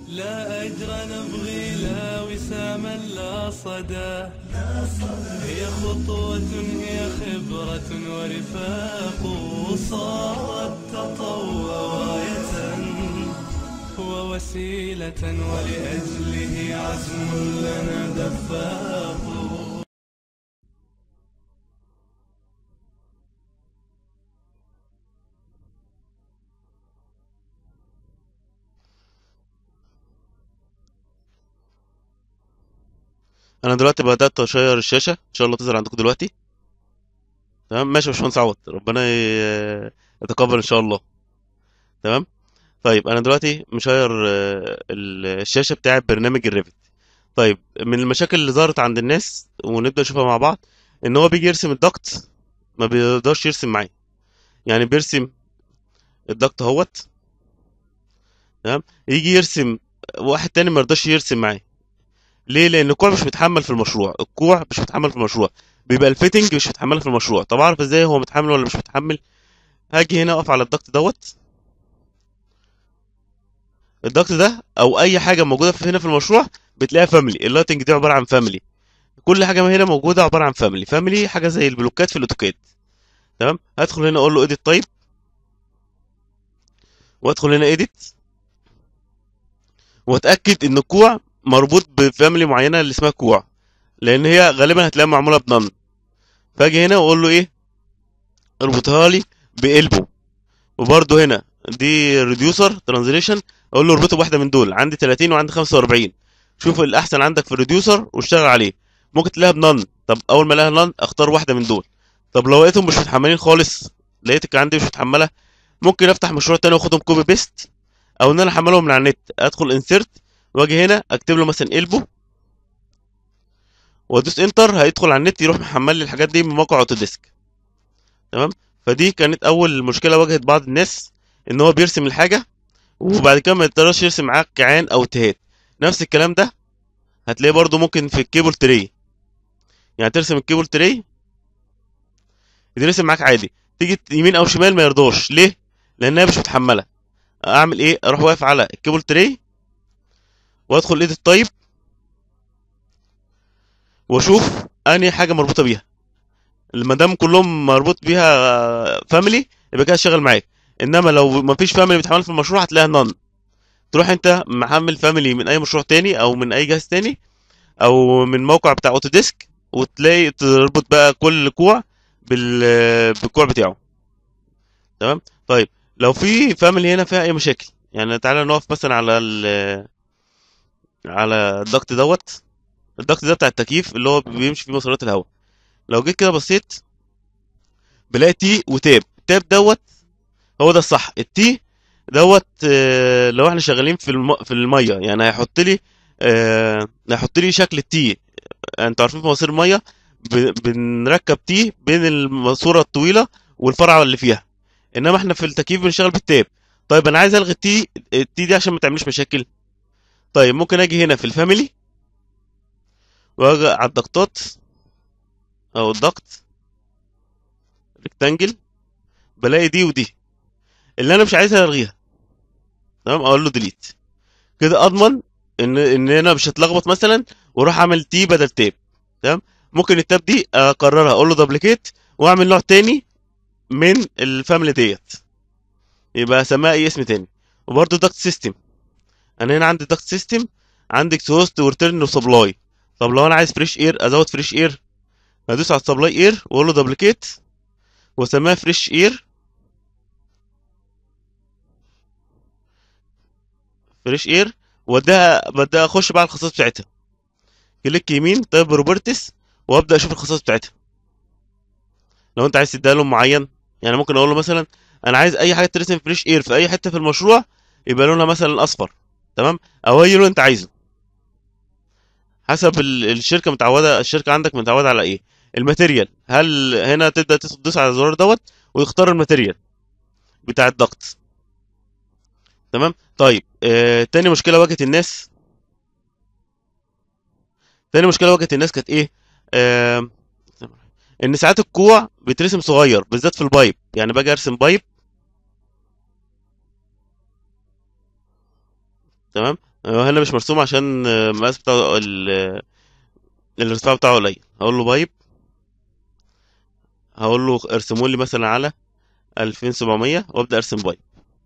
لا أجر نبغي لا وساما لا صدى هي خطوة هي خبرة ورفاق صارت تطوع راية ووسيلة ولأجله عزم لنا دفاق انا دلوقتي بدات اشير الشاشه ان شاء الله تظهر عندكم دلوقتي تمام ماشي يا باشمهندس عوض ربنا ي- يتقبل ان شاء الله تمام طيب انا دلوقتي مشير آه، الشاشه بتاع برنامج الريفت طيب من المشاكل اللي ظهرت عند الناس ونبدا نشوفها مع بعض ان هو بيجي يرسم الضغط ما بيقدرش يرسم معاه يعني بيرسم الضغط اهوت تمام يجي يرسم واحد تاني ما يرضاش يرسم معاه ليه لان الكوع مش متحمل في المشروع الكوع مش متحمل في المشروع بيبقى الفيتنج مش متحمل في المشروع طب اعرف ازاي هو متحمل ولا مش متحمل هاجي هنا اقف على الضغط دوت الضغط ده او اي حاجه موجوده في هنا في المشروع بتلاقيها فاميلي اللايتنج دي عباره عن فاميلي كل حاجه هنا موجوده عباره عن فاميلي فاميلي حاجه زي البلوكات في الاوتوكاد تمام هدخل هنا اقول له اديت تايب وادخل هنا اديت واتاكد ان الكوع مربوط بفاميلي معينه اللي اسمها كوع لان هي غالبا هتلاقيها معموله بنن فاجي هنا واقول له ايه اربطها لي بقلبه وبرده هنا دي ريديوسر ترانزليشن اقول له اربطه بواحده من دول عندي 30 وعندي 45 شوف الاحسن عندك في الريديوسر واشتغل عليه ممكن تلاقيها بنن طب اول ما الاقيها نن اختار واحده من دول طب لو لقيتهم مش متحملين خالص لقيتك عندي مش متحمله ممكن افتح مشروع تاني واخدهم كوبي بيست او ان انا احملهم من على النت ادخل انسيرت واجي هنا اكتب له مثلا قلبه وادوس انتر هيدخل على النت يروح محمل لي الحاجات دي من موقع اوتوديسك تمام فدي كانت اول مشكله واجهت بعض الناس ان هو بيرسم الحاجه وبعد كده ما يقدرش يرسم معاك كعان او اتهاد نفس الكلام ده هتلاقيه برضو ممكن في الكيبل تري يعني ترسم الكيبل تري يترسم معاك عادي تيجي يمين او شمال ما يرضاش ليه لانها مش متحمله اعمل ايه اروح واقف على الكيبل تري وادخل ايديت تايب واشوف انهي حاجه مربوطه بيها ما دام كلهم مربوط بيها فاميلي يبقى كده شغال معاك انما لو ما فيش فاميلي بتحمل في المشروع هتلاقيها نون تروح انت محمل فاميلي من اي مشروع تاني او من اي جهاز تاني او من موقع بتاع اوتوديسك وتلاقي تربط بقى كل كوع بال بالكوع بتاعه تمام طيب لو في فاميلي هنا فيها اي مشاكل يعني تعالى نقف مثلا على ال على الضغط دوت الضغط ده بتاع التكييف اللي هو بيمشي فيه مسارات الهواء لو جيت كده بصيت بلاقي تي وتاب تاب دوت هو ده الصح التي دوت آه، لو احنا شغالين في الم... في الميه يعني هيحط لي آه، هيحط لي شكل التي انتوا عارفين في مواسير الميه ب... بنركب تي بين الماسوره الطويله والفرعه اللي فيها انما احنا في التكييف بنشتغل بالتاب طيب انا عايز الغي التي التي دي عشان ما تعملش مشاكل طيب ممكن اجي هنا في الفاميلي واجي على الضغطات او الضغط ريكتانجل بلاقي دي ودي اللي انا مش عايزها الغيها تمام اقول له ديليت كده اضمن ان ان انا مش هتلخبط مثلا واروح اعمل تي بدل تاب تمام ممكن التاب دي اقررها اقول له دبليكيت واعمل نوع تاني من الفاميلي ديت يبقى اسميها اي اسم تاني وبرده دكت سيستم انا هنا عندي دكت سيستم عندي اكسوست وريتيرن وسبلاي طب لو انا عايز فريش اير ازود فريش اير هدوس على السبلاي اير واقول له دبليكيت واسميها فريش اير فريش اير واديها بدأ اخش بقى على الخصائص بتاعتها كليك يمين طيب بروبرتس وابدا اشوف الخصائص بتاعتها لو انت عايز تديها لون معين يعني ممكن اقول له مثلا انا عايز اي حاجه ترسم فريش اير في اي حته في المشروع يبقى لونها مثلا اصفر تمام او اي لون انت عايزه حسب ال- الشركه متعوده الشركه عندك متعوده على ايه الماتيريال هل هنا تبدا تدوس على الزرار دوت ويختار الماتيريال بتاع الضغط تمام طيب آه تاني مشكله واجهت الناس تاني مشكله واجهت الناس كانت ايه آه ان ساعات الكوع بيترسم صغير بالذات في البايب يعني باجي ارسم بايب تمام هو هنا مش مرسوم عشان آه، المقاس بتاعه ال- الارتفاع بتاعه قليل هقول له بايب هقول له ارسموا لي مثلا على 2700 وابدا ارسم بايب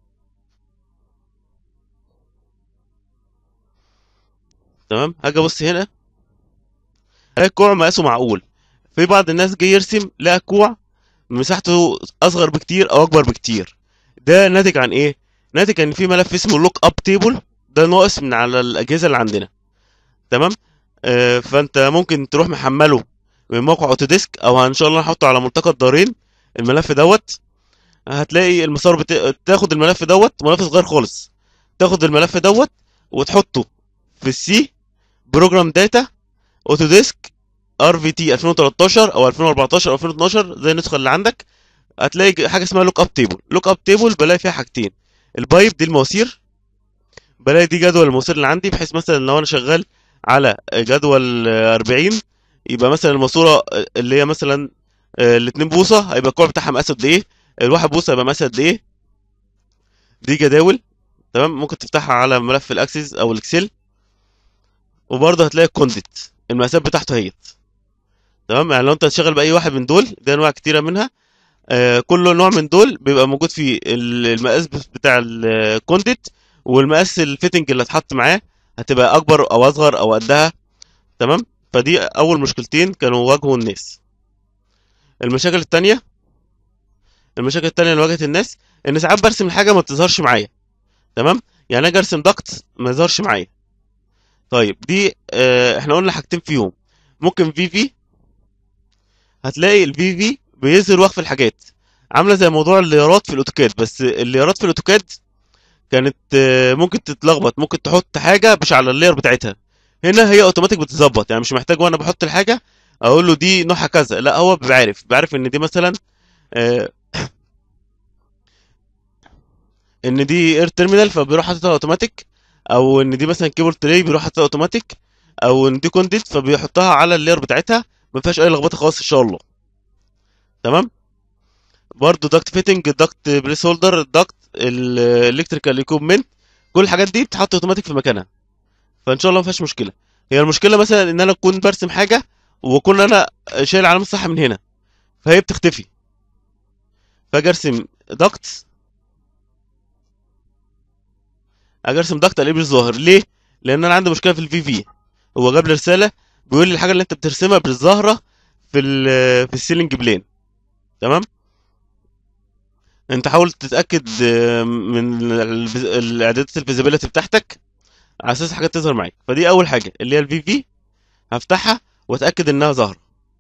تمام هاجي ابص هنا الاقي الكوع مقاسه معقول في بعض الناس جه يرسم لقى كوع مساحته اصغر بكتير او اكبر بكتير ده ناتج عن ايه ناتج ان في ملف اسمه لوك اب تيبل ده ناقص من على الاجهزه اللي عندنا تمام آه فانت ممكن تروح محمله من موقع اوتوديسك او ان شاء الله هنحطه على ملتقى الدارين الملف دوت هتلاقي المسار بت... تاخد الملف دوت ملف صغير خالص تاخد الملف دوت وتحطه في السي بروجرام داتا اوتوديسك ار في تي 2013 او 2014 او 2012 زي النسخه اللي عندك هتلاقي حاجه اسمها لوك اب تيبل لوك اب تيبل بلاقي فيها حاجتين البايب دي المواسير بلاقي دي جدول المواسير اللي عندي بحيث مثلا لو انا شغال على جدول آه، 40 يبقى مثلا الماسوره اللي هي مثلا آه، الاتنين بوصه هيبقى الكوع بتاعها مقاسه قد ايه الواحد بوصه هيبقى مقاسه قد ايه دي جداول تمام ممكن تفتحها على ملف الاكسس او الاكسل وبرضه هتلاقي الكونديت المقاسات بتاعته هي تمام يعني لو انت هتشتغل باي واحد من دول دي انواع كتيره منها آه كل نوع من دول بيبقى موجود فيه ال- المقاس بتاع الكونديت والمقاس الفيتنج اللي اتحط معاه هتبقى اكبر او اصغر او قدها تمام فدي اول مشكلتين كانوا واجهوا الناس المشاكل التانية المشاكل التانية اللي واجهت الناس ان ساعات برسم الحاجة ما بتظهرش معايا تمام يعني انا ارسم ضغط ما يظهرش معايا طيب دي آه احنا قلنا حاجتين فيهم ممكن في في هتلاقي الفي في بيظهر وقف الحاجات عامله زي موضوع الليارات في الاوتوكاد بس الليارات في الاوتوكاد كانت آه، ممكن تتلخبط ممكن تحط حاجه مش على اللاير بتاعتها هنا هي اوتوماتيك بتظبط يعني مش محتاج وانا بحط الحاجه اقول له دي نوعها كذا لا هو بيعرف بيعرف ان دي مثلا آه، ان دي اير تيرمينال فبيروح حاططها اوتوماتيك او ان دي مثلا كيبورد تري بيروح حاططها اوتوماتيك او ان دي كونديت فبيحطها على اللاير بتاعتها ما فيهاش اي لخبطه خالص ان شاء الله تمام برضو داكت فيتنج داكت بريس هولدر داكت الالكتريكال ايكوبمنت كل الحاجات دي بتتحط اوتوماتيك في مكانها فان شاء الله ما فيهاش مشكله هي المشكله مثلا ان انا اكون برسم حاجه واكون انا شايل علامه صح من هنا فهي بتختفي فاجي ارسم داكت اجي ارسم داكت الاقيه مش ظاهر ليه لان انا عندي مشكله في الفي في هو جاب لي رساله بيقول لي الحاجه اللي انت بترسمها مش ظاهره في ال في السيلينج بلين تمام انت حاول تتاكد آه، من ال- الاعدادات الفيزيبيليتي بتاعتك على اساس حاجات تظهر معاك فدي اول حاجه اللي هي الفي في هفتحها واتاكد انها ظاهره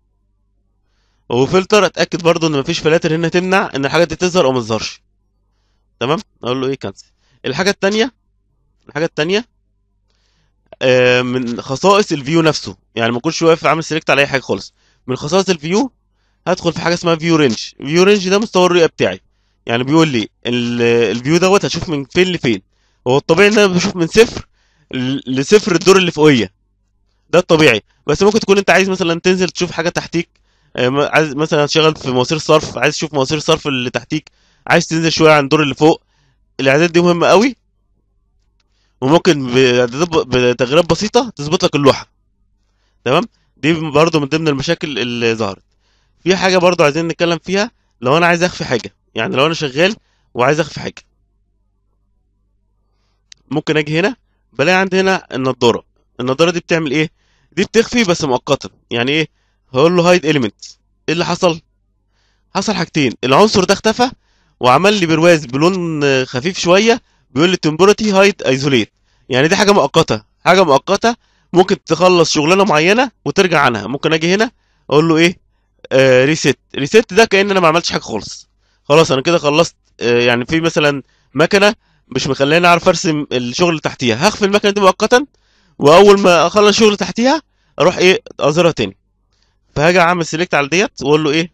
وفلتر اتاكد برضو ان مفيش فلاتر هنا تمنع ان الحاجه دي تظهر او ما تظهرش تمام اقول له ايه كانسل الحاجه التانية الحاجه التانية آه، من خصائص الفيو نفسه يعني ما اكونش واقف عامل سيلكت على اي حاجه خالص من خصائص الفيو هدخل في حاجه اسمها فيو رينج فيو رينج ده مستوى الرؤيه بتاعي يعني بيقول لي ال- الفيو دوت هشوف من فين لفين هو الطبيعي ان انا بشوف من صفر ل- لصفر الدور اللي فوقيه ده الطبيعي بس ممكن تكون انت عايز مثلا تنزل تشوف حاجه تحتيك آه، م- عايز مثلا تشتغل في مواسير صرف عايز تشوف مواسير صرف اللي تحتيك عايز تنزل شويه عن الدور اللي فوق الاعدادات دي مهمه قوي وممكن بإعدادات- بتغييرات بسيطه تظبط لك اللوحه تمام دي برضو من ضمن المشاكل اللي ظهرت في حاجه برضو عايزين نتكلم فيها لو انا عايز اخفي حاجه يعني لو انا شغال وعايز اخفي حاجه ممكن اجي هنا بلاقي عندي هنا النضاره النضاره دي بتعمل ايه دي بتخفي بس مؤقتا يعني ايه هقول له هايد اليمنت ايه اللي حصل حصل حاجتين العنصر ده اختفى وعمل لي برواز بلون آه، خفيف شويه بيقول لي تمبورتي هايد ايزوليت يعني دي حاجه مؤقته حاجه مؤقته ممكن تخلص شغلانه معينه وترجع عنها ممكن اجي هنا اقول له ايه آه ريست ريست ده كأن انا ما عملتش حاجه خالص خلاص انا كده خلصت آه يعني في مثلا مكنه مش مخليني اعرف ارسم الشغل اللي تحتيها هخفي المكنه دي مؤقتا واول ما اخلص شغل تحتيها اروح ايه اظهرها تاني فهاجي اعمل سيلكت على ديت واقول له ايه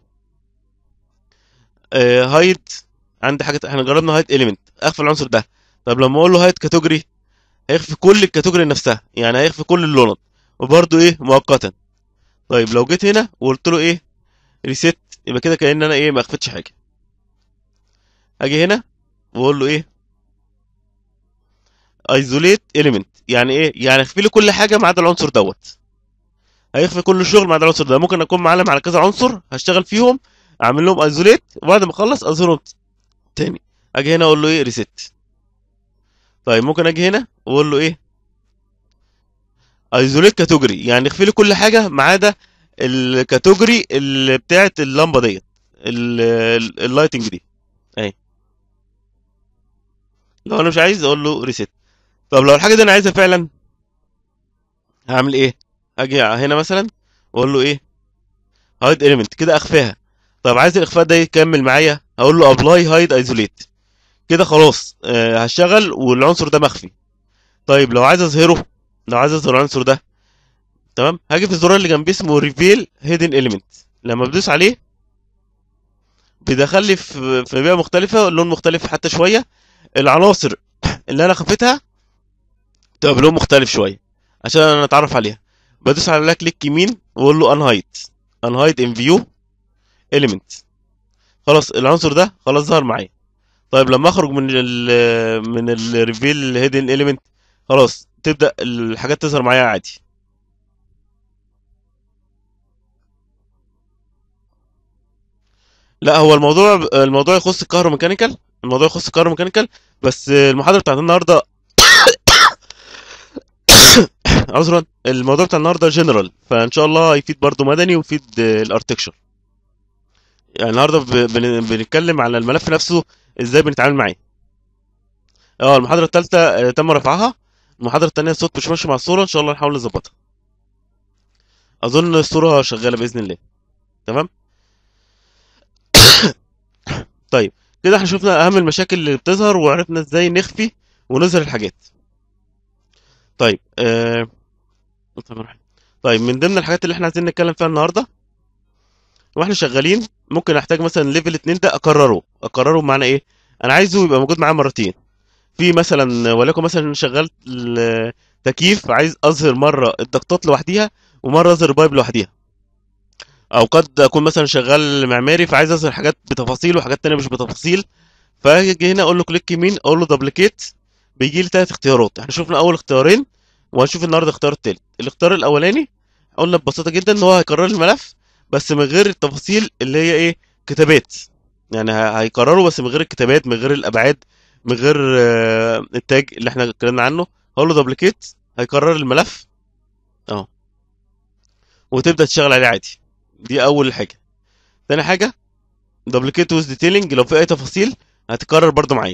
آه هايد عندي حاجه احنا جربنا هايد اليمنت اخفي العنصر ده طب لما اقول له هايد كاتيجوري هيخفي كل الكاتيجوري نفسها يعني هيخفي كل اللونات وبرده ايه مؤقتا طيب لو جيت هنا وقلت له ايه ريسيت يبقى كده كأن انا ايه ما اخفتش حاجه اجي هنا واقول له ايه ايزوليت اليمنت يعني ايه يعني اخفي لي كل حاجه ما عدا العنصر دوت هيخفي كل الشغل ما عدا العنصر ده ممكن اكون معلم على كذا عنصر هشتغل فيهم اعمل لهم ايزوليت وبعد ما اخلص اظهرهم تاني اجي هنا اقول له ايه ريست طيب ممكن اجي هنا واقول له ايه ايزوليت كاتيجوري يعني اخفي لي كل حاجه ما عدا الكاتيجوري اللي بتاعت اللمبه ديت ال- ال- اللايتنج دي اهي لو انا مش عايز اقول له ريست طب لو الحاجه دي انا عايزها فعلا هعمل ايه اجي هنا مثلا واقول له ايه هايد اليمنت كده اخفاها طب عايز الاخفاء ده يكمل معايا هقول له ابلاي هايد ايزوليت كده خلاص آه هشتغل والعنصر ده مخفي طيب لو عايز اظهره لو عايز اظهر العنصر ده تمام هاجي في الزرار اللي جنبيه اسمه ريفيل هيدن اليمنت لما بدوس عليه بيدخل لي في في بيئه مختلفه لون مختلف حتى شويه العناصر اللي انا خفيتها تبقى بلون مختلف شويه عشان انا اتعرف عليها بدوس على كليك يمين واقول له انهايد انهايد ان فيو اليمنت خلاص العنصر ده خلاص ظهر معايا طيب لما اخرج من ال من الريفيل هيدن اليمنت خلاص تبدا الحاجات تظهر معايا عادي لا هو الموضوع الموضوع يخص الكهروميكانيكال الموضوع يخص الكهروميكانيكال بس المحاضره بتاعت النهارده عذرا الموضوع بتاع النهارده جنرال فان شاء الله هيفيد برضو مدني ويفيد الارتكشر يعني النهارده ب- بن- بنتكلم على الملف نفسه ازاي بنتعامل معاه اه المحاضره الثالثه تم رفعها المحاضره الثانيه الصوت مش ماشي مع الصوره ان شاء الله نحاول نظبطها اظن الصوره شغاله باذن الله تمام طيب كده احنا شفنا اهم المشاكل اللي بتظهر وعرفنا ازاي نخفي ونظهر الحاجات طيب آه... طيب من ضمن الحاجات اللي احنا عايزين نتكلم فيها النهارده واحنا شغالين ممكن احتاج مثلا ليفل 2 ده اكرره اكرره بمعنى ايه انا عايزه يبقى موجود معايا مرتين في مثلا وليكن مثلا شغال ال- تكييف عايز اظهر مره الضغطات لوحديها ومره اظهر البايب لوحديها او قد اكون مثلا شغال معماري فعايز اظهر حاجات بتفاصيل وحاجات تانية مش بتفاصيل فاجي هنا اقول له كليك يمين اقول له دبليكيت بيجي لي ثلاث اختيارات احنا شفنا اول اختيارين وهنشوف النهارده الاختيار التالت الاختيار الاولاني قلنا ببساطه جدا ان هو هيكرر لي الملف بس من غير التفاصيل اللي هي ايه كتابات يعني ه- هيكرره بس من غير الكتابات من غير الابعاد من غير آه، التاج اللي احنا اتكلمنا عنه هقول له دبليكيت هيكرر الملف اهو وتبدا تشتغل عليه عادي دي اول حاجه تاني حاجه دبليكيت ويز ديتيلنج لو في اي تفاصيل هتكرر برضو معايا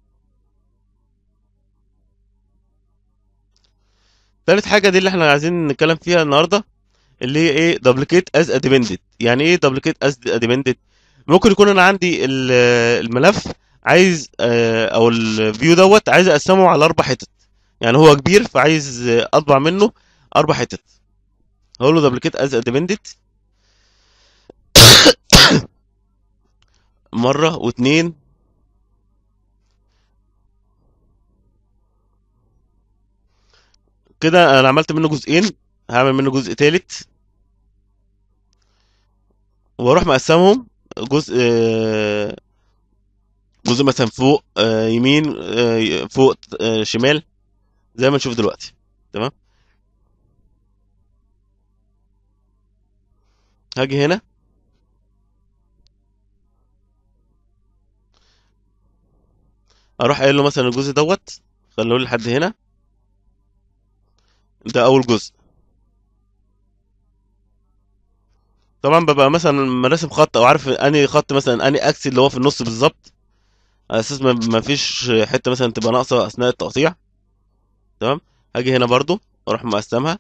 تالت حاجه دي اللي احنا عايزين نتكلم فيها النهارده اللي هي ايه دبليكيت از اديبندد يعني ايه دبليكيت از اديبندد ممكن يكون انا عندي ال- الملف عايز آه، او الفيو دوت عايز اقسمه على اربع حتت يعني هو كبير فعايز آه، اطبع منه اربع حتت هقول له دبليكيت از اديبندد مره واتنين كده انا عملت منه جزئين هعمل منه جزء تالت واروح مقسمهم جزء آه، جزء مثلا فوق آه، يمين آه، فوق آه، شمال زي ما نشوف دلوقتي تمام هاجي هنا اروح قايل له مثلا الجزء دوت خليه لي لحد هنا ده اول جزء طبعا ببقى مثلا راسم خط او عارف انهي خط مثلا انهي اكس اللي هو في النص بالظبط على اساس ما ما فيش حته مثلا تبقى ناقصه اثناء التقطيع تمام هاجي هنا برضو اروح مقسمها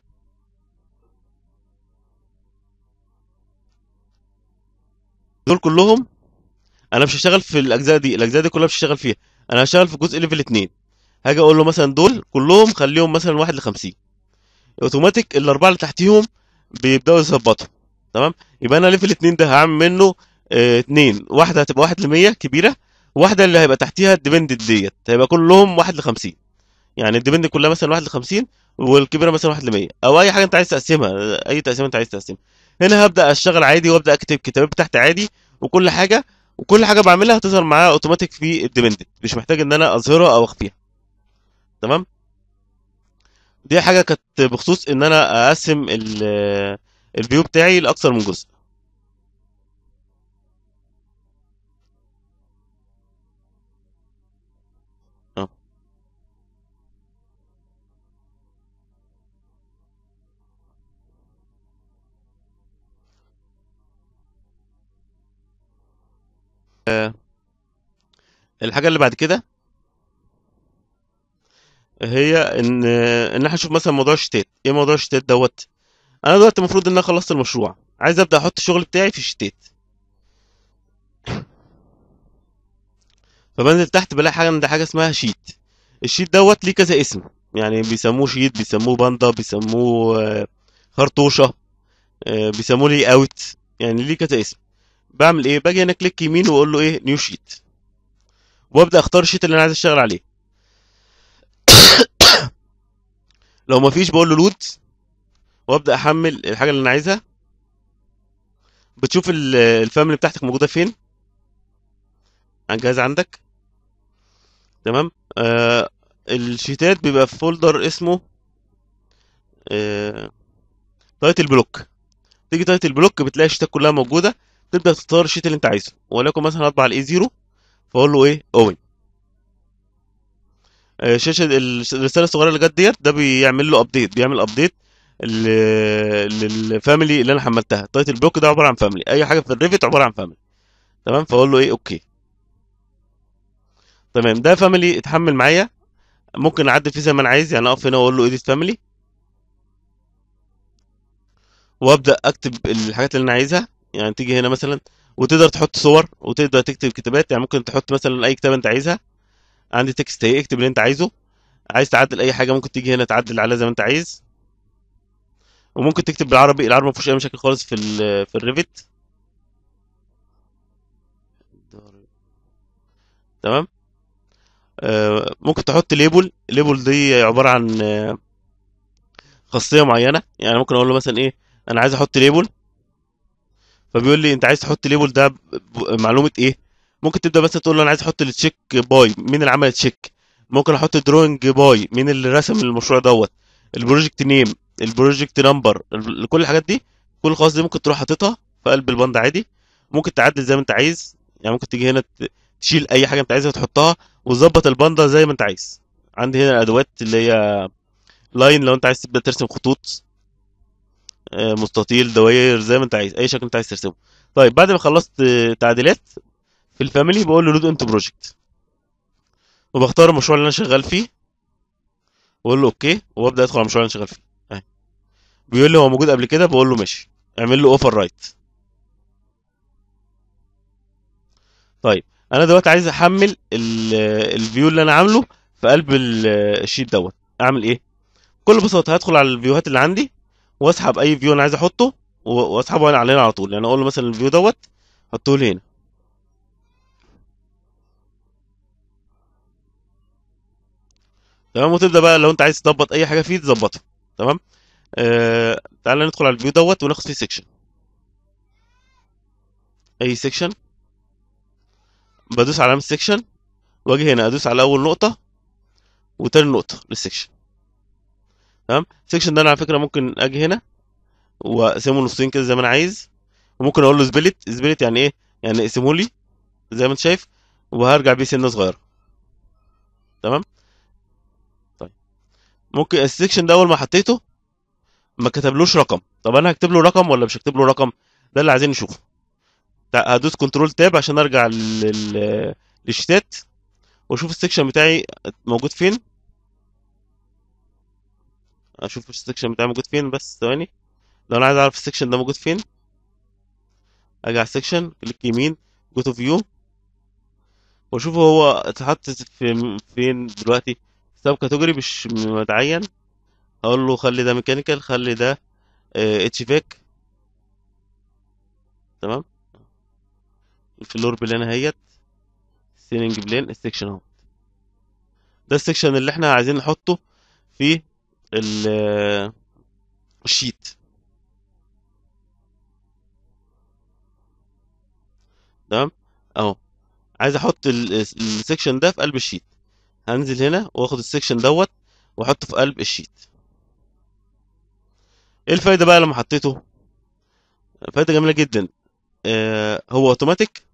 دول كلهم انا مش هشتغل في الاجزاء دي الاجزاء دي كلها مش هشتغل فيها انا هشتغل في جزء ليفل 2 هاجي اقول له مثلا دول كلهم خليهم مثلا 1 ل 50 اوتوماتيك الاربعه اللي تحتيهم بيبداوا يظبطوا تمام يبقى انا ليفل 2 ده هعمل منه اه اتنين واحده هتبقى 1 ل 100 كبيره واحده اللي هيبقى تحتيها الديبندد ديت هيبقى كلهم 1 ل 50 يعني الديبندد كلها مثلا 1 ل 50 والكبيره مثلا 1 ل 100 او اي حاجه انت عايز تقسمها اي تقسيمه انت عايز تقسمها هنا هبدا اشتغل عادي وابدا اكتب كتابات بتاعتي عادي وكل حاجه وكل حاجه بعملها هتظهر معايا اوتوماتيك في الديبندد مش محتاج ان انا اظهرها او اخفيها تمام دي حاجه كانت بخصوص ان انا اقسم ال- الفيو بتاعي لاكثر من جزء اه آه، الحاجه اللي بعد كده هي ان ان احنا نشوف مثلا موضوع الشتات ايه موضوع الشتات دوت انا دلوقتي المفروض ان انا خلصت المشروع عايز ابدا احط الشغل بتاعي في الشتات فبنزل تحت بلاقي حاجه عند حاجه اسمها شيت الشيت دوت ليه كذا اسم يعني بيسموه شيت بيسموه باندا بيسموه آه، خرطوشه آه، بيسموه لي اوت يعني ليه كذا اسم بعمل ايه باجي هنا كليك يمين واقول له ايه نيو شيت وابدا اختار الشيت اللي انا عايز اشتغل عليه لو مفيش بقول له لود وابدا احمل الحاجه اللي انا عايزها بتشوف ال- الفاميلي بتاعتك موجوده فين على الجهاز عندك تمام آه الشيتات بيبقى في فولدر اسمه آه تايتل بلوك تيجي تايتل بلوك بتلاقي الشيتات كلها موجوده تبدا تختار الشيت اللي انت عايزه وليكن مثلا هطبع الاي 0 فاقول له ايه اوبن الشاشه ال- الرساله الصغيره اللي جت ديت ده بيعمل له ابديت بيعمل ابديت للفاميلي اللي انا حملتها التايتل بلوك ده عباره عن فاميلي اي حاجه في الريفت عباره عن فاميلي تمام فاقول له ايه اوكي تمام ده فاميلي اتحمل معايا ممكن اعدل فيه زي ما انا عايز يعني اقف هنا واقول له اديت فاميلي وابدا اكتب الحاجات اللي انا عايزها يعني تيجي هنا مثلا وتقدر تحط صور وتقدر تكتب كتابات يعني ممكن تحط مثلا اي كتابه انت عايزها عندي تكست اهي اكتب اللي انت عايزه عايز تعدل اي حاجه ممكن تيجي هنا تعدل عليها زي ما انت عايز وممكن تكتب بالعربي العربي ما فيهوش اي مشاكل خالص في ال في الريفت تمام آه ممكن تحط ليبل الليبل دي عباره عن آه، خاصيه معينه يعني ممكن اقول له مثلا ايه انا عايز احط ليبل فبيقول لي انت عايز تحط ليبل ده ب- ب- معلومه ايه ممكن تبدا مثلا تقول له انا عايز احط التشيك باي مين اللي عمل التشيك ممكن احط دروينج باي مين اللي رسم المشروع دوت البروجكت نيم البروجكت نمبر ال- كل الحاجات دي كل الخواص دي ممكن تروح حاططها في قلب البند عادي ممكن تعدل زي ما انت عايز يعني ممكن تيجي هنا ت- تشيل اي حاجه انت عايزها تحطها وتظبط الباندا زي ما انت عايز عندي هنا الادوات اللي هي لاين لو انت عايز تبدا ترسم خطوط آه، مستطيل دوائر زي ما انت عايز اي شكل انت عايز ترسمه طيب بعد ما خلصت آه، تعديلات في الفاميلي بقول له لود انت بروجكت وبختار المشروع اللي انا شغال فيه واقول له اوكي وابدا ادخل على المشروع اللي انا شغال فيه اهي بيقول لي هو موجود قبل كده بقول له ماشي اعمل له اوفر رايت طيب انا دلوقتي عايز احمل ال- الفيو اللي انا عامله في قلب ال- الشيت دوت اعمل ايه بكل بساطه هدخل على الفيوهات اللي عندي واسحب اي فيو انا عايز احطه و- واسحبه انا علينا على طول يعني اقول له مثلا الفيو دوت حطه لي هنا تمام وتبدا بقى لو انت عايز تظبط اي حاجه فيه تظبطها تمام آه تعالى ندخل على الفيو دوت وناخد فيه سيكشن اي سيكشن بدوس على علامه سيكشن واجي هنا ادوس على اول نقطه وتاني نقطه للسيكشن تمام السيكشن ده انا على فكره ممكن اجي هنا واقسمه نصين كده زي ما انا عايز وممكن اقول له سبلت سبلت يعني ايه يعني اقسمه لي زي ما انت شايف وهرجع بيه سنه صغيره تمام طيب ممكن السيكشن ده اول ما حطيته ما كتبلوش رقم طب انا هكتب له رقم ولا مش هكتب له رقم ده اللي عايزين نشوفه تع- هدوس كنترول تاب عشان ارجع لل... للشتات واشوف السيكشن بتاعي موجود فين اشوف السيكشن بتاعي موجود فين بس ثواني لو انا عايز اعرف السيكشن ده موجود فين اجي على السيكشن كليك يمين جو تو فيو واشوف هو اتحط في فين دلوقتي سب كاتيجوري مش متعين هقول له خلي ده ميكانيكال خلي ده اتش فاك تمام الفلور بلان اهيت سيلينج بلان السكشن اهو ده السكشن اللي احنا عايزين نحطه في ال- الشيت تمام اهو عايز احط ال- السكشن ده في قلب الشيت هنزل هنا واخد السكشن دوت واحطه في قلب الشيت ايه الفايده بقى لما حطيته فايده جميله جدا آه هو اوتوماتيك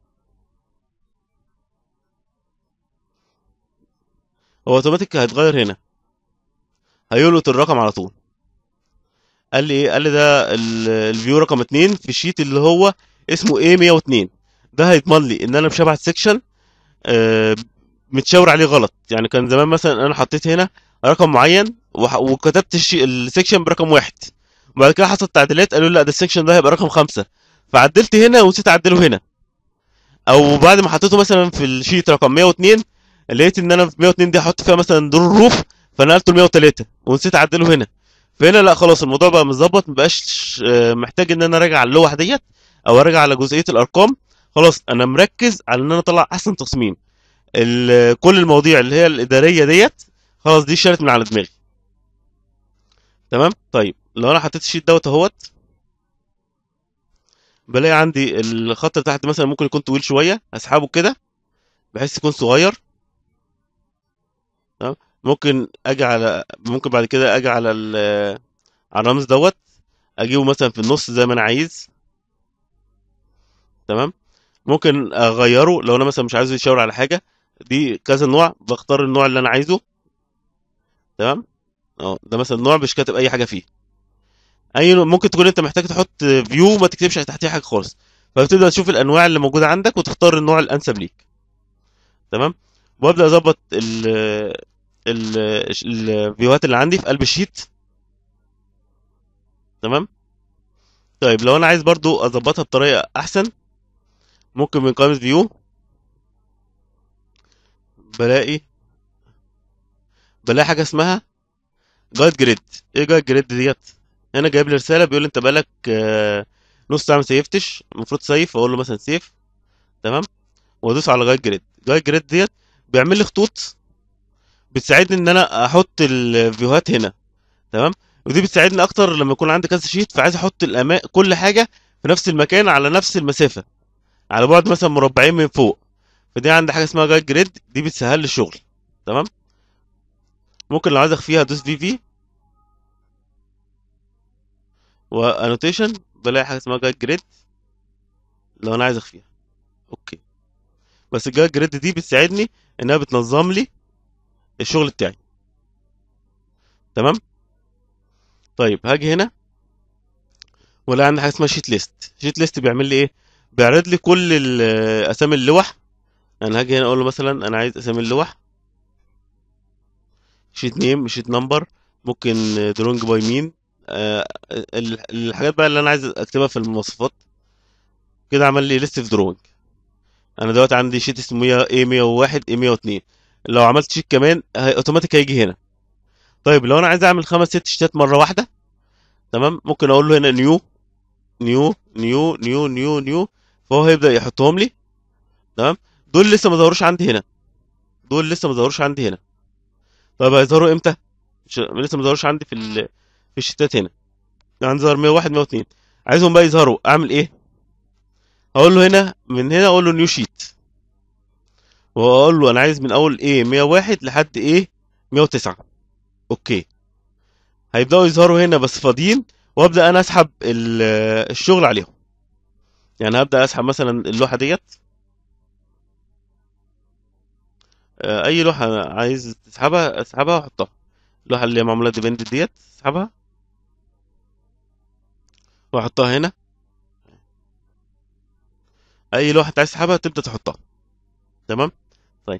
هو اوتوماتيك هيتغير هنا هيلقط الرقم على طول قال لي ايه قال لي ده ال- الفيو رقم 2 في الشيت اللي هو اسمه ايه 102 ده هيضمن لي ان انا مش هبعت سيكشن آه متشاور عليه غلط يعني كان زمان مثلا انا حطيت هنا رقم معين وح- وكتبت الشي... السيكشن برقم واحد وبعد كده حصلت تعديلات قالوا لي لا ده السيكشن ده هيبقى رقم خمسة فعدلت هنا ونسيت اعدله هنا او بعد ما حطيته مثلا في الشيت رقم 102 لقيت ان انا في 102 دي هحط فيها مثلا دور الروف فنقلته ل 103 ونسيت اعدله هنا فهنا لا خلاص الموضوع بقى متظبط مبقاش آه، محتاج ان انا اراجع على اللوحه ديت او اراجع على جزئيه الارقام خلاص انا مركز على ان انا اطلع احسن تصميم ال- كل المواضيع اللي هي الاداريه ديت خلاص دي شالت من على دماغي تمام طيب لو انا حطيت الشيت دوت اهوت بلاقي عندي الخط اللي تحت مثلا ممكن يكون طويل شويه اسحبه كده بحيث يكون صغير تمام ممكن اجي على ممكن بعد كده اجي على ال- على الرمز دوت اجيبه مثلا في النص زي ما انا عايز تمام ممكن اغيره لو انا مثلا مش عايزه يشاور على حاجه دي كذا نوع بختار النوع اللي انا عايزه تمام اه ده مثلا نوع مش كاتب اي حاجه فيه اي نوع- ممكن تكون انت محتاج تحط فيو ما تكتبش تحتيه حاجه خالص فبتبدا تشوف الانواع اللي موجوده عندك وتختار النوع الانسب ليك تمام وابدا اظبط ال ال الفيوهات اللي عندي في قلب الشيت تمام طيب لو انا عايز برضو اظبطها بطريقه احسن ممكن من قائمه فيو بلاقي بلاقي حاجه اسمها جايد جريد ايه جايد جريد ديت هنا جايب لي رساله بيقول لي انت بقالك آه، نص ساعه ما سيفتش المفروض سيف اقول له مثلا سيف تمام وادوس على جايد جريد جايد جريد ديت بيعمل لي خطوط بتساعدني ان انا احط الفيوهات هنا تمام ودي بتساعدني اكتر لما يكون عندي كذا شيت فعايز احط الأما... كل حاجه في نفس المكان على نفس المسافه على بعد مثلا مربعين من فوق فدي عندي حاجه اسمها جايد جريد دي بتسهل لي الشغل تمام ممكن لو عايز اخفيها ادوس في في وانوتيشن بلاقي حاجه اسمها جايد جريد لو انا عايز اخفيها اوكي بس الجايد جريد دي بتساعدني انها بتنظم لي الشغل بتاعي تمام طيب هاجي هنا ولا عندي حاجه اسمها شيت ليست شيت ليست بيعمل لي ايه بيعرض لي كل ال- اسامي اللوح انا هاجي هنا اقول له مثلا انا عايز اسامي اللوح شيت نيم شيت نمبر ممكن درونج باي مين آه، ال- الحاجات بقى اللي انا عايز اكتبها في المواصفات كده عمل لي ليست في درونج انا دلوقتي عندي شيت اسمه اي 101 اي 102 لو عملت شيت كمان هي اوتوماتيك هيجي هنا طيب لو انا عايز اعمل خمس ست شيتات مره واحده تمام ممكن اقول له هنا نيو نيو نيو نيو نيو نيو فهو هيبدا يحطهم لي تمام دول لسه ما ظهروش عندي هنا دول لسه ما ظهروش عندي هنا طيب هيظهروا امتى مش... لسه ما ظهروش عندي في ال... في الشتات هنا عندي ظهر 101 102 عايزهم بقى يظهروا اعمل ايه هقول له هنا من هنا اقول له نيو شيت واقول له انا عايز من اول ايه 101 لحد ايه 109 اوكي هيبداوا يظهروا هنا بس فاضيين وابدا انا اسحب ال- الشغل عليهم يعني هبدا اسحب مثلا اللوحه ديت آه، اي لوحه عايز تسحبها اسحبها واحطها اللوحه اللي هي معموله ديبند ديت اسحبها واحطها هنا اي لوحه انت عايز تسحبها تبدا تحطها تمام طيب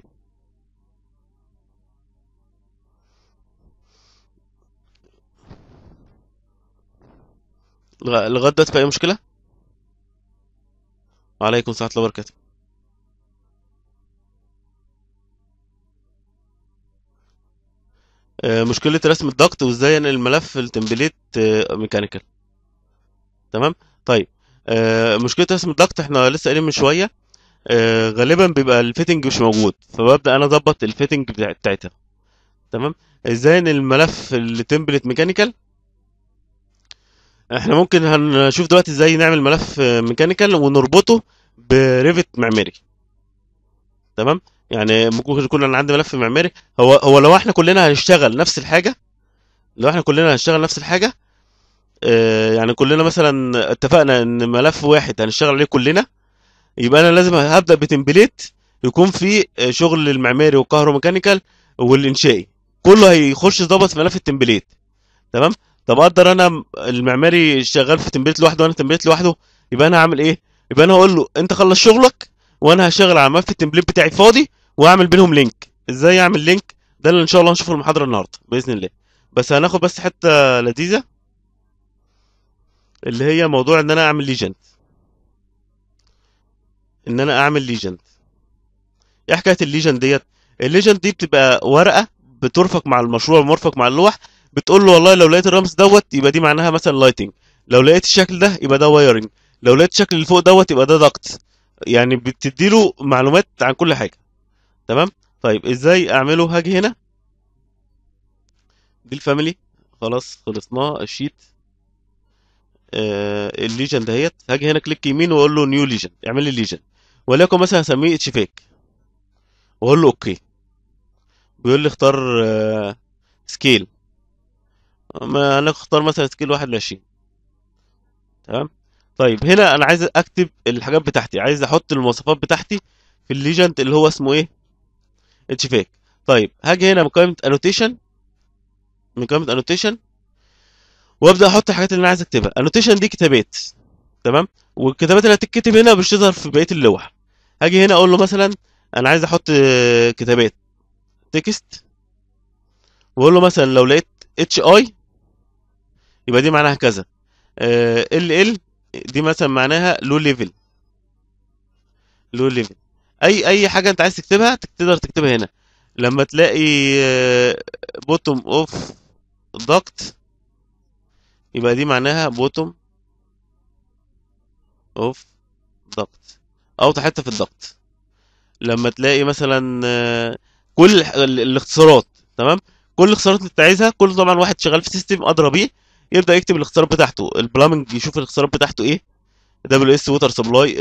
لغا- لغايه دلوقتي في اي مشكله وعليكم السلام ورحمه الله وبركاته آه، مشكله رسم الضغط وازاي انقل الملف التمبليت ميكانيكال تمام طيب آه، مشكله رسم الضغط احنا لسه قايلين من شويه آه، غالبا بيبقى الفيتنج مش موجود فببدا انا اظبط الفيتنج بتاع- بتاعتها تمام ازاي ان الملف التمبلت ميكانيكال احنا ممكن هنشوف دلوقتي ازاي نعمل ملف ميكانيكال ونربطه بريفت معماري تمام يعني ممكن يكون انا عندي ملف معماري هو هو لو احنا كلنا هنشتغل نفس الحاجه لو احنا كلنا هنشتغل نفس الحاجه آه، يعني كلنا مثلا اتفقنا ان ملف واحد هنشتغل عليه كلنا يبقى انا لازم هبدا بتمبليت يكون فيه آه، شغل المعماري والكهروميكانيكال والانشائي كله هيخش ضبط في ملف التمبليت تمام طب اقدر انا المعماري شغال في تمبليت لوحده وانا تمبليت لوحده يبقى انا هعمل ايه يبقى انا هقول له انت خلص شغلك وانا هشتغل على ملف التمبليت بتاعي فاضي واعمل بينهم لينك ازاي اعمل لينك ده اللي ان شاء الله هنشوفه المحاضره النهارده باذن الله بس هناخد بس حته لذيذه اللي هي موضوع ان انا اعمل ليجند ان انا اعمل ليجند ايه حكايه الليجند ديت الليجند دي بتبقى ورقه بترفق مع المشروع مرفق مع اللوح بتقول له والله لو لقيت الرمز دوت يبقى دي معناها مثلا لايتنج لو لقيت الشكل ده يبقى ده وايرنج لو لقيت الشكل اللي فوق دوت يبقى ده دكت يعني بتدي له معلومات عن كل حاجه تمام طيب ازاي اعمله هاجي هنا دي الفاميلي خلاص خلصناه الشيت آه الليجند دهيت هاجي هنا كليك يمين واقول له نيو ليجند اعمل لي ليجند وليكن مثلا هسميه اتش فيك واقول له اوكي بيقول لي اختار آه سكيل ما انا اختار مثلا سكيل 21 تمام طيب هنا انا عايز اكتب الحاجات بتاعتي عايز احط المواصفات بتاعتي في الليجند اللي هو اسمه ايه اتش فيك طيب هاجي هنا من قائمه انوتيشن من قائمه انوتيشن وابدا احط الحاجات اللي انا عايز اكتبها انوتيشن دي كتابات تمام والكتابات اللي هتتكتب هنا مش تظهر في بقيه اللوح هاجي هنا اقول له مثلا انا عايز احط آه، كتابات تكست واقول له مثلا لو لقيت اتش اي يبقى دي معناها كذا ال ال دي مثلا معناها لو ليفل لو ليفل اي اي حاجه انت عايز تكتبها تقدر تكتبها هنا لما تلاقي بوتوم اوف دكت يبقى دي معناها بوتوم اوف دكت اوطى حته في الضغط لما تلاقي مثلا آه، كل الح- ال- الاختصارات تمام كل الاختصارات اللي انت عايزها كل طبعا واحد شغال في سيستم ادرى بيه يبدا يكتب الاختصارات بتاعته البلامنج يشوف الاختصارات بتاعته ايه دبليو اس ووتر سبلاي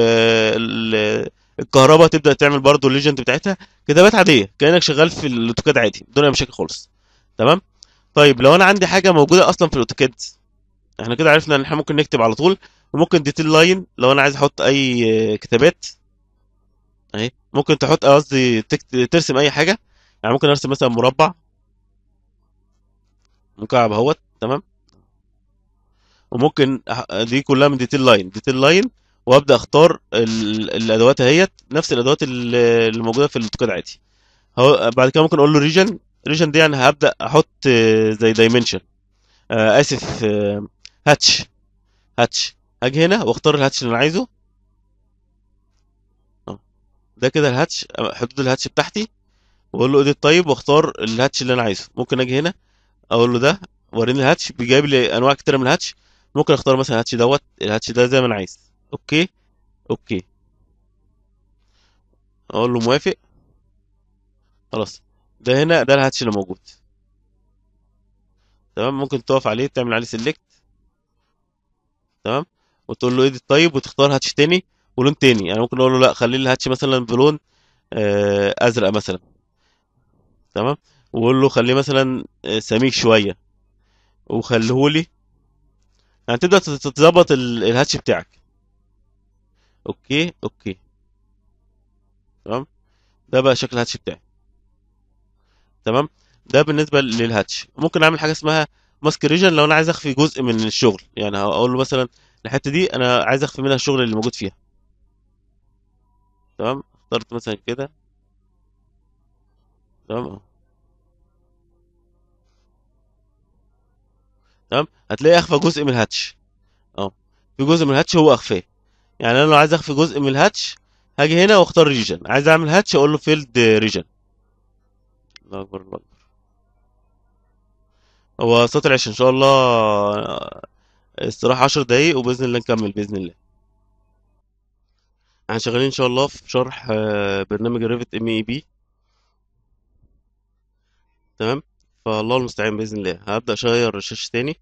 الكهرباء تبدا تعمل برضو الليجند بتاعتها كتابات عاديه كانك شغال في الاوتوكاد عادي بدون اي مشاكل خالص تمام طيب لو انا عندي حاجه موجوده اصلا في الاوتوكاد احنا كده عرفنا ان احنا ممكن نكتب على طول وممكن ديتيل لاين لو انا عايز احط اي آه، كتابات اهي ممكن تحط قصدي تكت... ترسم اي حاجه يعني ممكن ارسم مثلا مربع مكعب اهوت تمام وممكن أح- دي كلها من ديتيل لاين ديتيل لاين وابدا اختار ال... الادوات اهيت نفس الادوات ال- اللي موجوده في الاوتوكاد عادي هو بعد كده ممكن اقول له ريجن ريجن دي يعني هبدا احط آه، زي دايمنشن اسف هاتش هاتش هاجي هنا واختار الهاتش اللي انا عايزه أهو. ده كده الهاتش حدود الهاتش بتاعتي واقول له ايديت طيب واختار الهاتش اللي انا عايزه ممكن اجي هنا اقول له ده وريني الهاتش بيجيب لي انواع كتيره من الهاتش ممكن اختار مثلا الهاتش دوت الهاتش ده زي ما انا عايز اوكي اوكي اقول له موافق خلاص ده هنا ده الهاتش اللي موجود تمام ممكن تقف عليه تعمل عليه سيلكت تمام وتقول له ايديت طيب وتختار هاتش تاني ولون تاني يعني ممكن اقول له لا خلي لي الهاتش مثلا بلون آه، ازرق مثلا تمام واقول له خليه مثلا آه، سميك شويه وخليهولي يعني تبدا تت- تظبط ال- الهاتش بتاعك اوكي اوكي تمام ده بقى شكل الهاتش بتاعي تمام ده بالنسبه للهاتش ممكن اعمل حاجه اسمها ماسك ريجن لو انا عايز اخفي جزء من الشغل يعني هقول له مثلا الحته دي انا عايز اخفي منها الشغل اللي موجود فيها تمام اخترت مثلا كده تمام تمام هتلاقي اخفى جزء من الهاتش اه في جزء من الهاتش هو اخفاه يعني انا لو عايز اخفي جزء من الهاتش هاجي هنا واختار ريجن عايز اعمل هاتش اقول له فيلد ريجن الله اكبر الله اكبر هو صوت العيش ان شاء الله آه، استراحة عشر دقايق وبإذن الله نكمل بإذن الله احنا شغالين ان شاء الله في شرح آه، برنامج الريفت ام اي بي تمام فالله المستعان بإذن الله هبدأ اشير الشاشة تاني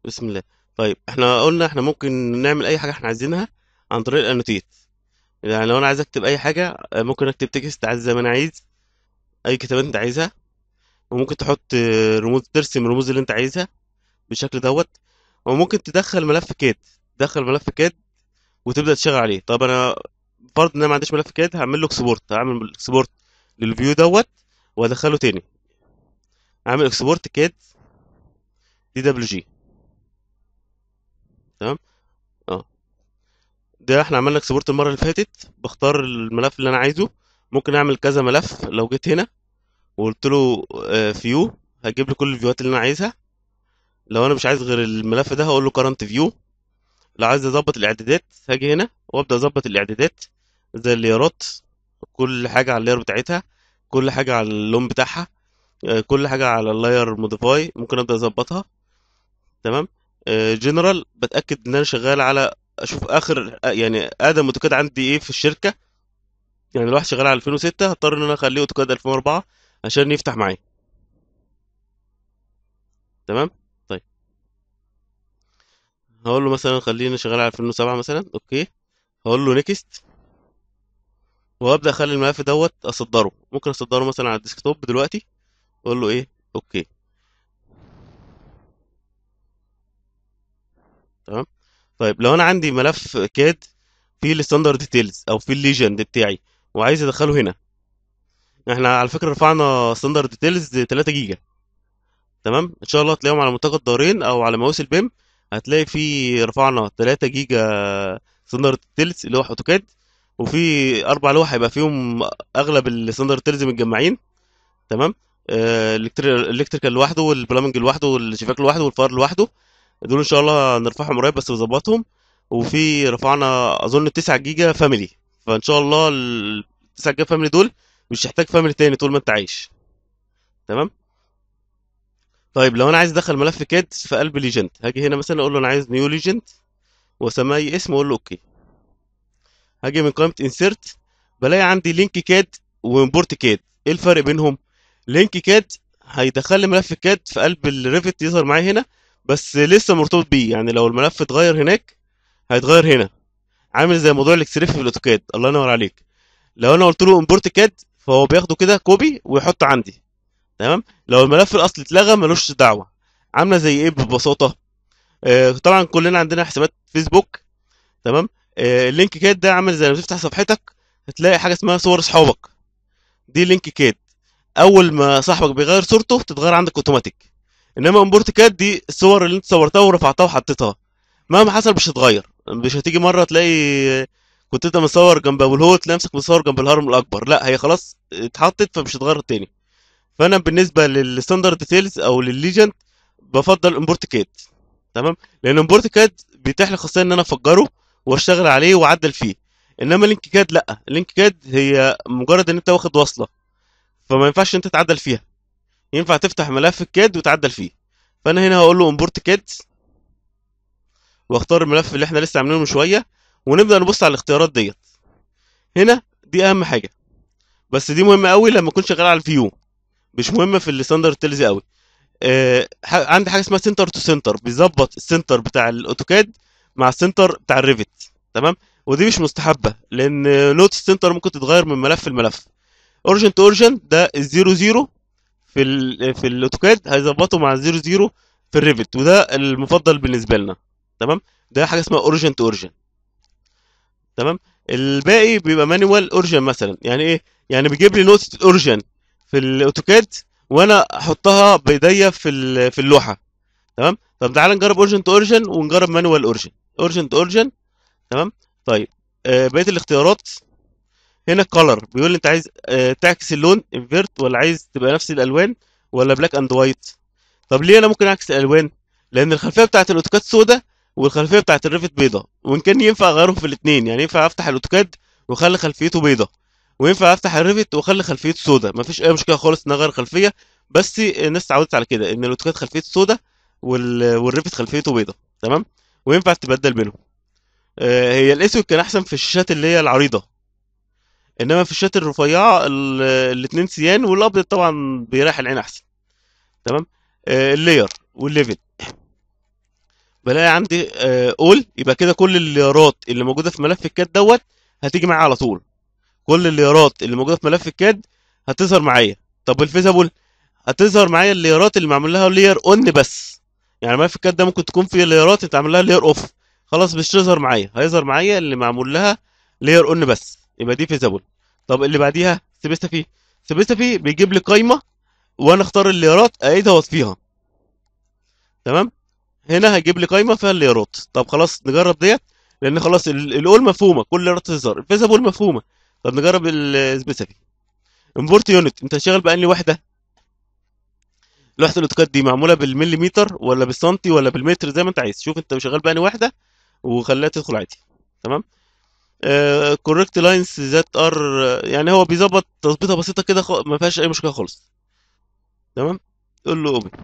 بسم الله طيب احنا قلنا احنا ممكن نعمل اي حاجه احنا عايزينها عن طريق الانوتيت يعني لو انا عايز اكتب اي حاجه آه، ممكن اكتب تكست عايز زي ما انا عايز اي كتابات انت عايزها وممكن تحط آه، رموز ترسم الرموز اللي انت عايزها بالشكل دوت وممكن تدخل ملف كاد تدخل ملف كاد وتبدا تشتغل عليه طب انا فرض ان انا ما عنديش ملف كاد هعمل له اكسبورت هعمل اكسبورت للفيو دوت وادخله تاني اعمل اكسبورت كاد دي دبليو جي تمام اه ده احنا عملنا اكسبورت المره اللي فاتت بختار الملف اللي انا عايزه ممكن اعمل كذا ملف لو جيت هنا وقلت له فيو هجيب لي كل الفيوهات اللي انا عايزها لو انا مش عايز غير الملف ده هقول له كرنت فيو لو عايز اظبط الاعدادات هاجي هنا وابدا اظبط الاعدادات زي الليرات كل حاجه على اللاير بتاعتها كل حاجه على اللون بتاعها آه، كل حاجه على اللاير موديفاي ممكن ابدا اظبطها تمام جنرال بتاكد ان انا شغال على اشوف اخر آه، يعني اقدم اوتوكاد عندي ايه في الشركه يعني الواحد شغال على 2006 هضطر ان انا اخليه اوتوكاد 2004 عشان يفتح معايا تمام طيب هقول له مثلا خلينا شغال على 2007 مثلا اوكي هقول له نيكست وابدا اخلي الملف دوت اصدره ممكن اصدره مثلا على الديسكتوب دلوقتي اقول له ايه اوكي تمام طيب لو انا عندي ملف كاد فيه الستاندرد ديتيلز او فيه الليجند بتاعي وعايز ادخله هنا احنا على فكره رفعنا ستاندرد ديتيلز 3 جيجا تمام ان شاء الله هتلاقيهم على منتدى الدارين او على ماوس البيم هتلاقي في رفعنا 3 جيجا ستاندرد ديتيلز اللي هو اوتوكاد وفي اربع لوح هيبقى فيهم اغلب الستاندرد ديتيلز متجمعين تمام آه، الإلكتري- الالكتريكال لوحده والبلامنج لوحده والشباك لوحده والفار لوحده دول ان شاء الله نرفعهم قريب بس نظبطهم وفي رفعنا اظن 9 جيجا فاميلي فان شاء الله ال 9 جيجا فاميلي دول مش هتحتاج فاميلي تاني طول ما انت عايش تمام طيب لو انا عايز ادخل ملف كاد في قلب ليجند هاجي هنا مثلا اقول له انا عايز نيو ليجند واسميه أي اسم واقول له اوكي هاجي من قائمه انسيرت بلاقي عندي لينك كاد وامبورت كاد ايه الفرق بينهم لينك كاد هيدخل لي ملف كاد في قلب الريفت يظهر معايا هنا بس لسه مرتبط بيه يعني لو الملف اتغير هناك هيتغير هنا عامل زي موضوع الاكسريف في الاوتوكاد الله ينور عليك لو انا قلت له امبورت كاد فهو بياخده كده كوبي ويحطه عندي تمام لو الملف الاصلي اتلغى ملوش دعوه عامله زي ايه ببساطه آه طبعا كلنا عندنا حسابات فيسبوك تمام آه اللينك كاد ده عامل زي لما تفتح صفحتك هتلاقي حاجه اسمها صور اصحابك دي لينك كاد اول ما صاحبك بيغير صورته تتغير عندك اوتوماتيك انما امبورت كاد دي الصور اللي انت صورتها ورفعتها وحطيتها مهما حصل مش هتتغير مش هتيجي مره تلاقي كنت انت مصور جنب ابو الهول تلاقي نفسك مصور جنب الهرم الاكبر لا هي خلاص اتحطت فمش هتتغير تاني فانا بالنسبه للستاندرد ديتيلز او للليجند بفضل امبورت كاد تمام لان امبورت كاد بيتيح لي خاصيه ان انا افجره واشتغل عليه واعدل فيه انما لينك كاد لا لينك كاد هي مجرد ان انت واخد وصله فما ينفعش انت تعدل فيها ينفع تفتح ملف الكاد وتعدل فيه فانا هنا هقول له امبورت كاد واختار الملف اللي احنا لسه عاملينه من شويه ونبدا نبص على الاختيارات ديت هنا دي اهم حاجه بس دي مهمه قوي لما اكون شغال على الفيو مش مهمه في الستاندرد تيلز قوي آه ح- عندي حاجه اسمها سنتر تو سنتر بيظبط السنتر بتاع الاوتوكاد مع السنتر بتاع الريفت تمام ودي مش مستحبه لان نوت السنتر ممكن تتغير من ملف لملف اورجن تو اورجن ده الزيرو زيرو في ال في الاوتوكاد هيظبطه مع الزيرو زيرو في الريفت وده المفضل بالنسبه لنا تمام ده حاجه اسمها اورجن تو اورجن تمام الباقي بيبقى مانوال اورجن مثلا يعني ايه يعني بيجيب لي نقطه الاورجن في الاوتوكاد وانا احطها بايديا في ال- في اللوحه تمام طب تعالى نجرب اورجن تو اورجن ونجرب مانوال اورجن اورجن تو اورجن تمام طيب آه بقيه الاختيارات هنا الكولر بيقول لي انت عايز آه تعكس اللون انفيرت ولا عايز تبقى نفس الالوان ولا بلاك اند وايت طب ليه انا ممكن اعكس الالوان لان الخلفيه بتاعت الاوتوكاد سودا والخلفيه بتاعت الريفت بيضه وان كان ينفع اغيرهم في الاثنين يعني ينفع افتح الاوتوكاد واخلي خلفيته بيضه وينفع افتح الريفت واخلي خلفيته سودا مفيش اي مشكله خالص ان اغير خلفيه بس الناس اتعودت على كده ان الاوتوكاد خلفيته سودا وال... والريفت خلفيته بيضه تمام وينفع تبدل بينهم آه، هي الاسود كان احسن في الشاشات اللي هي العريضه انما في الشاشات الرفيعه ال- الاتنين سيان والابيض طبعا بيريح العين احسن تمام آه، اللاير والليفل بلاقي عندي اول يبقى كده كل الليارات اللي موجوده في ملف الكاد دوت هتيجي معايا على طول كل الليارات اللي موجوده في ملف الكاد هتظهر معايا طب الفيزابل هتظهر معايا الليارات اللي معمول لها لير اون بس يعني ملف الكاد ده ممكن تكون فيه ليارات انت عامل لها لير اوف خلاص مش تظهر معايا هيظهر معايا اللي معمول لها لير اون بس يبقى دي فيزابل طب اللي بعديها سبيستافي سبيستافي بيجيب لي قايمه وانا اختار الليارات اعيدها واطفيها تمام هنا هيجيب لي قايمه فيها الليارات طب خلاص نجرب ديت لان خلاص ال- الاول مفهومه كل الليارات تظهر الفيزابل مفهومه طب نجرب السبيسيفيك امبورت يونت انت شغال باني وحده لوحه الاوتوكاد دي معموله بالمليمتر ولا بالسنتي ولا بالمتر زي ما انت عايز شوف انت شغال باني وحده وخليها تدخل عادي تمام كوركت لاينز ذات ار يعني هو بيظبط تظبيطه بسيطه كده خ... ما فيهاش اي مشكله خالص تمام قول له اوبن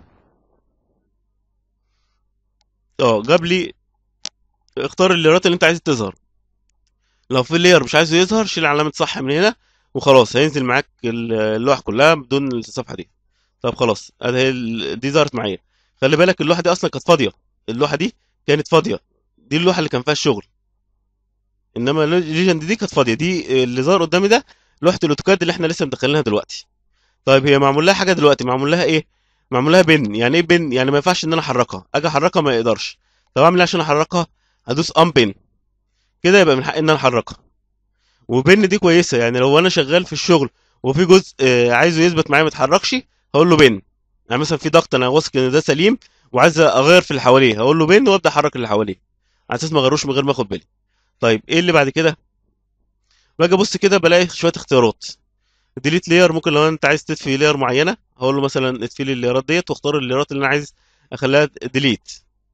اه جاب لي اختار الليرات اللي انت عايز تظهر لو في لير مش عايزه يظهر شيل علامه صح من هنا وخلاص هينزل معاك ال- اللوحه كلها بدون الصفحه دي طب خلاص ادي هي ال- دي ظهرت معايا خلي بالك اللوحه دي اصلا كانت فاضيه اللوحه دي كانت فاضيه دي اللوحه اللي كان فيها الشغل انما الليجند دي كانت فاضيه دي اللي ظهر قدامي ده لوحه الاوتوكاد اللي احنا لسه مدخلينها دلوقتي طيب هي معمول لها حاجه دلوقتي معمول لها ايه معمول لها بن يعني ايه بن يعني ما ينفعش ان انا احركها اجي احركها ما يقدرش طب اعمل ايه عشان احركها هدوس ام بن كده يبقى من حقي ان انا احركها وبن دي كويسه يعني لو انا شغال في الشغل وفي جزء آه، عايزه يثبت معايا ما يتحركش هقول له بن يعني مثلا في ضغط انا واثق ان ده سليم وعايز اغير في اللي حواليه هقول له بن وابدا احرك اللي حواليه على اساس ما اغيروش من غير ما اخد بالي طيب ايه اللي بعد كده باجي ابص كده بلاقي شويه اختيارات ديليت لاير ممكن لو انت عايز تطفي لاير معينه هقول له مثلا اطفي لي اللايرات ديت واختار اللايرات اللي انا عايز اخليها ديليت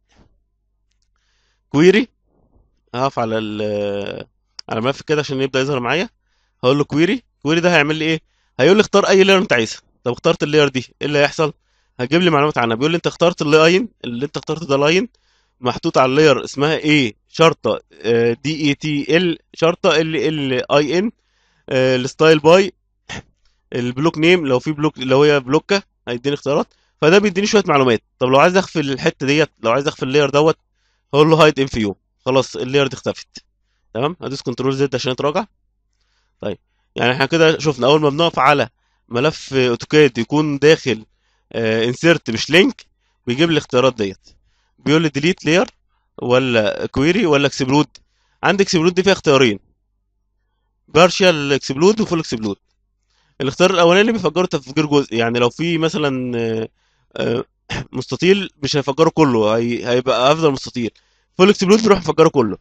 كويري هقف على ال على الملف كده عشان يبدا يظهر معايا هقول له كويري كويري ده هيعمل لي ايه هيقول لي اختار اي لاير انت عايزها طب اخترت اللاير دي ايه اللي هيحصل هيجيب لي معلومات عنها بيقول لي انت اخترت اللاين اللي انت اخترته ده لاين محطوط على اللاير اسمها ايه شرطه دي اي تي ال شرطه ال ال اي ان الستايل باي البلوك نيم لو في بلوك لو هي بلوكه هيديني اختيارات فده بيديني شويه معلومات طب لو عايز اخفي الحته ديت لو عايز اخفي اللاير دوت هقول له هايد ان فيو خلاص اللاير دي اختفت تمام هدوس كنترول زد عشان اتراجع طيب يعني احنا كده شفنا اول ما بنقف على ملف اوتوكاد يكون داخل انسيرت مش لينك بيجيب لي الاختيارات ديت بيقول لي ديليت لاير ولا كويري ولا اكسبلود عندك اكسبلود دي فيها اختيارين بارشال اكسبلود وفول اكسبلود الاختيار الاولاني بيفجره تفجير جزء يعني لو في مثلا آه، آه، مستطيل مش هيفجره كله هي... هيبقى افضل مستطيل فول اكسبلود بيروح مفجره كله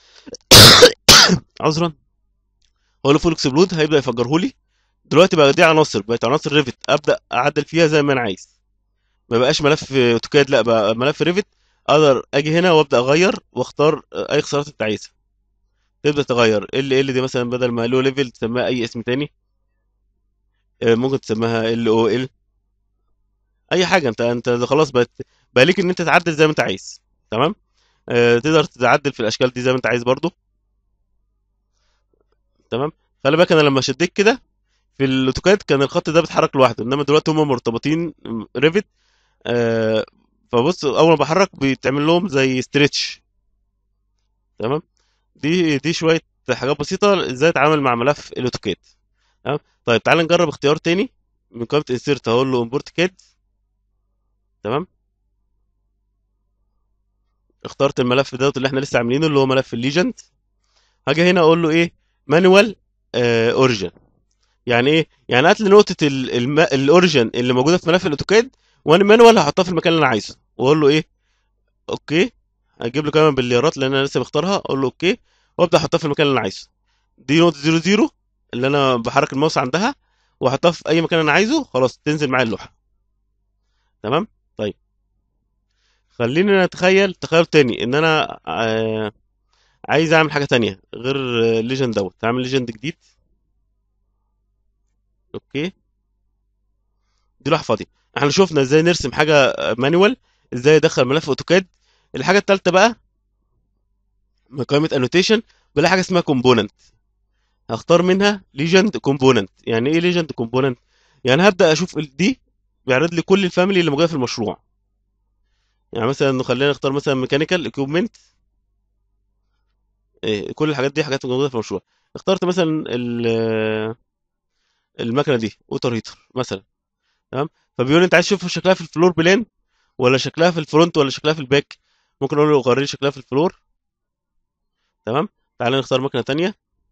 عذرا هو له فول اكسبلود هيبدا يفجره لي دلوقتي بقى دي عناصر بقت عناصر ريفت ابدا اعدل فيها زي ما انا عايز ما بقاش ملف اوتوكاد لا بقى ملف ريفت اقدر اجي هنا وابدا اغير واختار اي اختصارات انت عايزها تبدا تغير ال ال دي مثلا بدل ما لو ليفل تسميها اي اسم تاني آه، ممكن تسميها ال او ال اي حاجه انت انت خلاص بقت بقى ليك ان انت تعدل زي ما انت عايز تمام آه، تقدر تعدل في الاشكال دي زي ما انت عايز برضو تمام خلي بالك انا لما شديت كده في الاوتوكاد كان الخط ده بيتحرك لوحده انما دلوقتي هم مرتبطين ريفت آه فبص اول ما بحرك بيتعمل لهم زي ستريتش تمام دي دي شويه حاجات بسيطه ازاي اتعامل مع ملف الاوتوكاد تمام طيب تعال نجرب اختيار تاني من قائمه انسيرت هقول له امبورت كاد تمام اخترت الملف دوت اللي احنا لسه عاملينه اللي هو ملف الليجند هاجي هنا اقول له ايه مانوال اوريجن يعني ايه يعني هات لي نقطه ال- الم... الاوريجن اللي موجوده في ملف الاوتوكاد وانا مانوال هحطها في المكان اللي انا عايزه واقول له ايه اوكي هجيب له كمان بالليارات لان انا لسه مختارها اقول له اوكي وابدا احطها في المكان اللي انا عايزه دي نقطه 0 0 اللي انا بحرك الماوس عندها واحطها في اي مكان انا عايزه خلاص تنزل معايا اللوحه تمام طيب خلينا نتخيل تخيل تاني ان انا آه عايز اعمل حاجه تانية غير ليجند دوت هعمل ليجند جديد اوكي دي لوحه فاضيه احنا شفنا ازاي نرسم حاجه مانوال ازاي ادخل ملف اوتوكاد الحاجه الثالثه بقى من قائمه انوتيشن بلاقي حاجه اسمها كومبوننت هختار منها ليجند كومبوننت يعني ايه ليجند كومبوننت يعني هبدا اشوف ال- دي بيعرض لي كل الفاميلي اللي موجوده في المشروع يعني مثلا خلينا نختار مثلا ميكانيكال اكيوبمنت إيه كل الحاجات دي حاجات موجوده في المشروع اخترت مثلا ال- المكنه دي ووتر هيتر مثلا تمام فبيقول لي انت عايز تشوف شكلها في الفلور بلان ولا شكلها في الفرونت ولا شكلها في الباك ممكن اقول له غير لي شكلها في الفلور تمام تعالى نختار مكنه تانية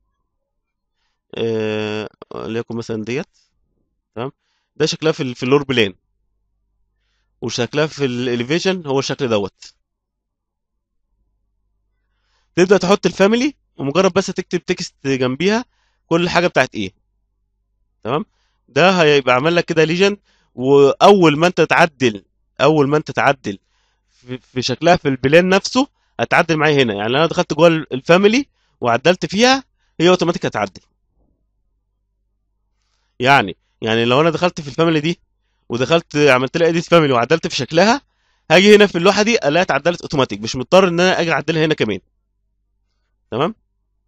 آه، ليكن مثلا ديت تمام ده شكلها في الفلور بلان وشكلها في الاليفيشن هو الشكل دوت تبدا تحط الفاميلي ومجرد بس تكتب تكست جنبيها كل حاجه بتاعت ايه تمام ده هيبقى عمل لك كده ليجند واول ما انت تعدل اول ما انت تعدل في في شكلها في البلان نفسه هتعدل معايا هنا يعني انا دخلت جوه الفاميلي وعدلت فيها هي اوتوماتيك هتعدل يعني يعني لو انا دخلت في الفاميلي دي ودخلت عملت لها اديت فاميلي وعدلت في شكلها هاجي هنا في اللوحه دي الاقيها اتعدلت اوتوماتيك مش مضطر ان انا اجي اعدلها هنا كمان تمام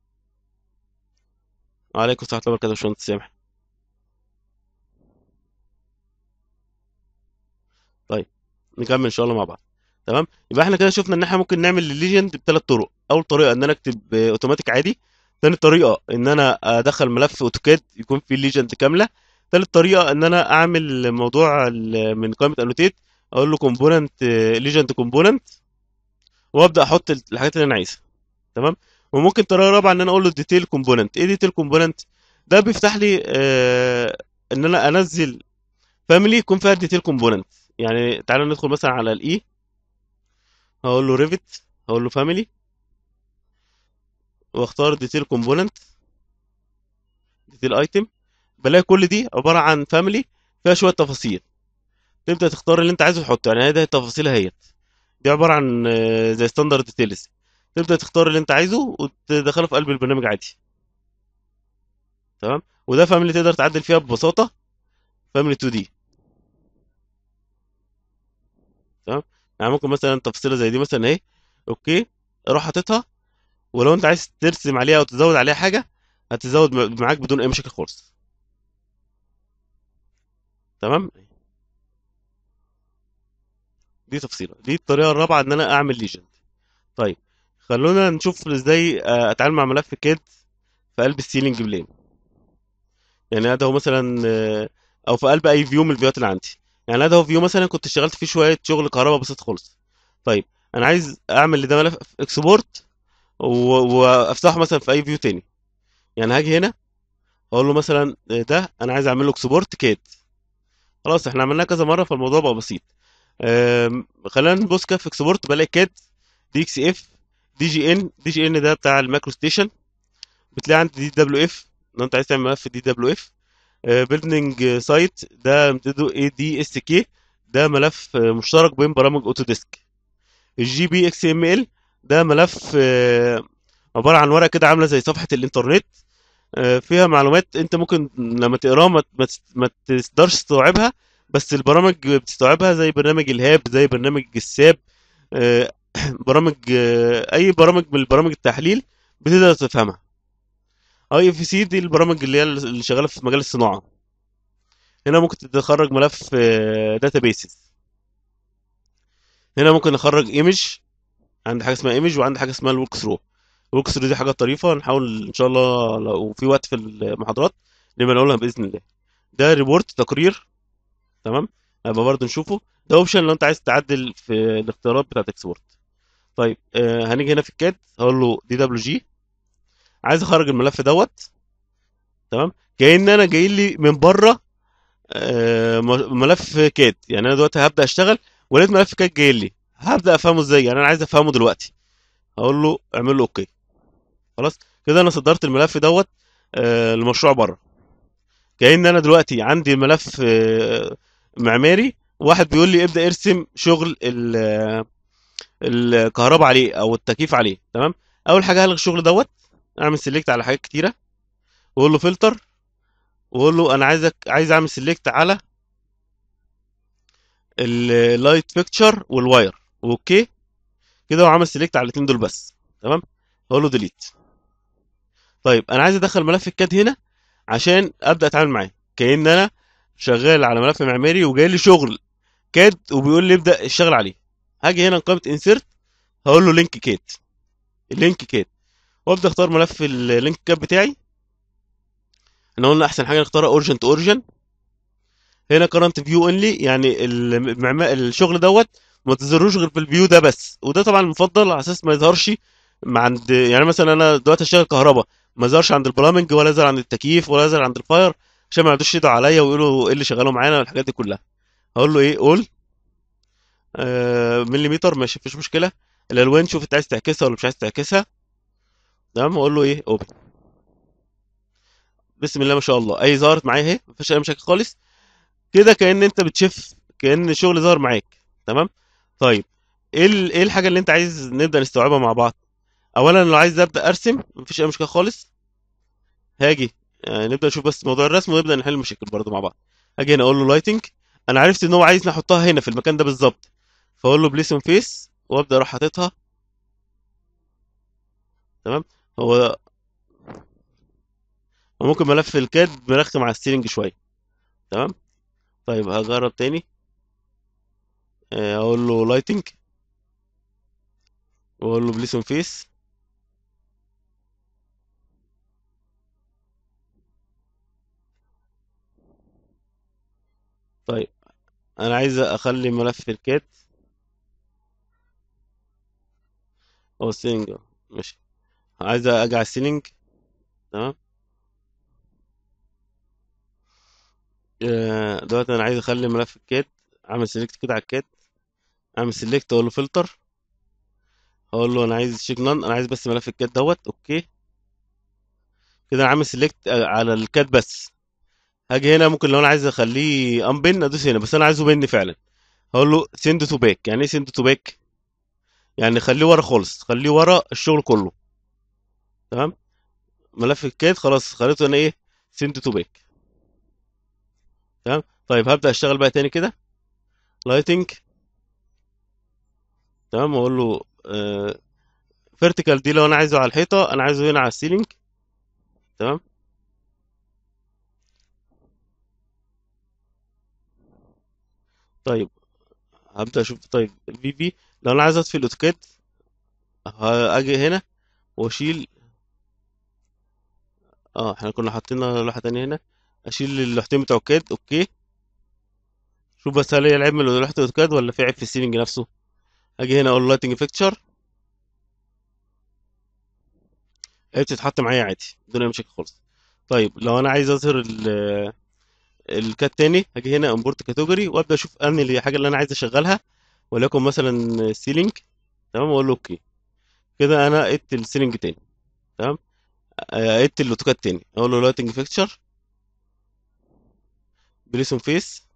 وعليكم السلام ورحمه الله وبركاته يا باشمهندس سامح طيب نكمل ان شاء الله مع بعض تمام يبقى احنا كده شفنا ان احنا ممكن نعمل الليجند بثلاث طرق اول طريقه ان انا اكتب آه، اوتوماتيك عادي تاني طريقه ان انا ادخل ملف اوتوكاد يكون فيه الليجند كامله تالت طريقه ان انا اعمل موضوع ال- من قائمه انوتيت اقول له كومبوننت ليجند كومبوننت وابدا احط الحاجات اللي انا عايزها تمام وممكن طريقه رابعه ان انا اقول له ديتيل كومبوننت ايه ديتيل كومبوننت ده بيفتح لي آه ان انا انزل فاميلي يكون فيها ديتيل كومبوننت يعني تعالى ندخل مثلا على الاي هقول له ريفت هقول له فاميلي واختار ديتيل كومبوننت ديتيل ايتم بلاقي كل دي عباره عن فاميلي فيها شويه تفاصيل تبدا تختار اللي انت عايزه تحطه يعني ده التفاصيل اهيت دي عباره عن آه، زي ستاندرد ديتيلز تبدا تختار اللي انت عايزه وتدخله في قلب البرنامج عادي تمام وده فاميلي تقدر تعدل فيها ببساطه فاميلي 2 دي تمام يعني ممكن مثلا تفصيله زي دي مثلا اهي اوكي اروح حاططها ولو انت عايز ترسم عليها او تزود عليها حاجه هتزود م- معاك بدون اي مشاكل خالص تمام دي تفصيله دي الطريقه الرابعه ان انا اعمل ليجند طيب خلونا نشوف ازاي آه، اتعامل مع ملف كاد في قلب السيلينج بلين يعني هذا هو مثلا آه، او في قلب اي فيو من الفيوهات اللي عندي يعني هذا هو فيو مثلا كنت اشتغلت فيه شويه شغل كهرباء بسيط خالص طيب انا عايز اعمل لده ملف اكسبورت وافتحه مثلا في اي فيو تاني يعني هاجي هنا اقول له مثلا ده انا عايز اعمل له اكسبورت كاد خلاص احنا عملناه كذا مره فالموضوع بقى بسيط أم، خلينا نبص كده في اكسبورت بلاقي كاد دي اكس اف دي جي ان دي جي ان ده بتاع المايكرو ستيشن بتلاقي عندي دي دبليو اف لو انت عايز تعمل ملف دي دبليو اف بيلدنج سايت ده امتداده اي دي اس كي ده ملف آه، مشترك بين برامج اوتوديسك الجي بي اكس ام ال ده ملف آه، عباره عن ورقه كده عامله زي صفحه الانترنت آه، فيها معلومات انت ممكن لما تقراها ما ما تس- ما تقدرش تستوعبها بس البرامج بتستوعبها زي برنامج الهاب زي برنامج الساب آه، برامج آه، اي برامج من برامج التحليل بتقدر تفهمها اي اف سي دي البرامج اللي هي اللي شغاله في مجال الصناعه هنا ممكن تخرج ملف داتابيسز هنا ممكن نخرج ايمج عند حاجه اسمها ايمج وعند حاجه اسمها الورك ثرو الورك ثرو دي حاجه طريفه نحاول ان شاء الله لو في وقت في المحاضرات نبقى نقولها باذن الله ده ريبورت تقرير تمام هبقى برضه نشوفه ده اوبشن لو انت عايز تعدل في الاختيارات بتاعت اكسبورت طيب آه هنيجي هنا في الكاد هقول له دي دبليو جي عايز اخرج الملف دوت تمام كأن انا جاي لي من بره آه م- ملف كاد يعني انا دلوقتي هبدا اشتغل ولقيت ملف كاد جاي لي هبدا افهمه ازاي يعني انا عايز افهمه دلوقتي هقول له اعمل له اوكي خلاص كده انا صدرت الملف دوت آه المشروع بره كأن انا دلوقتي عندي ملف آه معماري واحد بيقول لي ابدا ارسم شغل ال- آه، الكهرباء عليه او التكييف عليه تمام اول حاجه هلغي الشغل دوت اعمل سيلكت على حاجات كتيره واقول له فلتر واقول له انا عايزك عايز اعمل سيلكت على اللايت فيكتشر والواير اوكي كده هو عمل سيلكت على الاثنين دول بس تمام اقول له ديليت طيب انا عايز ادخل ملف الكاد هنا عشان ابدا اتعامل معاه كأن انا شغال على ملف معماري وجاي لي شغل كاد وبيقول لي ابدا اشتغل عليه هاجي هنا قائمه انسيرت هقول له لينك كيت اللينك كيت وابدا اختار ملف اللينك كات بتاعي احنا قلنا احسن حاجه نختارها اورجن تو اورجن هنا كرنت فيو اونلي يعني المعما... الشغل دوت ما تظهروش غير في الفيو ده بس وده طبعا المفضل على اساس ما يظهرش مع عند يعني مثلا انا دلوقتي اشتغل كهرباء ما يظهرش عند البلامنج ولا يظهر عند التكييف ولا يظهر عند الفاير عشان ما يقعدوش يدعوا عليا ويقولوا ايه اللي شغالوا معانا والحاجات دي كلها هقول له ايه قول آه مليمتر ماشي مفيش مشكله الالوان شوف انت عايز تعكسها ولا مش عايز تعكسها تمام اقول له ايه اوبن بسم الله ما شاء الله اي ظهرت معايا اهي مفيش اي مشاكل خالص كده كأن انت بتشوف كأن الشغل ظهر معاك تمام طيب ايه ال- ايه الحاجه اللي انت عايز نبدا نستوعبها مع بعض اولا لو عايز ابدا ارسم مفيش اي مشكله خالص هاجي يعني نبدا نشوف بس موضوع الرسم ونبدا نحل المشاكل برضو مع بعض هاجي هنا اقول له لايتنج انا عرفت ان هو عايز نحطها هنا في المكان ده بالظبط فاقول له بليس اون فيس وابدا اروح حاططها تمام هو هو ممكن ملف الكاد مرخم على السيلينج شويه تمام طيب هجرب تاني آه، اقول له لايتنج واقول له بليس اون فيس طيب انا عايز اخلي ملف الكاد او السيلينج ماشي عايز اجي على السيلينج تمام آه، دلوقتي انا عايز اخلي ملف الكاد اعمل سيلكت كده على الكاد اعمل سيلكت اقول له فلتر اقول له انا عايز شيك نان انا عايز بس ملف الكاد دوت اوكي كده انا عامل سيلكت على الكاد بس هاجي هنا ممكن لو انا عايز اخليه انبن ادوس هنا بس انا عايزه بن فعلا هقول له سند تو باك يعني ايه سند تو باك يعني خليه ورا خالص خليه ورا الشغل كله تمام ملف الكاد خلاص خليته انا ايه سند تو باك تمام طيب هبدا اشتغل بقى تاني كده لايتنج تمام واقول له فيرتيكال دي لو انا عايزه على الحيطه انا عايزه هنا على السيلينج تمام طيب هبدا اشوف طيب الفي في لو انا عايز اطفي الاوتوكاد هاجي هنا واشيل اه احنا كنا حاطين لوحه تانية هنا اشيل اللوحتين بتوع الكاد اوكي شوف بس هل هي العيب من لوحه الاوتوكاد ولا في عيب في السيلينج نفسه اجي هنا اقول لايتنج فيكتشر هي بتتحط معايا عادي بدون اي مشاكل خالص طيب لو انا عايز اظهر ال- الكات تاني هاجي هنا امبورت كاتيجوري وابدا اشوف انهي اللي- الحاجه اللي انا عايز اشغلها وليكن مثلا سيلينج تمام واقول له اوكي كده انا قدت السيلينج تاني تمام آه، قدت الاوتوكاد تاني اقول له لايتنج فيكتشر بليسون فيس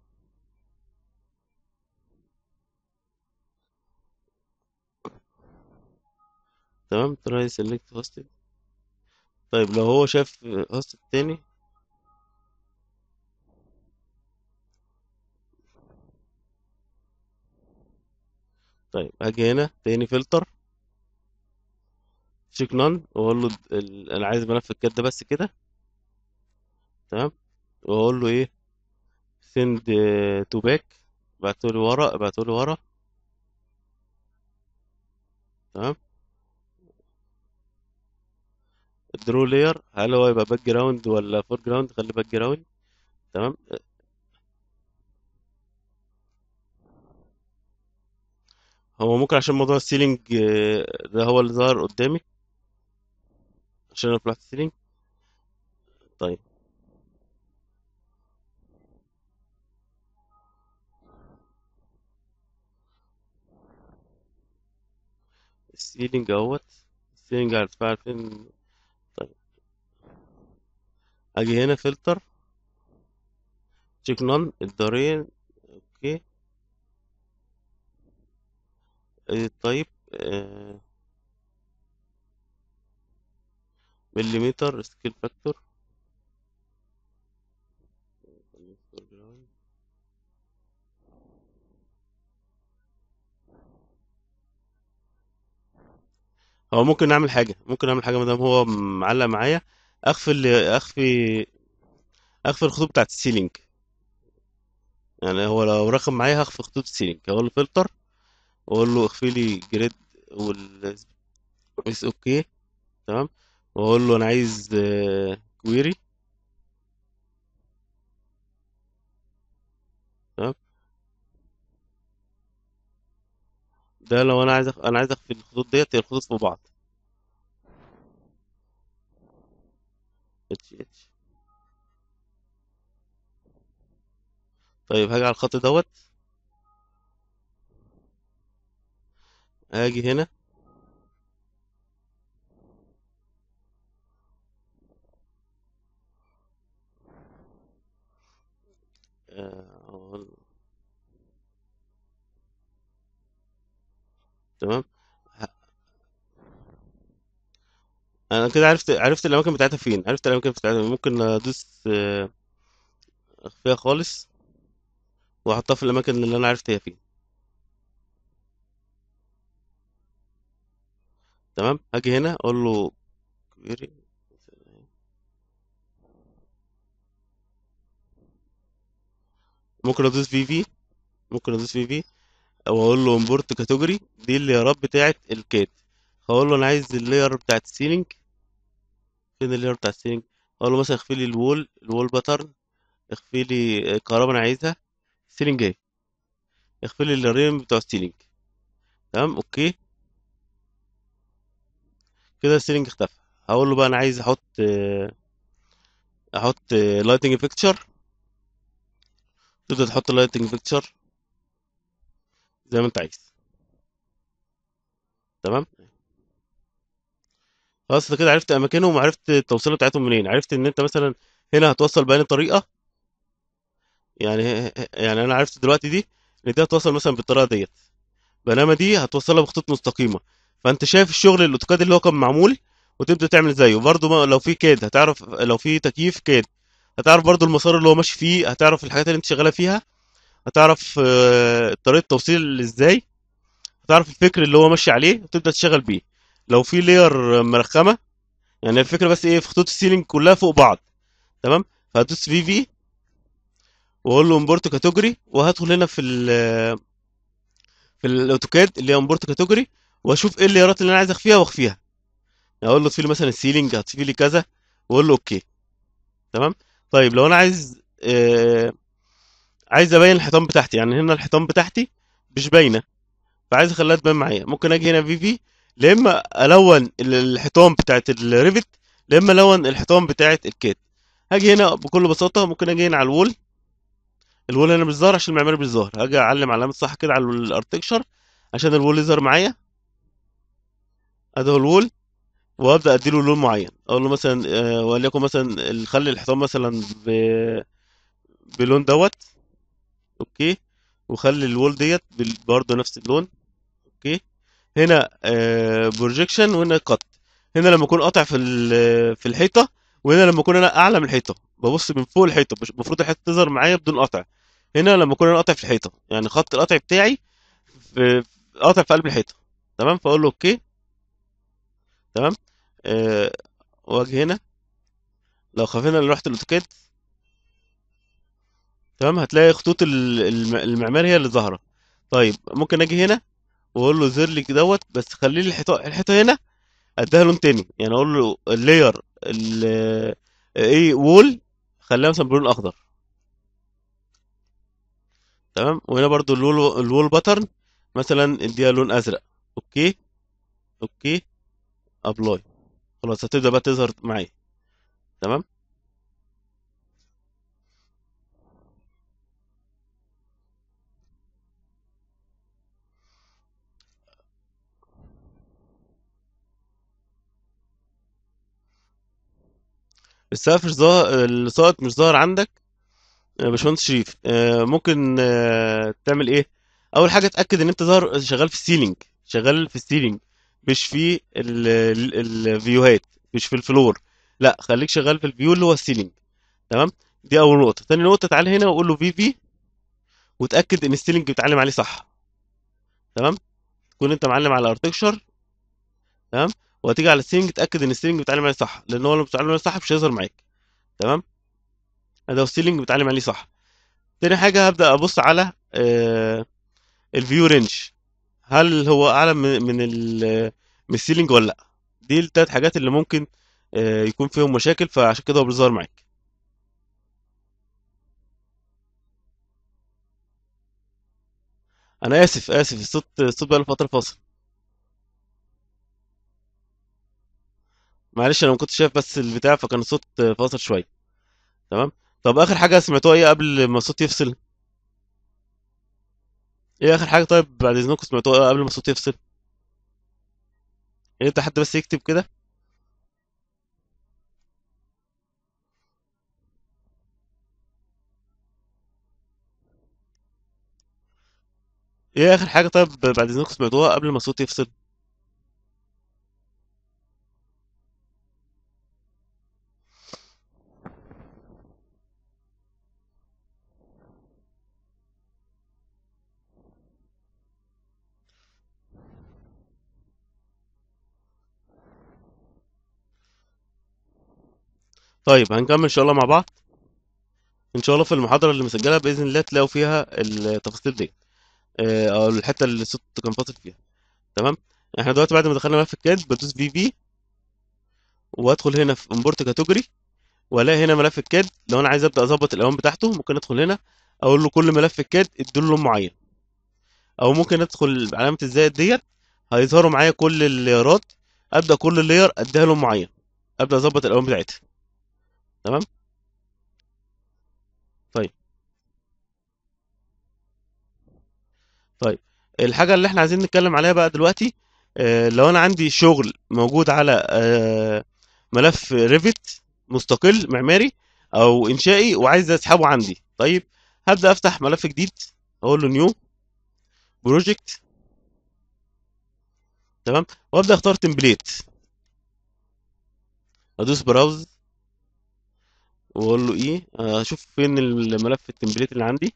تمام تراي سيلكت هوست طيب لو هو شاف هوست التاني طيب هاجي هنا تاني فلتر تشيك نون واقول له ال- انا عايز ملف الكاد ده بس كده تمام واقول له ايه سند تو باك ابعتولي ورا ابعتولي ورا تمام الدرو لاير هل هو يبقى باك جراوند ولا فور جراوند خلي باك جراوند تمام هو ممكن عشان موضوع السيلينج آه، ده هو اللي ظهر قدامي عشان انا فتحت السيلينج طيب السيلينج اهوت السيلينج على ارتفاع 2000 طيب اجي هنا فلتر تشيك نون الدارين اوكي إيه طيب آه، مليمتر سكيل فاكتور هو ممكن نعمل حاجة ممكن نعمل حاجة مادام هو معلق معايا اخفي اللي اخفي اخفي الخطوط بتاعت السيلينج يعني هو لو رقم معايا هخفي خطوط السيلينج هقول له فلتر واقول له اخفي لي جريد وال اس اوكي تمام واقول له انا عايز كويري تمام ده لو انا عايز أخ... انا عايز اخفي الخطوط ديت هي الخطوط في بعض اتش اتش طيب هاجي على الخط دوت هاجي هنا آه، أقول- تمام ه- انا كده عرفت عرفت الاماكن بتاعتها فين عرفت الاماكن بتاعتها ممكن ادوس آه، اخفيها خالص واحطها في الاماكن اللي انا عرفت هي فين تمام هاجي هنا اقول له query. ممكن ادوس في في ممكن ادوس في في او اقول له امبورت كاتيجوري دي الليرات بتاعت الكات هقول له انا عايز اللير بتاعت السيلينج فين اللير بتاعت السيلينج اقول له مثلا اخفي لي الوول الوول باترن اخفي لي الكهرباء انا عايزها السيلينج جاي اخفي لي الليرين بتوع السيلينج تمام اوكي كده السيلينج اختفى هقول له بقى انا عايز احط آه، احط لايتنج فيكتشر تبدا تحط لايتنج فيكتشر زي ما انت عايز تمام خلاص انت كده عرفت اماكنهم وعرفت التوصيله بتاعتهم منين عرفت ان انت مثلا هنا هتوصل بأنهي طريقه يعني يعني انا عرفت دلوقتي دي ان دي هتوصل مثلا بالطريقه ديت بينما دي هتوصلها بخطوط مستقيمه فانت شايف الشغل الاوتوكاد اللي هو كان معمول وتبدا تعمل زيه برضو ما- لو في كاد هتعرف لو في تكييف كاد هتعرف برضو المسار اللي هو ماشي فيه هتعرف الحاجات اللي انت شغاله فيها هتعرف آه، طريقه التوصيل ازاي هتعرف الفكر اللي هو ماشي عليه وتبدا تشتغل بيه لو في لير مرخمه يعني الفكره بس ايه في خطوط السيلينج كلها فوق بعض تمام فهتدوس في في واقول له امبورت كاتيجوري وهدخل هنا في ال في الاوتوكاد اللي هي امبورت كاتيجوري واشوف ايه الليرات اللي انا عايز اخفيها واخفيها يعني اقول له اطفي لي مثلا السيلينج هتطفي لي كذا واقول له اوكي تمام طيب لو انا عايز آه عايز ابين الحيطان بتاعتي يعني هنا الحيطان بتاعتي مش باينه فعايز اخليها تبان معايا ممكن اجي هنا في في لا اما الون ال- الحيطان بتاعت الريفت لا اما الون الحيطان بتاعت الكاد هاجي هنا بكل بساطه ممكن اجي هنا على الوول الوول هنا مش ظاهر عشان المعماري مش ظاهر هاجي اعلم علامه صح كده على الارتكشر عشان الوول يظهر معايا ادي هو الوول وابدا اديله لون معين اقول له مثلا آه، وليكن مثلا خلي الحيطان مثلا ب... بلون دوت اوكي وخلي الوول ديت بال- برضه نفس اللون اوكي هنا بروجيكشن وهنا قط هنا لما اكون قاطع في ال- في الحيطه وهنا لما اكون انا اعلى من الحيطه ببص من فوق الحيطه مش- المفروض الحيطه تظهر معايا بدون قطع هنا لما اكون انا قاطع في الحيطه يعني خط القطع بتاعي في قاطع في قلب الحيطه تمام فاقول له اوكي تمام أه واجي هنا لو خفينا لوحه الاوتوكاد تمام هتلاقي خطوط ال- الم- المعمار هي اللي ظاهره طيب ممكن اجي هنا واقول له زر لي دوت بس خلي لي الحيطه الحيطه هنا اديها لون تاني يعني اقول له اللاير ال- ايه وول خليها مثلا بلون اخضر تمام وهنا برضو الوول الوول باترن مثلا اديها لون ازرق اوكي اوكي ابلاي خلاص هتبدا بقى تظهر معايا تمام السقف مش ظاهر الساقط مش ظاهر عندك يا باشمهندس شريف آه، ممكن آه، تعمل ايه اول حاجه اتاكد ان انت ظاهر شغال في السيلينج شغال في السيلينج مش في ال- ال- الفيوهات مش في الفلور لا خليك شغال في الفيو اللي هو السيلينج تمام دي اول نقطه تاني نقطه تعالى هنا وقول له في في وتاكد ان السيلينج بيتعلم عليه صح تمام تكون انت معلم على ارتكشر تمام وهتيجي على السيلينج تاكد ان السيلينج بيتعلم عليه صح لان هو لو بيتعلم عليه صح مش هيظهر معاك تمام ده السيلينج بيتعلم عليه صح تاني حاجه هبدا ابص على آه الفيو رينج هل هو اعلى من من ال- من السيلينج ولا لا دي التلات حاجات اللي ممكن آه، يكون فيهم مشاكل فعشان كده هو بيظهر معاك انا اسف اسف الصوت الصوت بقى له فتره فاصل معلش انا ما كنتش شايف بس البتاع فكان الصوت فاصل شويه تمام طب اخر حاجه سمعتوها ايه قبل ما الصوت يفصل ايه اخر حاجه طيب بعد اذنكم سمعتوها قبل ما الصوت يفصل إيه انت حد بس يكتب كده ايه اخر حاجه طيب بعد اذنكم سمعتوها قبل ما الصوت يفصل طيب هنكمل ان شاء الله مع بعض ان شاء الله في المحاضره اللي مسجلها باذن الله تلاقوا فيها التفاصيل دي آه، او الحته اللي الصوت كان فاصل فيها تمام احنا دلوقتي بعد ما دخلنا ملف الكاد بدوس في في وادخل هنا في امبورت كاتيجوري والاقي هنا ملف الكاد لو انا عايز ابدا اظبط الالوان بتاعته ممكن ادخل هنا اقول له كل ملف الكاد اديله لون معين او ممكن ادخل علامه الزائد ديت هيظهروا معايا كل الليرات ابدا كل لير اديها لون معين ابدا اظبط الالوان بتاعتها تمام طيب طيب الحاجه اللي احنا عايزين نتكلم عليها بقى دلوقتي آه، لو انا عندي شغل موجود على آه، ملف ريفت مستقل معماري او انشائي وعايز اسحبه عندي طيب هبدا افتح ملف جديد اقول له نيو بروجكت تمام وابدا اختار تمبليت ادوس براوز واقول له ايه آه، اشوف فين الملف التمبليت اللي عندي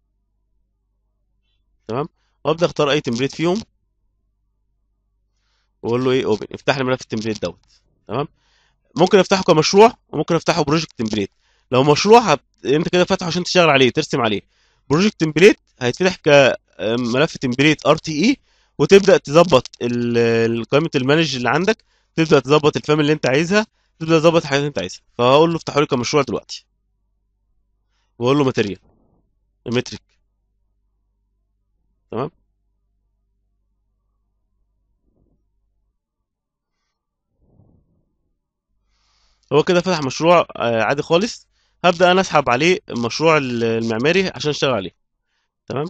تمام وابدا اختار اي تمبليت فيهم واقول له ايه اوبن افتح لي ملف التمبليت دوت تمام ممكن افتحه كمشروع وممكن افتحه بروجكت تمبليت لو مشروع هت... انت كده فاتحه عشان تشتغل عليه ترسم عليه بروجكت تمبليت هيتفتح كملف تمبليت ار تي اي وتبدا تظبط ال- ال- قائمه المانج اللي عندك تبدا تظبط الفام اللي انت عايزها تبدا تظبط الحاجات اللي انت عايزها فهقول له افتحه لي كمشروع دلوقتي واقول له ماتيريال مترك تمام هو كده فتح مشروع آه، عادي خالص هبدا انا اسحب عليه المشروع ال- المعماري عشان اشتغل عليه تمام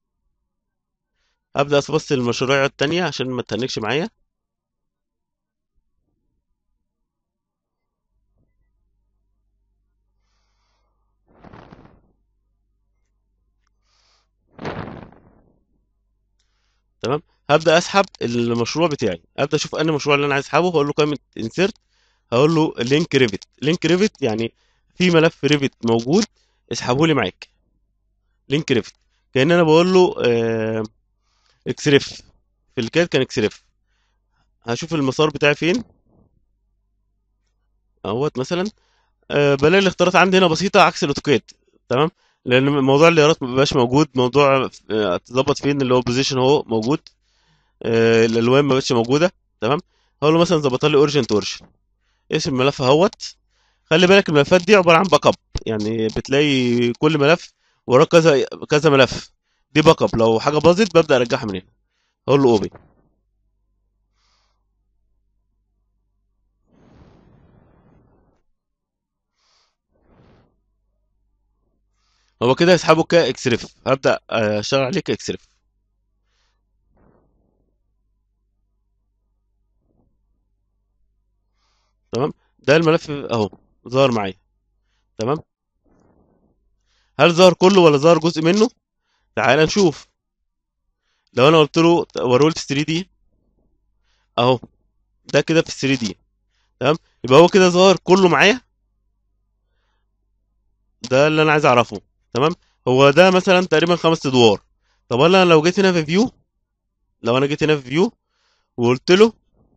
ابدا ابص المشاريع التانية عشان ما تهنكش معايا تمام هبدا اسحب المشروع بتاعي ابدا اشوف انهي مشروع اللي انا عايز اسحبه هقول له قائمه انسيرت هقول له لينك ريفت لينك ريفت يعني في ملف ريفت موجود اسحبه لي معاك لينك ريفت كان انا بقول له آه اكسرف في الكاد كان اكسرف هشوف المسار بتاعي فين اهوت مثلا آه بلاقي الاختيارات عندي هنا بسيطه عكس الاوتوكاد تمام لان موضوع الليارات ما بيبقاش موجود موضوع آه، تظبط فين اللي هو بوزيشن اهو موجود آه الالوان ما بقتش موجوده تمام هقول له مثلا ظبطها لي اوريجن تو اوريجن اسم الملف اهوت خلي بالك الملفات دي عباره عن باك اب يعني بتلاقي كل ملف وراه كذا كذا ملف دي باك اب لو حاجه باظت ببدا ارجعها من هنا اقول له اوبن هو كده هيسحبه كاكسرف هبدا آه، اشتغل عليه كاكسرف تمام ده الملف اهو ظهر معايا تمام هل ظهر كله ولا ظهر جزء منه تعال نشوف لو انا قلت له ورولت 3 دي اهو ده كده في 3 دي تمام يبقى هو كده ظهر كله معايا ده اللي انا عايز اعرفه تمام هو ده مثلا تقريبا خمس ادوار طب انا لو جيت هنا في فيو لو انا جيت هنا في فيو وقلت له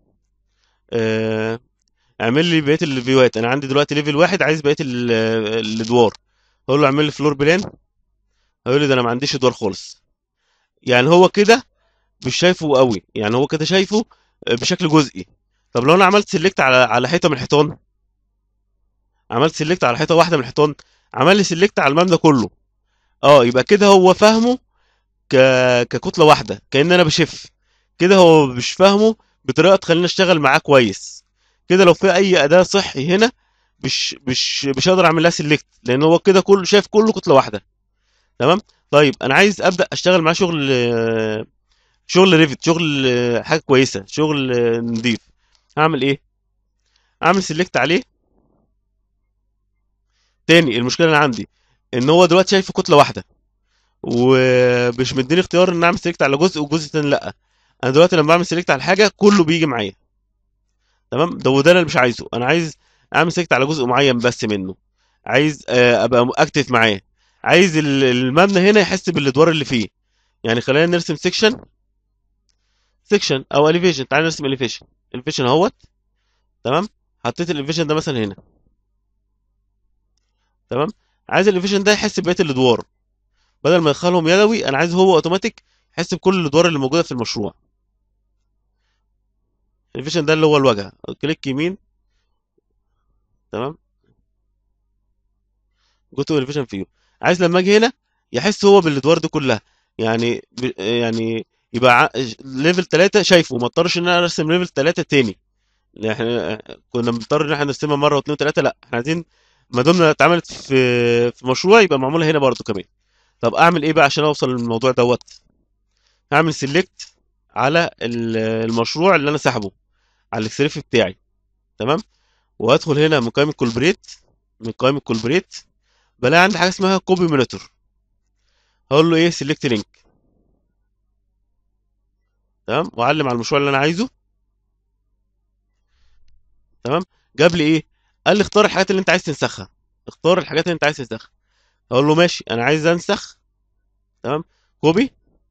آه اعمل لي بقيه الفيوهات انا عندي دلوقتي ليفل واحد عايز بقيه ال- الادوار اقول له اعمل لي فلور بلان هيقول لي ده انا ما عنديش ادوار خالص يعني هو كده مش شايفه قوي يعني هو كده شايفه بشكل جزئي طب لو انا عملت سيلكت على على حيطه من الحيطان عملت سيلكت على حيطه واحده من الحيطان عمل لي سيلكت على المبنى كله اه يبقى كده هو فاهمه ك... ككتله واحده كأن انا بشف كده هو مش فاهمه بطريقه تخليني اشتغل معاه كويس كده لو في اي اداه صحي هنا مش مش مش هقدر اعمل لها سيلكت لان هو كده كله شايف كله كتله واحده تمام طيب انا عايز ابدا اشتغل معاه شغل آه، شغل ريفت شغل آه، حاجه كويسه شغل آه، نضيف هعمل ايه اعمل سيلكت عليه تاني المشكله اللي عندي ان هو دلوقتي شايفه كتله واحده ومش مديني اختيار ان اعمل سيلكت على جزء وجزء تاني لا انا دلوقتي لما بعمل سيلكت على حاجه كله بيجي معايا تمام ده وده انا مش عايزه انا عايز اعمل سيلكت على جزء معين بس منه عايز آه، ابقى اكتف معاه عايز ال- المبنى هنا يحس بالادوار اللي فيه يعني خلينا نرسم سيكشن سيكشن او اليفيشن تعال نرسم اليفيشن اليفيشن اهوت تمام حطيت الاليفيشن ده مثلا هنا تمام عايز الاليفيشن ده يحس ببقيه الادوار بدل ما يدخلهم يدوي انا عايز هو اوتوماتيك يحس بكل الادوار اللي موجوده في المشروع الفيجن ده اللي هو الواجهه كليك يمين تمام جو تو الفيجن فيو عايز لما اجي هنا يحس هو بالادوار دي كلها يعني ب... يعني يبقى ع... ليفل 3 شايفه ما اضطرش ان انا ارسم ليفل 3 تاني لأن احنا كنا بنضطر ان احنا نرسمها مره واثنين وثلاثه لا احنا عايزين ما دمنا اتعملت في في مشروع يبقى معموله هنا برضو كمان طب اعمل ايه بقى عشان اوصل للموضوع دوت هعمل سيلكت على ال- المشروع اللي انا ساحبه على الاكسريف بتاعي تمام وادخل هنا من قائمه كولبريت من قائمه كولبريت بلاقي عندي حاجه اسمها كوبي مونيتور هقول له ايه سيلكت لينك تمام واعلم على المشروع اللي انا عايزه تمام جاب لي ايه قال لي اختار الحاجات اللي انت عايز تنسخها اختار الحاجات اللي انت عايز تنسخها اقول له ماشي انا عايز انسخ تمام كوبي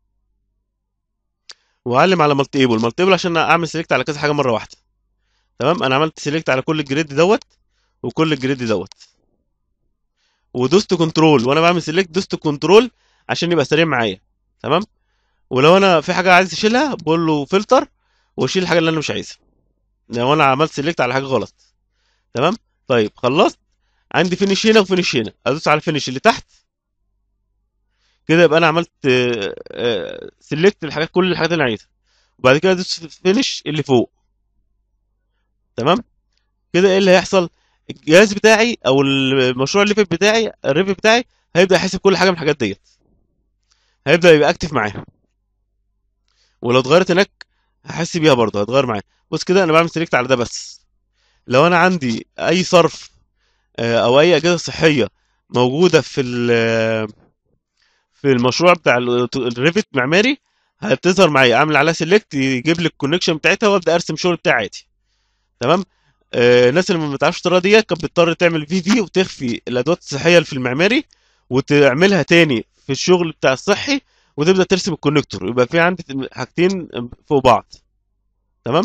واعلم على مالتي ايبل مالتي ايبل عشان اعمل سيلكت على كذا حاجه مره واحده تمام انا عملت سيلكت على كل الجريد دوت وكل الجريد دوت ودوست كنترول وانا بعمل سيلكت دوست كنترول عشان يبقى سريع معايا تمام ولو انا في حاجه عايز اشيلها بقول له فلتر واشيل الحاجه اللي انا مش عايزها لو انا عملت سيلكت على حاجه غلط تمام طيب خلصت عندي فينيش هنا وفينيش هنا ادوس على الفينيش اللي تحت كده يبقى انا عملت سيلكت الحاجات كل الحاجات اللي انا عايزها وبعد كده ادوس فينيش اللي فوق تمام كده ايه اللي هيحصل الجهاز بتاعي او المشروع الليفل بتاعي الريفي بتاعي هيبدا يحسب كل حاجه من الحاجات ديت هيبدا يبقى اكتف معاها ولو اتغيرت هناك هحس بيها برضه هتغير معايا بص كده انا بعمل سيلكت على ده بس لو انا عندي اي صرف آه، او اي اجهزه صحيه موجوده في ال- في المشروع بتاع ال- الريفت معماري هتظهر معايا اعمل عليها سيلكت يجيب لي الكونكشن بتاعتها وابدا ارسم شغل بتاعي عادي تمام آه، الناس اللي ما بتعرفش الطريقه دي كانت بتضطر تعمل في في وتخفي الادوات الصحيه اللي في المعماري وتعملها تاني في الشغل بتاع الصحي وتبدا ترسم الكونكتور يبقى في عندي حاجتين فوق بعض تمام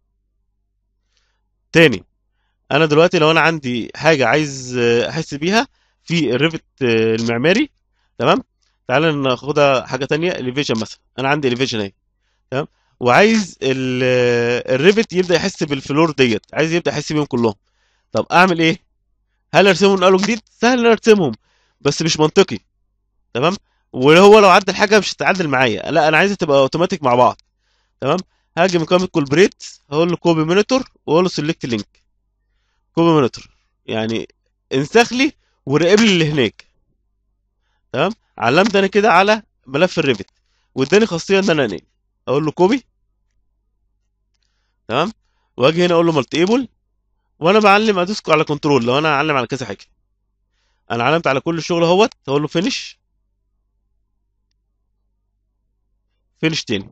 تاني انا دلوقتي لو انا عندي حاجه عايز آه، احس بيها في الريفت آه، المعماري تمام تعال ناخدها حاجه تانية اليفيشن مثلا انا عندي اليفيشن اهي تمام وعايز ال- آه، الريفت يبدا يحس بالفلور ديت عايز يبدا يحس بيهم كلهم طب اعمل ايه هل ارسمهم من اول وجديد سهل ان أنا ارسمهم بس مش منطقي تمام وهو لو عدل حاجه مش هتتعدل معايا لا انا عايزها تبقى اوتوماتيك مع بعض تمام هاجي من قائمه كولبريت هقول له كوبي مونيتور واقول له سيلكت لينك كوبي مونيتور يعني انسخ لي وراقب لي اللي هناك تمام علمت انا كده على ملف الريفت واداني خاصيه ان انا انقل اقول له كوبي تمام واجي هنا اقول له مالتي ايبل وانا بعلم ادوس على كنترول لو انا اعلم على كذا حاجه انا علمت على كل الشغل اهوت هقول له فينش فينش تاني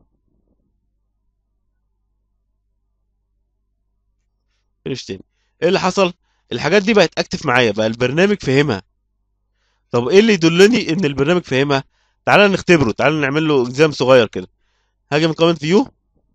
فينش تاني ايه اللي حصل الحاجات دي بقت اكتف معايا بقى البرنامج فهمها طب ايه اللي يدلني ان البرنامج فهمها تعالى نختبره تعالى نعمل له اكزام صغير كده هاجي من قائمه فيو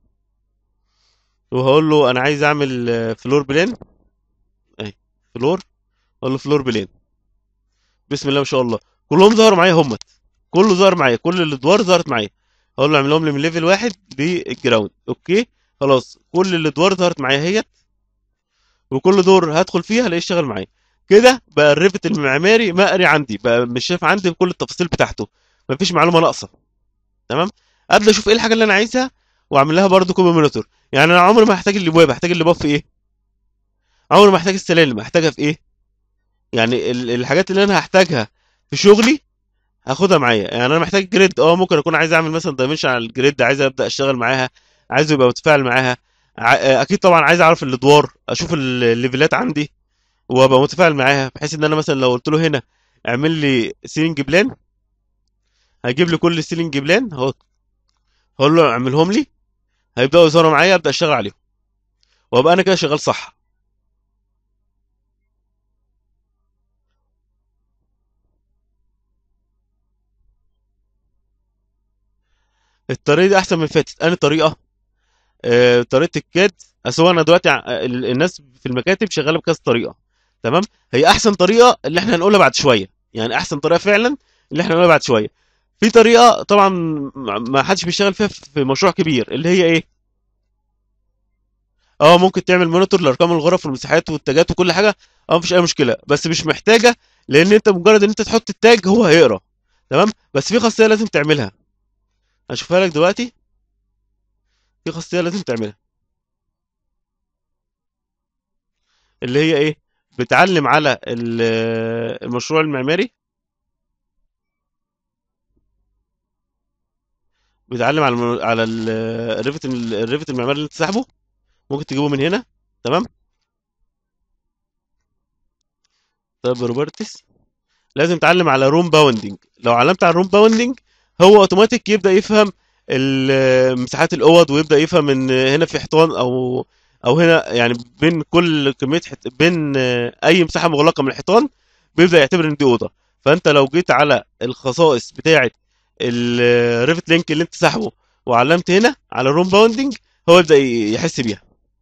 وهقول له انا عايز اعمل آه، فلور بلان اهي فلور اقول له فلور بلان بسم الله ما شاء الله كلهم ظهروا معايا همت كله ظهر معايا كل الادوار ظهرت معايا هقول له اعملهم لي من ليفل واحد للجراوند اوكي خلاص كل الادوار ظهرت معايا اهيت وكل دور هدخل فيها الاقيه اشتغل معايا كده بقى الريفت المعماري مقري عندي بقى مش شايف عندي بكل التفاصيل بتاعته مفيش معلومه ناقصه تمام ابدا اشوف ايه الحاجه اللي انا عايزها واعمل لها برضو كوبي مونيتور يعني انا عمري ما هحتاج الابواب هحتاج الابواب في ايه عمري ما هحتاج السلالم هحتاجها في ايه يعني ال- الحاجات اللي انا هحتاجها في شغلي هاخدها معايا يعني انا محتاج جريد اه ممكن اكون عايز اعمل مثلا دايمنشن على الجريد عايز ابدا اشتغل معاها عايزه يبقى متفاعل معاها ع- اكيد طبعا عايز اعرف الادوار اشوف ال- الليفلات عندي وابقى متفاعل معاها بحيث ان انا مثلا لو قلت له هنا اعمل لي سيلينج بلان هيجيب لي كل سيلينج بلان اهو هقول له اعملهم لي هيبداوا يظهروا معايا ابدا اشتغل عليهم وابقى انا كده شغال صح الطريقه دي احسن من اللي فاتت انا طريقه آه، طريقه الكاد اصل هو انا دلوقتي ع- ال- الناس في المكاتب شغاله بكذا طريقه تمام هي احسن طريقه اللي احنا هنقولها بعد شويه يعني احسن طريقه فعلا اللي احنا هنقولها بعد شويه في طريقه طبعا ما ما حدش بيشتغل فيها في مشروع كبير اللي هي ايه اه ممكن تعمل مونيتور لارقام الغرف والمساحات والتاجات وكل حاجه اه مفيش اي مشكله بس مش محتاجه لان انت مجرد ان انت تحط التاج هو هيقرا تمام بس في خاصيه لازم تعملها هشوفها لك دلوقتي في خاصيه لازم تعملها اللي هي ايه بتعلم على ال- المشروع المعماري بتعلم على الم- على ال- الريفت الريفت المعماري اللي انت ساحبه ممكن تجيبه من هنا تمام طب روبرتس لازم تعلم على روم باوندنج لو علمت على الروم باوندنج هو اوتوماتيك يبدا يفهم ال- مساحات الاوض ويبدا يفهم ان هنا في حيطان او او هنا يعني بين كل كميه حت... بين آه، اي مساحه مغلقه من الحيطان بيبدا يعتبر ان دي اوضه فانت لو جيت على الخصائص بتاعه الريفت لينك اللي انت ساحبه وعلمت هنا على الروم باوندنج هو يبدا ي- يحس بيها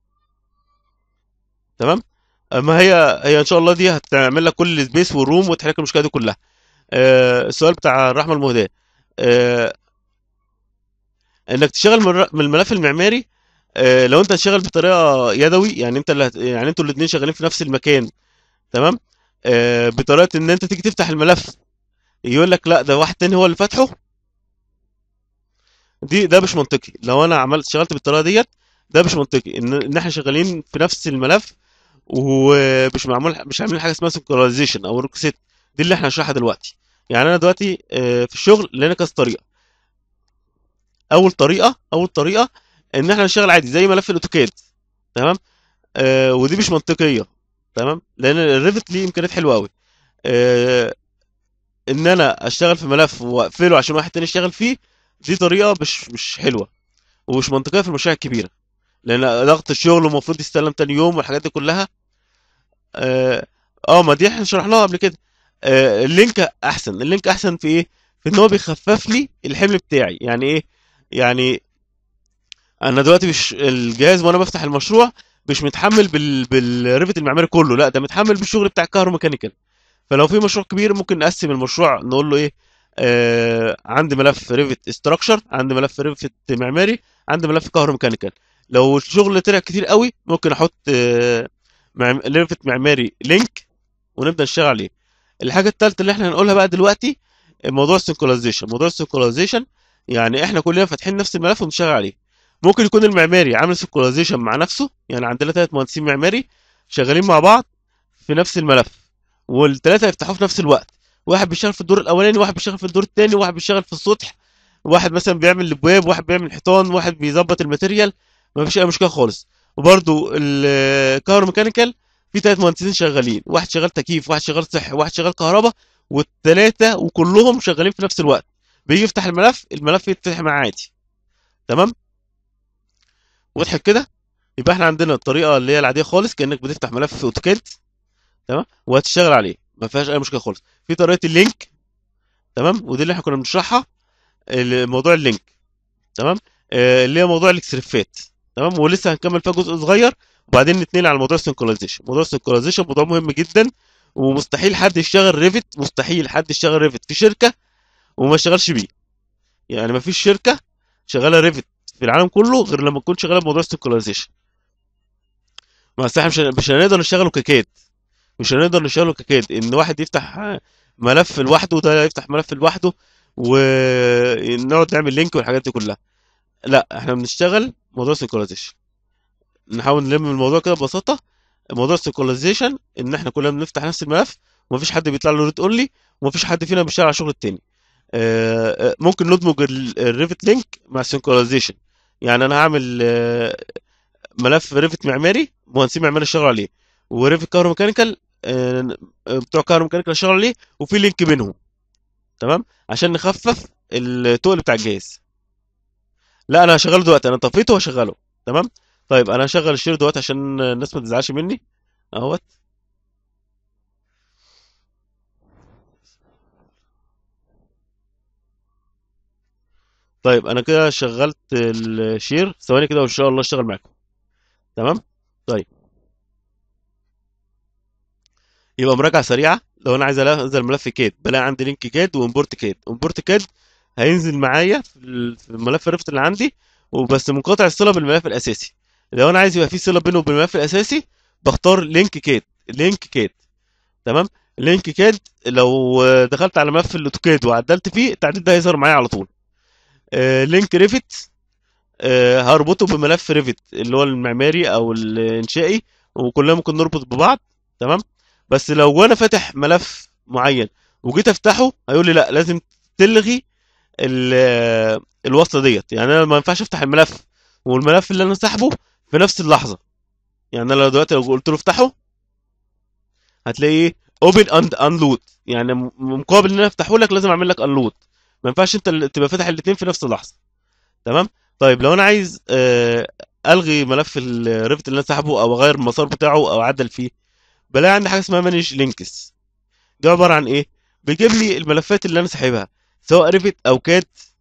تمام اما هي هي ان شاء الله دي هتعمل لك كل السبيس والروم وتحل لك المشكله دي كلها آه السؤال بتاع الرحمه المهداه آه انك تشتغل من الر- من الملف المعماري آه لو انت هتشتغل بطريقه يدوي يعني انت اللي هت... يعني انتوا الاثنين شغالين في نفس المكان تمام آه بطريقه ان انت تيجي تفتح الملف يقول لك لا ده واحد تاني هو اللي فاتحه دي ده مش منطقي لو انا عملت اشتغلت بالطريقه ديت ده مش منطقي ان ان احنا شغالين في نفس الملف ومش معمول مش عاملين حاجه اسمها سنكرونايزيشن او روكسيت دي اللي احنا هنشرحها دلوقتي يعني انا دلوقتي آه، في الشغل لنا كذا طريقه اول طريقه اول طريقه ان احنا نشتغل عادي زي ملف الاوتوكاد تمام آه ودي مش منطقيه تمام لان الريفت ليه امكانيات حلوه قوي آه ان انا اشتغل في ملف واقفله عشان واحد تاني يشتغل فيه دي طريقه مش مش حلوه ومش منطقيه في المشاريع الكبيره لان ضغط الشغل المفروض يستلم تاني يوم والحاجات دي كلها اه آه، ما دي احنا شرحناها قبل كده آه اللينك احسن اللينك احسن في ايه في ان هو بيخفف لي الحمل بتاعي يعني ايه يعني انا دلوقتي مش الجهاز وانا بفتح المشروع مش متحمل بال بالريفت المعماري كله لا ده متحمل بالشغل بتاع الكهروميكانيكال فلو في مشروع كبير ممكن نقسم المشروع نقول له ايه آه عندي ملف ريفت استراكشر عندي ملف ريفت معماري عندي ملف كهروميكانيكال لو الشغل طلع كتير قوي ممكن احط آه معم... ريفت معماري لينك ونبدا نشتغل عليه الحاجه الثالثه اللي احنا هنقولها بقى دلوقتي موضوع السنكرونايزيشن موضوع السنكرونايزيشن يعني احنا كلنا فاتحين نفس الملف وبنشتغل عليه ممكن يكون المعماري عامل سنكرونايزيشن مع نفسه يعني عندنا ثلاث مهندسين معماري شغالين مع بعض في نفس الملف والثلاثه يفتحوه في نفس الوقت واحد بيشتغل في الدور الاولاني واحد بيشتغل في الدور الثاني واحد بيشتغل في السطح واحد مثلا بيعمل الابواب واحد بيعمل حيطان واحد بيظبط الماتيريال ما فيش اي مشكله خالص وبرده الكهروميكانيكال في ثلاث مهندسين شغالين واحد شغال تكييف واحد شغال صحي واحد شغال كهرباء والثلاثه وكلهم شغالين في نفس الوقت بيجي يفتح الملف الملف يتفتح معاه عادي تمام وضحك كده يبقى احنا عندنا الطريقه اللي هي العاديه خالص كانك بتفتح ملف في اوتوكاد تمام وهتشتغل عليه ما فيهاش اي مشكله خالص في طريقه اللينك تمام ودي اللي احنا كنا بنشرحها ال- موضوع اللينك تمام آه اللي هي موضوع الاكسرفات تمام ولسه هنكمل فيها جزء صغير وبعدين نتنقل على موضوع السنكرونايزيشن موضوع السنكرونايزيشن موضوع مهم جدا ومستحيل حد يشتغل ريفت مستحيل حد يشتغل ريفت في شركه وما يشتغلش بيه يعني ما فيش شركه شغاله ريفت في العالم كله غير لما تكون شغاله بموضوع السنكرونايزيشن ما أصل احنا مش مش هنقدر نشتغله ككاد مش هنقدر نشتغله ككاد ان واحد يفتح آه، ملف لوحده وده يفتح ملف لوحده ونقعد نعمل لينك والحاجات دي كلها لا احنا بنشتغل موضوع السنكرونايزيشن نحاول نلم الموضوع كده ببساطه موضوع السنكرونايزيشن ان احنا كلنا بنفتح نفس الملف ومفيش حد بيطلع له ريد اونلي ومفيش حد فينا بيشتغل على شغل التاني آه، آه، ممكن ندمج الريفت لينك مع السنكرونايزيشن يعني انا هعمل آه، ملف ريفت معماري مهندسين معماري اشتغلوا عليه وريفت كهروميكانيكال آه، بتوع كهروميكانيكال اشتغلوا عليه وفي لينك بينهم تمام عشان نخفف التقل بتاع الجهاز لا انا هشغله دلوقتي انا طفيته وهشغله تمام طيب انا هشغل الشير دلوقتي عشان الناس ما تزعلش مني اهوت طيب انا كده شغلت الشير ثواني كده وان شاء الله اشتغل معاكم تمام طيب يبقى مراجعه سريعه لو انا عايز انزل ملف كاد بلاقي عندي لينك كاد وامبورت كاد امبورت كاد هينزل معايا في ال- في الملف الريفت اللي عندي وبس منقطع الصله بالملف الاساسي لو انا عايز يبقى في صله بينه وبين الملف الاساسي بختار لينك كاد لينك كاد تمام لينك كاد لو دخلت على ملف الاوتوكاد وعدلت فيه التعديل ده هيظهر معايا على طول آه، لينك ريفت آه، هربطه بملف ريفت اللي هو المعماري او الانشائي وكلنا ممكن نربط ببعض تمام بس لو انا فاتح ملف معين وجيت افتحه هيقول لي لا لازم تلغي ال- الوصله ديت يعني انا ما ينفعش افتح الملف والملف اللي انا ساحبه في نفس اللحظه يعني انا لو دلوقتي لو قلت له افتحه هتلاقيه اوبن اند انلود يعني م- مقابل ان انا افتحه لك لازم اعمل لك انلود ما ينفعش انت اللي تبقى فاتح الاثنين في نفس اللحظه تمام طيب لو انا عايز آه، الغي ملف الريفت اللي انا ساحبه او اغير المسار بتاعه او اعدل فيه بلاقي عندي حاجه اسمها مانج لينكس ده عباره عن ايه بيجيب لي الملفات اللي انا ساحبها سواء ريفت او كاد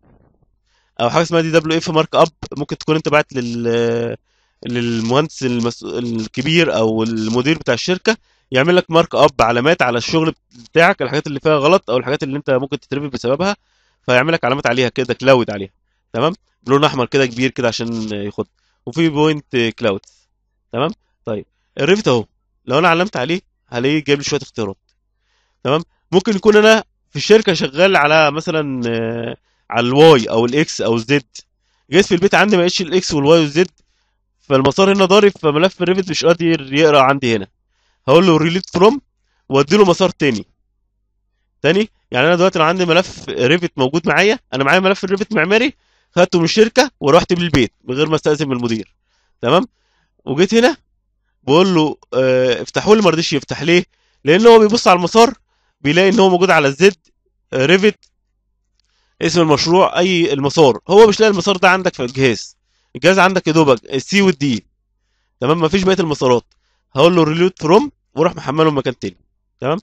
او حاجه اسمها دي دبليو اف مارك اب ممكن تكون انت بعت لل للمهندس المس... الكبير او المدير بتاع الشركه يعمل لك مارك اب علامات على الشغل بتاعك الحاجات اللي فيها غلط او الحاجات اللي انت ممكن تترفد بسببها فيعمل لك علامات عليها كده كلاود عليها تمام بلون احمر كده كبير كده عشان ياخد وفي بوينت كلاود تمام طيب الريفت اهو لو انا علمت عليه هلاقيه جايب لي شويه اختيارات تمام ممكن يكون انا في الشركه شغال على مثلا آه، على الواي او الاكس او الزد جيت في البيت عندي ما لقيتش الاكس والواي والزد فالمسار هنا ضارب فملف الريفت مش قادر يقرا عندي هنا هقول له ريليت فروم وادي له مسار تاني تاني يعني انا دلوقتي لو عندي ملف ريفت موجود معايا انا معايا ملف الريفت معماري خدته من الشركه ورحت بيه البيت من غير ما استاذن من المدير تمام وجيت هنا بقول له آه، افتحوا لي ما رضيش يفتح ليه لان هو بيبص على المسار بيلاقي ان هو موجود على الزد ريفت اسم المشروع اي المسار هو مش لاقي المسار ده عندك في الجهاز الجهاز عندك يا دوبك السي والدي تمام مفيش بقيه المسارات هقول له ريلوت فروم واروح محمله في مكان تاني تمام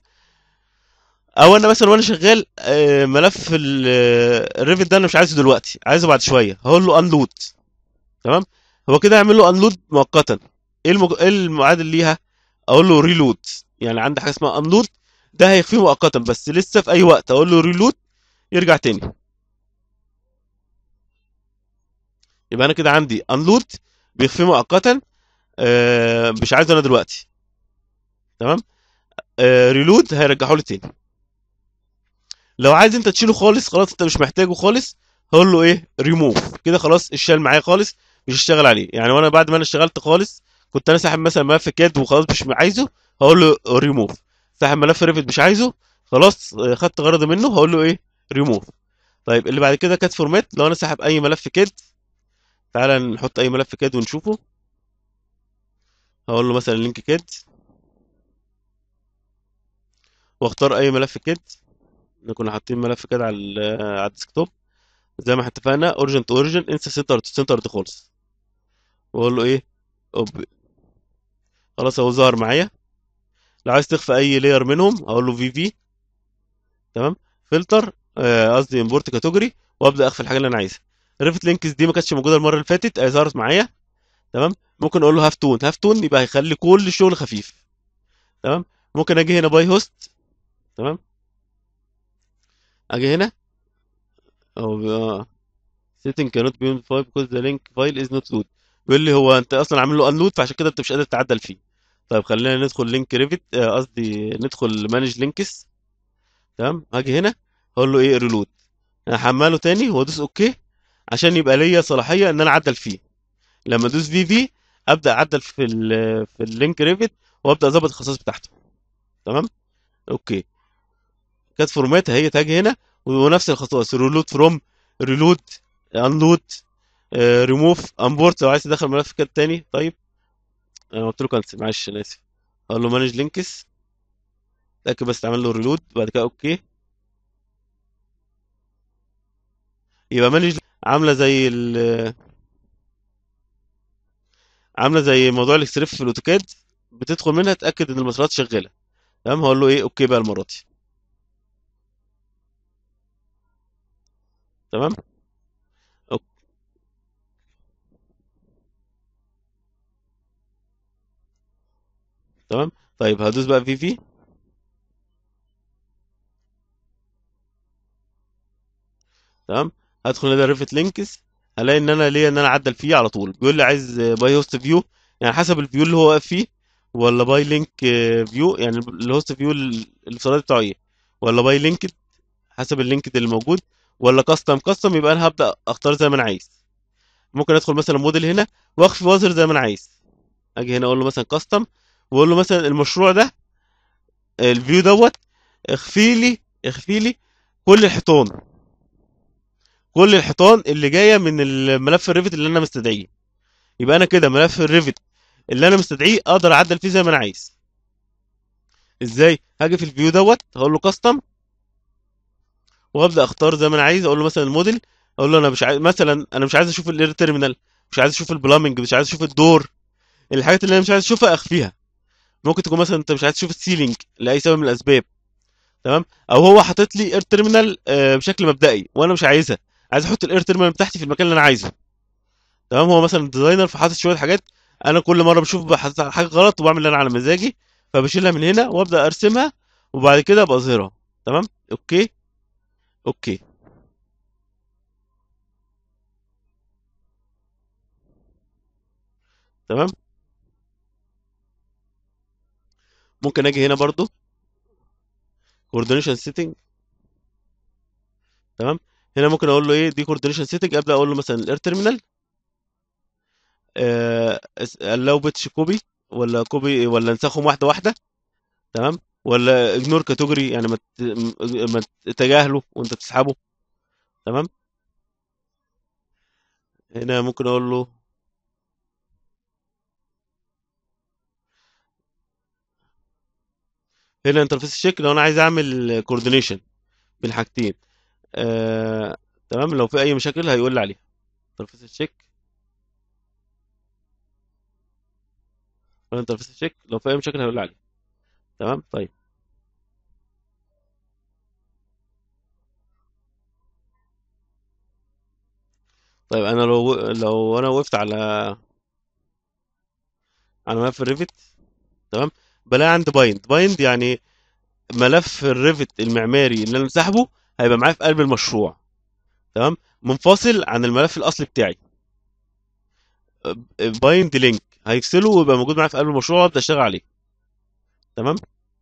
او انا مثلا وانا شغال آه، ملف ال- آه، الريفت ده انا مش عايزه دلوقتي عايزه بعد شويه هقول له انلود تمام هو كده هعمل له انلود مؤقتا ايه المج... ايه المعادل ليها اقول له ريلود يعني عندي حاجه اسمها انلود ده هيخفيه مؤقتا بس لسه في اي وقت اقول له ريلود يرجع تاني يبقى انا كده عندي انلود بيخفيه مؤقتا آه مش عايزه انا دلوقتي تمام آه ريلود هيرجعه لي تاني لو عايز انت تشيله خالص خلاص انت مش محتاجه خالص هقول له ايه ريموف كده خلاص الشال معايا خالص مش هشتغل عليه يعني وانا بعد ما انا اشتغلت خالص كنت انا ساحب مثلا ملف كاد وخلاص مش عايزه هقول له ريموف ساحب ملف ريفت مش عايزه خلاص آه، خدت غرض منه هقول له ايه ريموف طيب اللي بعد كده كاد فورمات لو انا ساحب اي ملف كاد تعالى نحط اي ملف كاد ونشوفه هقول له مثلا لينك كاد واختار اي ملف كاد نكون حاطين ملف كاد على ال- على الديسكتوب زي ما احنا اتفقنا اورجن تو اورجن انسى سنتر تو سنتر دي خالص واقول له ايه أوب. خلاص هو ظهر معايا لو عايز تخفي اي لاير منهم اقول له في في تمام فلتر آه، قصدي امبورت كاتيجوري وابدا اخفي الحاجه اللي انا عايزها ريفت لينكس دي ما كانتش موجوده المره اللي فاتت آه، ظهرت معايا تمام ممكن اقول له هاف تون هاف تون يبقى هيخلي كل الشغل خفيف تمام ممكن اجي هنا باي هوست تمام اجي هنا او setting cannot be modified because the link file is not load بيقول لي هو انت اصلا عامل له unload فعشان كده انت مش قادر تعدل فيه طيب خلينا ندخل لينك ريفت قصدي ندخل مانج لينكس تمام هاجي هنا هقول له ايه ريلود هحمله تاني وادوس اوكي عشان يبقى ليا صلاحيه ان انا اعدل فيه لما ادوس في في ابدا اعدل في ال في اللينك ريفت وابدا اظبط الخصائص بتاعته تمام اوكي كانت فورمات هي تاج هنا ونفس الخصائص ريلود فروم ريلود انلود ريموف امبورت لو عايز تدخل ملف كده تاني طيب انا قلت له كانسل معلش انا اسف اقول له مانج لينكس اتاكد بس تعمل له ريلود بعد كده اوكي يبقى مانج عامله زي ال عامله زي موضوع الاكستريف في الاوتوكاد بتدخل منها تاكد ان المسارات شغاله تمام هقول له ايه اوكي بقى المره دي تمام أوك- تمام طيب هدوس بقى في في تمام هدخل هنا ريفت لينكس هلاقي ان انا ليا ان انا اعدل فيه على طول بيقول لي عايز باي هوست فيو يعني حسب الفيو اللي هو واقف فيه ولا باي لينك فيو يعني الهوست فيو الافتراضي بتاعه ايه ولا باي لينكد حسب اللينكد اللي موجود ولا كاستم كاستم يبقى انا هبدا اختار زي ما انا عايز ممكن ادخل مثلا موديل هنا واخفي وازر زي ما انا عايز اجي هنا اقول له مثلا كاستم واقول له مثلا المشروع ده الفيو دوت اخفي لي اخفي لي كل الحيطان كل الحيطان اللي جايه من الملف الريفت اللي انا مستدعيه يبقى انا كده ملف الريفت اللي انا مستدعيه اقدر اعدل فيه زي ما انا عايز ازاي هاجي في الفيو دوت هقول له كاستم وابدا اختار زي ما انا عايز اقول له مثلا الموديل اقول له انا مش عايز مثلا انا مش عايز اشوف الاير تيرمينال مش عايز اشوف البلامنج مش عايز اشوف الدور الحاجات اللي انا مش عايز اشوفها اخفيها ممكن تكون مثلا انت مش عايز تشوف السيلينج لاي سبب من الاسباب تمام او هو حاطط لي اير تيرمينال بشكل مبدئي وانا مش عايزها عايز احط الاير تيرمينال بتاعتي في المكان اللي انا عايزه تمام هو مثلا الديزاينر فحاطط شويه حاجات انا كل مره بشوف بحط حاجه غلط وبعمل اللي انا على مزاجي فبشيلها من هنا وابدا ارسمها وبعد كده ابقى اظهرها تمام اوكي اوكي تمام ممكن اجي هنا برضو كوردينيشن سيتنج تمام هنا ممكن اقول له ايه دي كوردينيشن سيتنج ابدا اقول له مثلا الاير تيرمينال allow بيتش كوبي ولا كوبي ولا نسخهم واحده واحده تمام ولا اجنور كاتيجوري يعني ما ت- م- ما تتجاهله وانت بتسحبه تمام هنا ممكن اقول له هنا انترفيس الشيك لو انا عايز اعمل كوردينيشن بين حاجتين آه... تمام لو في اي مشاكل هيقول لي عليها انترفيس الشيك ولا انترفيس الشيك لو في اي مشاكل هيقول لي عليها تمام طيب طيب انا لو لو انا وقفت على على ملف الريفت تمام بلاقي عندي بايند بايند يعني ملف الريفت المعماري اللي انا ساحبه هيبقى معايا في قلب المشروع تمام منفصل عن الملف الاصلي بتاعي بايند لينك هيفصله ويبقى موجود معايا في قلب المشروع وابدا اشتغل عليه تمام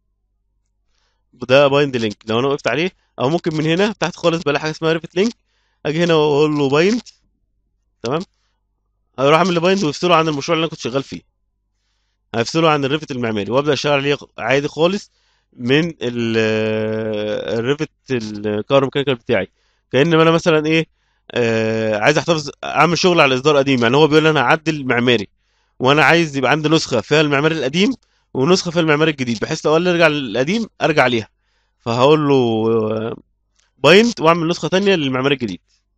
ده بايند لينك لو انا وقفت عليه او ممكن من هنا تحت خالص بلاقي حاجه اسمها ريفت لينك اجي هنا واقول له بايند تمام هيروح اعمل لي بايند ويفصله عن المشروع اللي انا كنت شغال فيه هيفصله عن الريفت المعماري وابدا اشتغل عليه عادي خالص من ال- الريفت الكهروميكانيكال بتاعي كأن انا مثلا ايه آه عايز احتفظ اعمل شغل على اصدار قديم يعني هو بيقول لي انا هعدل معماري وانا عايز يبقى عندي نسخه فيها المعماري القديم ونسخه فيها المعماري الجديد بحيث لو قال لي ارجع للقديم ارجع ليها فهقول له بايند واعمل نسخه تانية للمعماري الجديد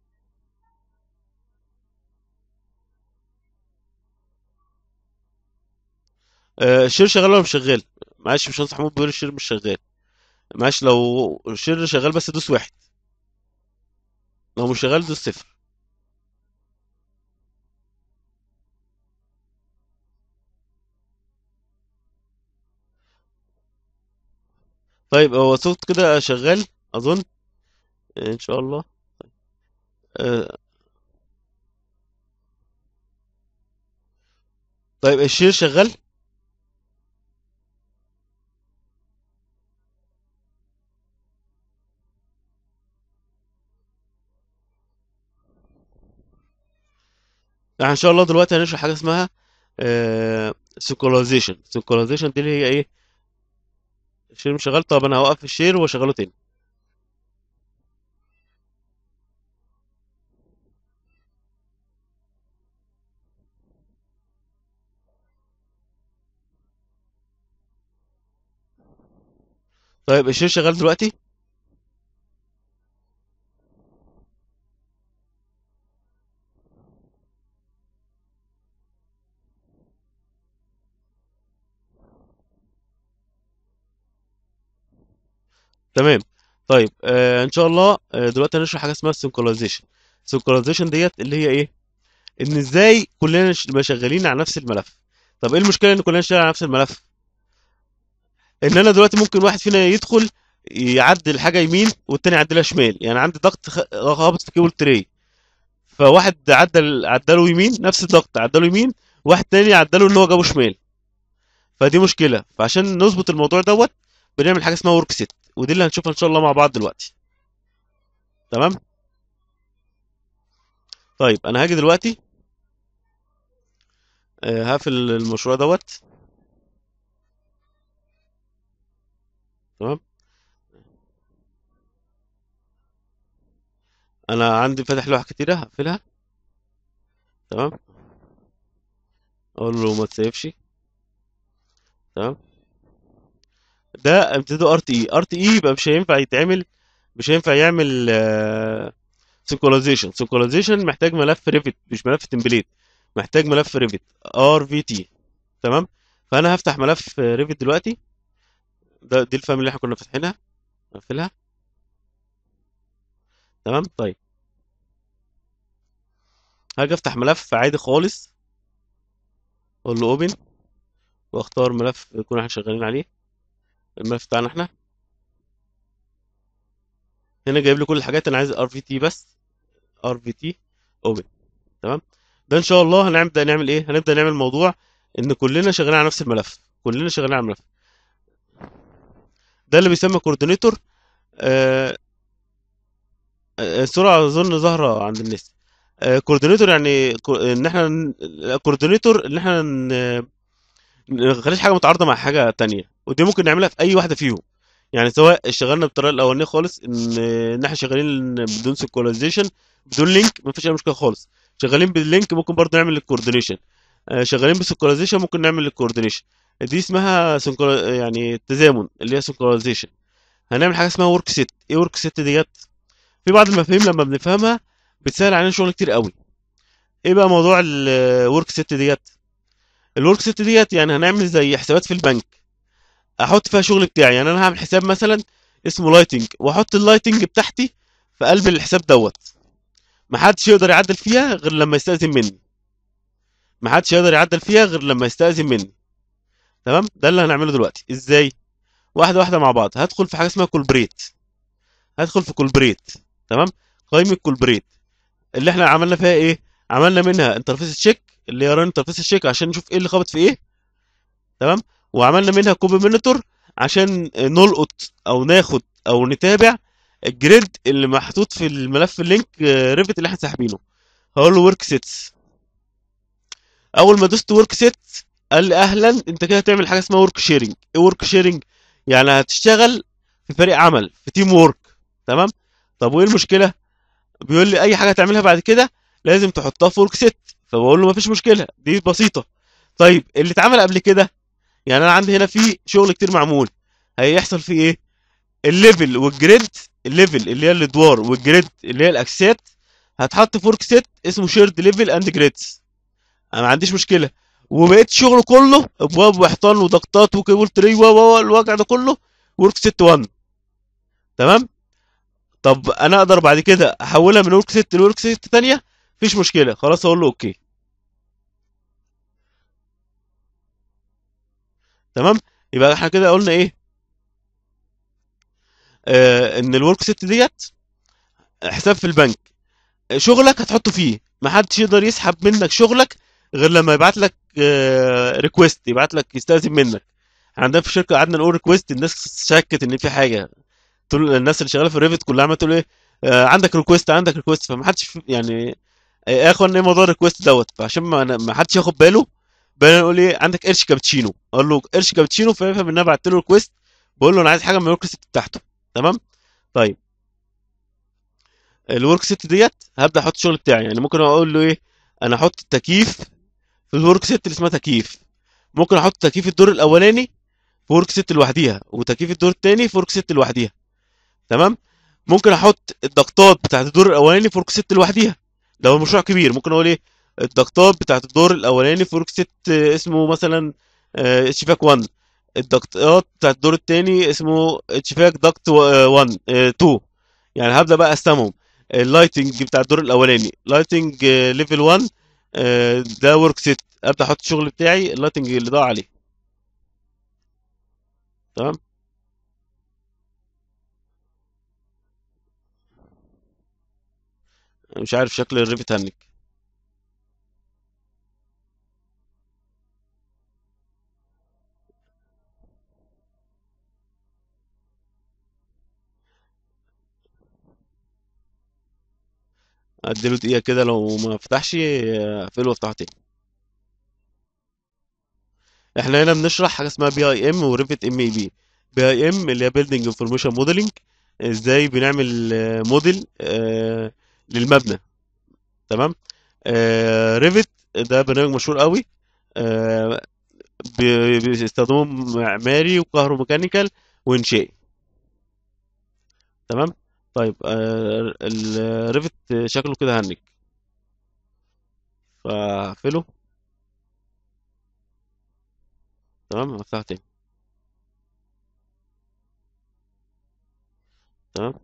آه الشير شغال ولا مش شغال معلش مش محمود بيقول الشير مش شغال معلش لو الشير شغال بس دوس واحد لو مش شغال دوس صفر طيب هو صوت كده شغال اظن ان شاء الله آه طيب الشير شغال احنا ان شاء الله دلوقتي هنشرح حاجه اسمها سيكولايزيشن سيكولايزيشن دي اللي هي ايه الشير مش شغال طب انا هوقف الشير واشغله تاني طيب الشير شغال دلوقتي تمام طيب آه ان شاء الله آه دلوقتي هنشرح حاجه اسمها السينكرونايزيشن السينكرونايزيشن ديت اللي هي ايه ان ازاي كلنا نش- نبقى شغالين على نفس الملف طب ايه المشكله ان كلنا نشتغل على نفس الملف ان انا دلوقتي ممكن واحد فينا يدخل يعدل حاجه يمين والتاني يعدلها شمال يعني عندي ضغط خ- خابط في كيبل تري فواحد عدل عدله يمين نفس الضغط عدله يمين واحد تاني عدله ان هو جابه شمال فدي مشكله فعشان نظبط الموضوع دوت بنعمل حاجه اسمها ورك سيت ودي اللي هنشوفها ان شاء الله مع بعض دلوقتي تمام طيب انا هاجي دلوقتي آه، هقفل المشروع دوت تمام انا عندي فاتح لوحه كتيره هقفلها تمام اقول له ما تسيفش تمام ده امتداده ار تي اي ار تي اي يبقى مش هينفع يتعمل مش هينفع يعمل سينكرونايزيشن سينكرونايزيشن محتاج ملف ريفت مش ملف تمبليت محتاج ملف ريفت ار في تي تمام فانا هفتح ملف ريفت دلوقتي ده دي الفاميلي اللي احنا كنا فاتحينها اقفلها تمام طيب هاجي افتح ملف عادي خالص اقول له اوبن واختار ملف يكون احنا شغالين عليه الملف بتاعنا احنا هنا جايب لي كل الحاجات انا عايز ار في تي بس ار في تي اوبن تمام ده ان شاء الله هنبدا نعمل ايه هنبدا نعمل موضوع ان كلنا شغالين على نفس الملف كلنا شغالين على الملف ده اللي بيسمى كوردينيتور آه آه، السرعه اظن ظاهره عند الناس آه كوردينيتور يعني كو- ان احنا ن- كوردينيتور ان احنا ن- ما نخليش حاجه متعارضه مع حاجه تانية ودي ممكن نعملها في اي واحده فيهم يعني سواء اشتغلنا بالطريقه الاولانيه خالص ان ان احنا شغالين بدون سيكولايزيشن بدون لينك مفيش اي مشكله خالص شغالين باللينك ممكن برضه نعمل الكوردينيشن آه، شغالين بالسيكولايزيشن ممكن نعمل الكوردينيشن دي اسمها سنكرو... يعني التزامن اللي هي سينكرونايزيشن هنعمل حاجه اسمها ورك سيت ايه ورك سيت ديت في بعض المفاهيم لما بنفهمها بتسهل علينا شغل كتير قوي ايه بقى موضوع الورك سيت ديت الورك سيت ديت يعني هنعمل زي حسابات في البنك احط فيها شغل بتاعي يعني انا هعمل حساب مثلا اسمه لايتنج واحط اللايتنج بتاعتي في قلب الحساب دوت محدش يقدر يعدل فيها غير لما يستأذن مني محدش يقدر يعدل فيها غير لما يستأذن مني تمام ده اللي هنعمله دلوقتي ازاي واحده واحده مع بعض هدخل في حاجه اسمها كولبريت هدخل في كولبريت تمام قائمه كولبريت اللي احنا عملنا فيها ايه عملنا منها انترفيس تشيك اللي هي ران انترفيس تشيك عشان نشوف ايه اللي خابط في ايه تمام وعملنا منها كوبي مونيتور عشان نلقط او ناخد او نتابع الجريد اللي محطوط في الملف اللينك ريفت اللي احنا ساحبينه هقول له ورك سيتس اول ما دوست ورك سيت قال لي اهلا انت كده هتعمل حاجه اسمها ورك شيرنج ايه ورك شيرنج يعني هتشتغل في فريق عمل في تيم وورك تمام طب وايه المشكله بيقول لي اي حاجه تعملها بعد كده لازم تحطها في ورك سيت فبقول له مفيش مشكله دي بسيطه طيب اللي اتعمل قبل كده يعني انا عندي هنا في شغل كتير معمول هيحصل فيه ايه الليفل والجريد الليفل اللي هي الادوار والجريد اللي هي الاكسات هتحط في ورك سيت اسمه شيرد ليفل اند جريدز انا ما عنديش مشكله وبقيت شغل كله ابواب واحيطان وضغطات وكيبل تري و و- الوجع ده كله ورك سيت 1 تمام طب انا اقدر بعد كده احولها من ورك سيت لورك سيت تانية مفيش مشكله خلاص اقول له اوكي تمام يبقى احنا كده قلنا ايه آه ان الورك سيت ديت حساب في البنك شغلك هتحطه فيه محدش يقدر يسحب منك شغلك غير لما يبعت لك ريكويست يبعت لك يستأذن منك احنا عندنا في الشركه قعدنا نقول ريكويست الناس شكت ان في حاجه طول الناس اللي شغاله في الريفت كلها عماله تقول ايه آه، عندك ريكويست عندك ريكويست فما حدش في- يعني آه، يا اخوان ايه موضوع الريكويست دوت فعشان ما ما حدش ياخد باله بقينا نقول ايه عندك قرش كابتشينو اقول له قرش كابتشينو فيفهم ان انا بعت له ريكويست بقول له انا عايز حاجه من الورك سيت بتاعته تمام طيب الورك سيت ديت هبدا احط الشغل بتاعي يعني ممكن اقول له ايه انا احط التكييف في الورك سيت اللي اسمها تكييف ممكن احط تكييف الدور الاولاني في ورك سيت لوحديها وتكييف الدور الثاني في ورك سيت لوحديها تمام ممكن احط الضغطات بتاعت الدور الاولاني في ورك سيت لوحديها لو المشروع كبير ممكن اقول ايه الضغطات بتاعت الدور الاولاني في ورك سيت آه، اسمه مثلا اتشفاك 1 الضغطات بتاعت الدور الثاني اسمه اتشفاك ضغط 1 2 يعني هبدا بقى اقسمهم اللايتنج بتاع الدور الاولاني لايتنج ليفل 1 آه، ده ورك سيت ابدا احط الشغل بتاعي اللايتنج اللي ضاع عليه تمام مش عارف شكل الريفت هنك اديله دقيقه كده لو ما فتحش آه، اقفله وافتحه تاني احنا هنا بنشرح حاجه اسمها بي اي ام وريفت ام اي بي بي اي ام اللي هي بيلدينج انفورميشن موديلنج ازاي بنعمل آه، موديل آه، للمبنى تمام آه، ريفت ده برنامج مشهور قوي آه، بي- بيستخدموه معماري وكهروميكانيكال وانشائي تمام طيب آه، الريفت شكله كده هنك فاقفله تمام هفتحه تاني تمام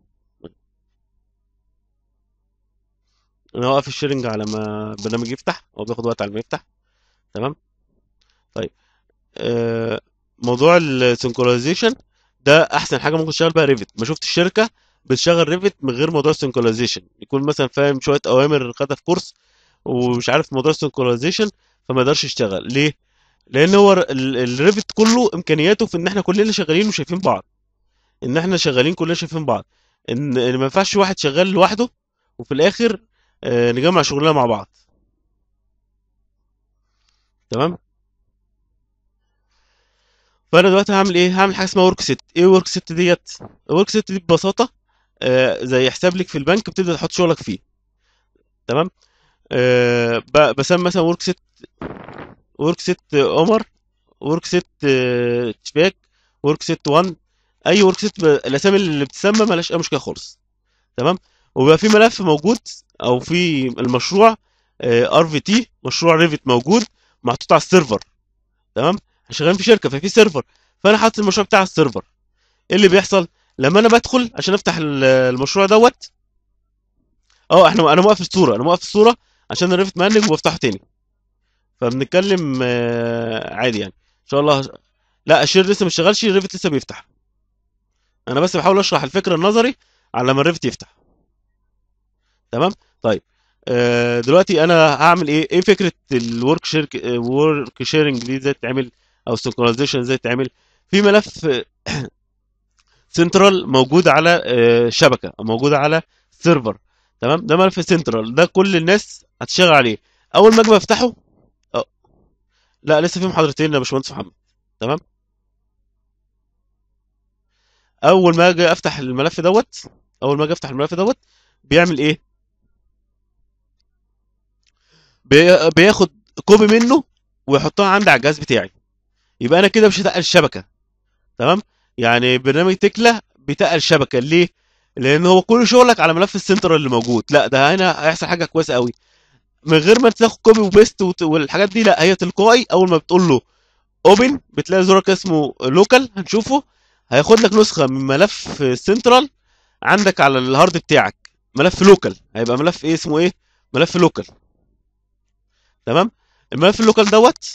انا هوقف الشيرنج على ما البرنامج يفتح هو بياخد وقت على ما يفتح تمام طيب آه، موضوع السنكرونايزيشن ده احسن حاجه ممكن تشتغل بيها ريفت ما شفت الشركه بتشغل ريفت من غير موضوع السنكرونايزيشن يكون مثلا فاهم شويه اوامر خدها في كورس ومش عارف موضوع السنكرونايزيشن فما يقدرش يشتغل ليه لان هو ال- الريفت كله امكانياته في ان احنا كلنا شغالين وشايفين بعض ان احنا شغالين كلنا شايفين بعض ان إن ما ينفعش واحد شغال لوحده وفي الاخر آه، نجمع شغلنا مع بعض تمام فانا دلوقتي هعمل ايه هعمل حاجه اسمها ورك سيت ايه ورك سيت ديت الورك سيت دي ببساطه آه، زي حساب ليك في البنك بتبدا تحط شغلك فيه تمام آه، ب- بسمي مثلا ورك سيت ورك سيت عمر ورك سيت آه، شباك ورك سيت 1 اي ورك سيت ب- الاسامي اللي بتسمى ملهاش اي مشكله خالص تمام وبيبقى في ملف موجود او في المشروع ار في تي مشروع ريفت موجود محطوط على السيرفر تمام احنا شغالين في شركه ففي سيرفر فانا حاطط المشروع بتاعي على السيرفر ايه اللي بيحصل لما انا بدخل عشان افتح ال- المشروع دوت اه احنا انا موقف الصوره انا موقف الصوره عشان الريفت مهنج وبفتحه تاني فبنتكلم آه، عادي يعني ان شاء الله لا الشير لسه مش شغالش الريفت لسه بيفتح انا بس بحاول اشرح الفكره النظري على لما الريفت يفتح تمام طيب آه، دلوقتي انا هعمل ايه ايه فكره الورك شيرك ورك شيرنج دي ازاي تتعمل او السنكرونايزيشن ازاي تتعمل في ملف سنترال موجود على آه، شبكه او موجود على سيرفر تمام ده ملف سنترال ده كل الناس هتشتغل عليه اول ما اجي بفتحه أه، لا لسه في محاضرتين يا باشمهندس محمد تمام اول ما اجي افتح الملف دوت اول ما اجي افتح الملف دوت بيعمل ايه بي- بياخد كوبي منه ويحطها عندي على الجهاز بتاعي يبقى انا كده مش هتقل الشبكه تمام يعني برنامج تكلا بيتقل الشبكه ليه لان هو كل شغلك على ملف السنترال اللي موجود لا ده هنا هيحصل حاجه كويسه قوي من غير ما تاخد كوبي وبيست وت- والحاجات دي لا هي تلقائي اول ما بتقول له اوبن بتلاقي زرار كده اسمه لوكال هنشوفه هياخد لك نسخه من ملف السنترال عندك على الهارد بتاعك ملف لوكال هيبقى ملف ايه اسمه ايه ملف لوكال تمام الملف اللوكال دوت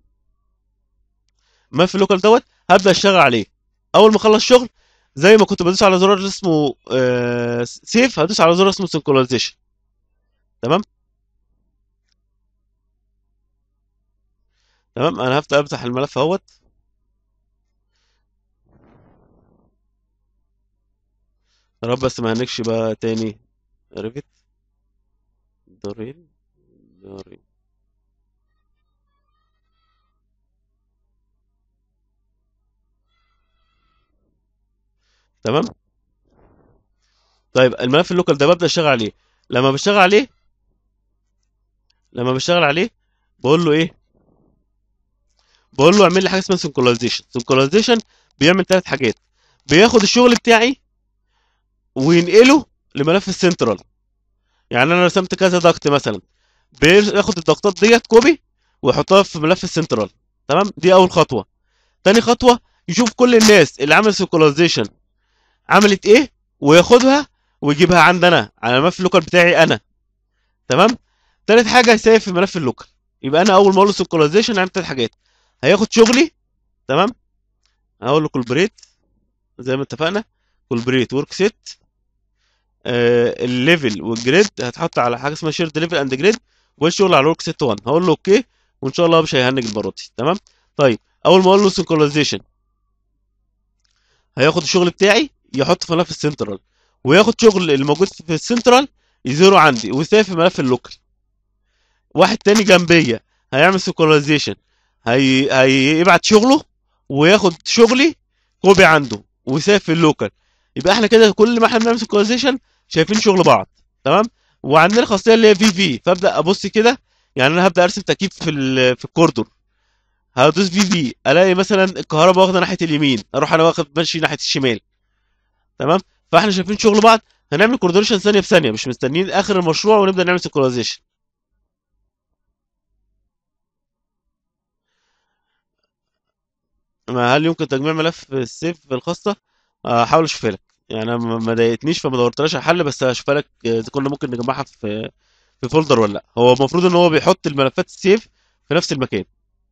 الملف اللوكال دوت هبدا اشتغل عليه اول ما اخلص شغل زي ما كنت بدوس على زرار اللي اسمه آه سيف هدوس على زرار اسمه سنكرونايزيشن تمام تمام انا هفتح افتح الملف اهوت يا رب بس ما هنكش بقى تاني ريفت دارين دارين تمام طيب الملف اللوكال ده ببدا اشتغل عليه لما بشتغل عليه لما بشتغل عليه بقول له ايه بقول له اعمل لي حاجه اسمها سنكرونايزيشن سنكرونايزيشن بيعمل ثلاث حاجات بياخد الشغل بتاعي وينقله لملف السنترال يعني انا رسمت كذا ضغط مثلا بياخد الضغطات ديت كوبي ويحطها في ملف السنترال تمام دي اول خطوه تاني خطوه يشوف كل الناس اللي عملت سنكرونايزيشن عملت ايه وياخدها ويجيبها عندنا على الملف اللوكال بتاعي انا تمام تالت حاجه هيسيف في ملف اللوكال يبقى انا اول ما اقول له سنكرونايزيشن هعمل تلات حاجات هياخد شغلي تمام هقول له كولبريت زي ما اتفقنا كولبريت ورك سيت آه الليفل والجريد هتحط على حاجه اسمها شيرد ليفل اند جريد والشغل على الورك سيت 1 هقول له اوكي وان شاء الله مش هيهنج المره دي تمام طيب اول ما اقول له سنكرونايزيشن هياخد الشغل بتاعي يحطه في ملف السنترال وياخد شغل اللي موجود في السنترال يزوره عندي ويسيب في ملف اللوكال واحد تاني جنبيا هيعمل سنكرونايزيشن هي... هيبعت شغله وياخد شغلي كوبي عنده ويسيب في اللوكال يبقى احنا كده كل ما احنا بنعمل سنكرونايزيشن شايفين شغل بعض تمام وعندنا خاصيه اللي هي في في فابدا ابص كده يعني انا هبدا ارسم تكييف في ال... في الكوردور هدوس في في الاقي مثلا الكهرباء واخده ناحيه اليمين اروح انا واخد ماشي ناحيه الشمال تمام فاحنا شايفين شغل بعض هنعمل كوردينيشن ثانيه بثانيه مش مستنيين اخر المشروع ونبدا نعمل سنكرونايزيشن ما هل يمكن تجميع ملف السيف الخاصه هحاول اشوفها لك يعني انا ما ما ضايقتنيش فما دورتلاش على حل بس هشوفها لك اذا كنا ممكن نجمعها في في فولدر ولا لا هو المفروض ان هو بيحط الملفات السيف في نفس المكان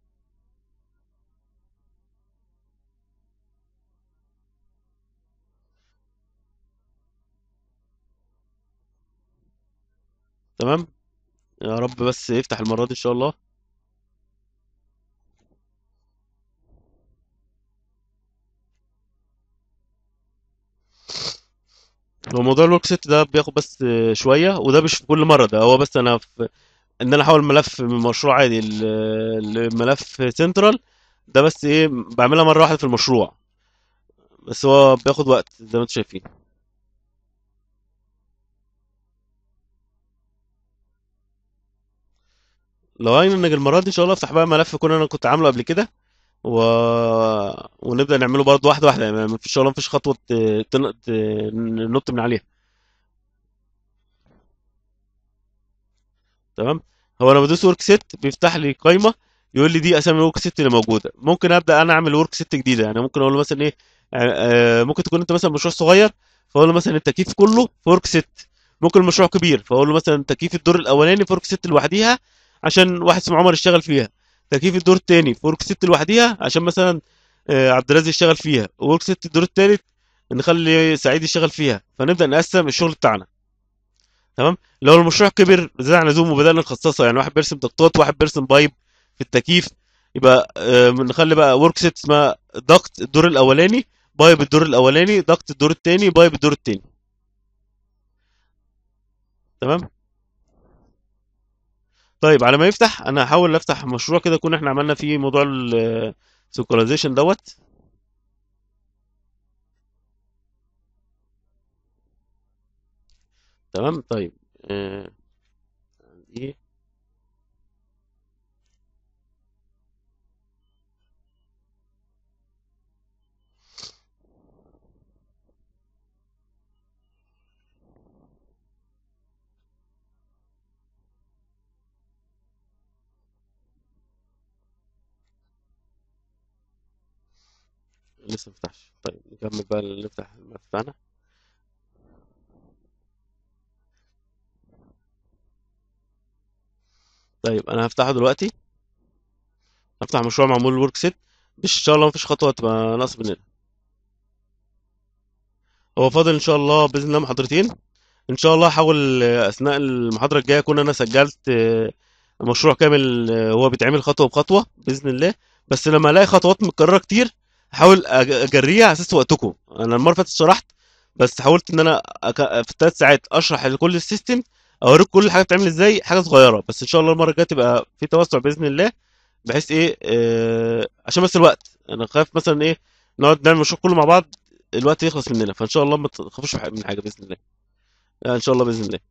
تمام يا رب بس يفتح المره دي ان شاء الله هو موضوع الورك سيت ده بياخد بس شويه وده مش في كل مره ده هو بس انا في ان انا احول ملف من مشروع عادي ل- لملف سنترال ده بس ايه بعملها مره واحده في المشروع بس هو بياخد وقت زي ما انتم شايفين لو هينج المره دي ان شاء الله افتح بقى ملف كنا انا كنت عامله قبل كده و... ونبدا نعمله برضه واحده واحده يعني ما فيش شاء الله مفيش خطوه ت... تن- ت... ننط من عليها تمام هو انا بدوس ورك سيت بيفتح لي قائمه يقول لي دي اسامي الورك سيت اللي موجوده ممكن ابدا انا اعمل ورك سيت جديده يعني ممكن اقول له مثلا ايه آه، ممكن تكون انت مثلا مشروع صغير فاقول له مثلا التكييف كله في ورك سيت ممكن مشروع كبير فاقول له مثلا تكييف الدور الاولاني في ورك سيت لوحديها عشان واحد اسمه عمر يشتغل فيها تكييف الدور التاني في ورك سيت لوحديها عشان مثلا آه، عبد الرازق يشتغل فيها وورك سيت الدور التالت نخلي سعيد يشتغل فيها فنبدا نقسم الشغل بتاعنا تمام لو المشروع كبر زاد عن اللزوم وبدانا نخصصه يعني واحد بيرسم ضغطات واحد بيرسم بايب في التكييف يبقى آه، نخلي بقى ورك سيت اسمها ضغط الدور الاولاني بايب الدور الاولاني ضغط الدور التاني بايب الدور التاني تمام طيب على ما يفتح انا هحاول افتح مشروع كده كنا احنا عملنا فيه موضوع السينكرونايزيشن دوت تمام طيب آه، ايه لسه ما فتحش طيب نكمل بقى نفتح الملف بتاعنا طيب انا هفتحه دلوقتي هفتح مشروع معمول ورك سيت مش ان شاء الله مفيش خطوه تبقى ناقص مننا هو فاضل ان شاء الله باذن الله محاضرتين ان شاء الله هحاول آه، اثناء المحاضره الجايه اكون انا سجلت آه، مشروع كامل آه، هو بيتعمل خطوه بخطوه باذن الله بس لما الاقي خطوات متكرره كتير احاول أج- اجريها على اساس وقتكم انا المره اللي فاتت شرحت بس حاولت ان انا أك... في الثلاث ساعات اشرح لكل السيستم اوريك كل حاجه بتعمل ازاي حاجه صغيره بس ان شاء الله المره الجايه تبقى في توسع باذن الله بحيث ايه آه عشان بس الوقت انا خايف مثلا ايه نقعد نعمل المشروع كله مع بعض الوقت يخلص مننا فان شاء الله ما تخافوش من حاجه باذن الله آه، ان شاء الله باذن الله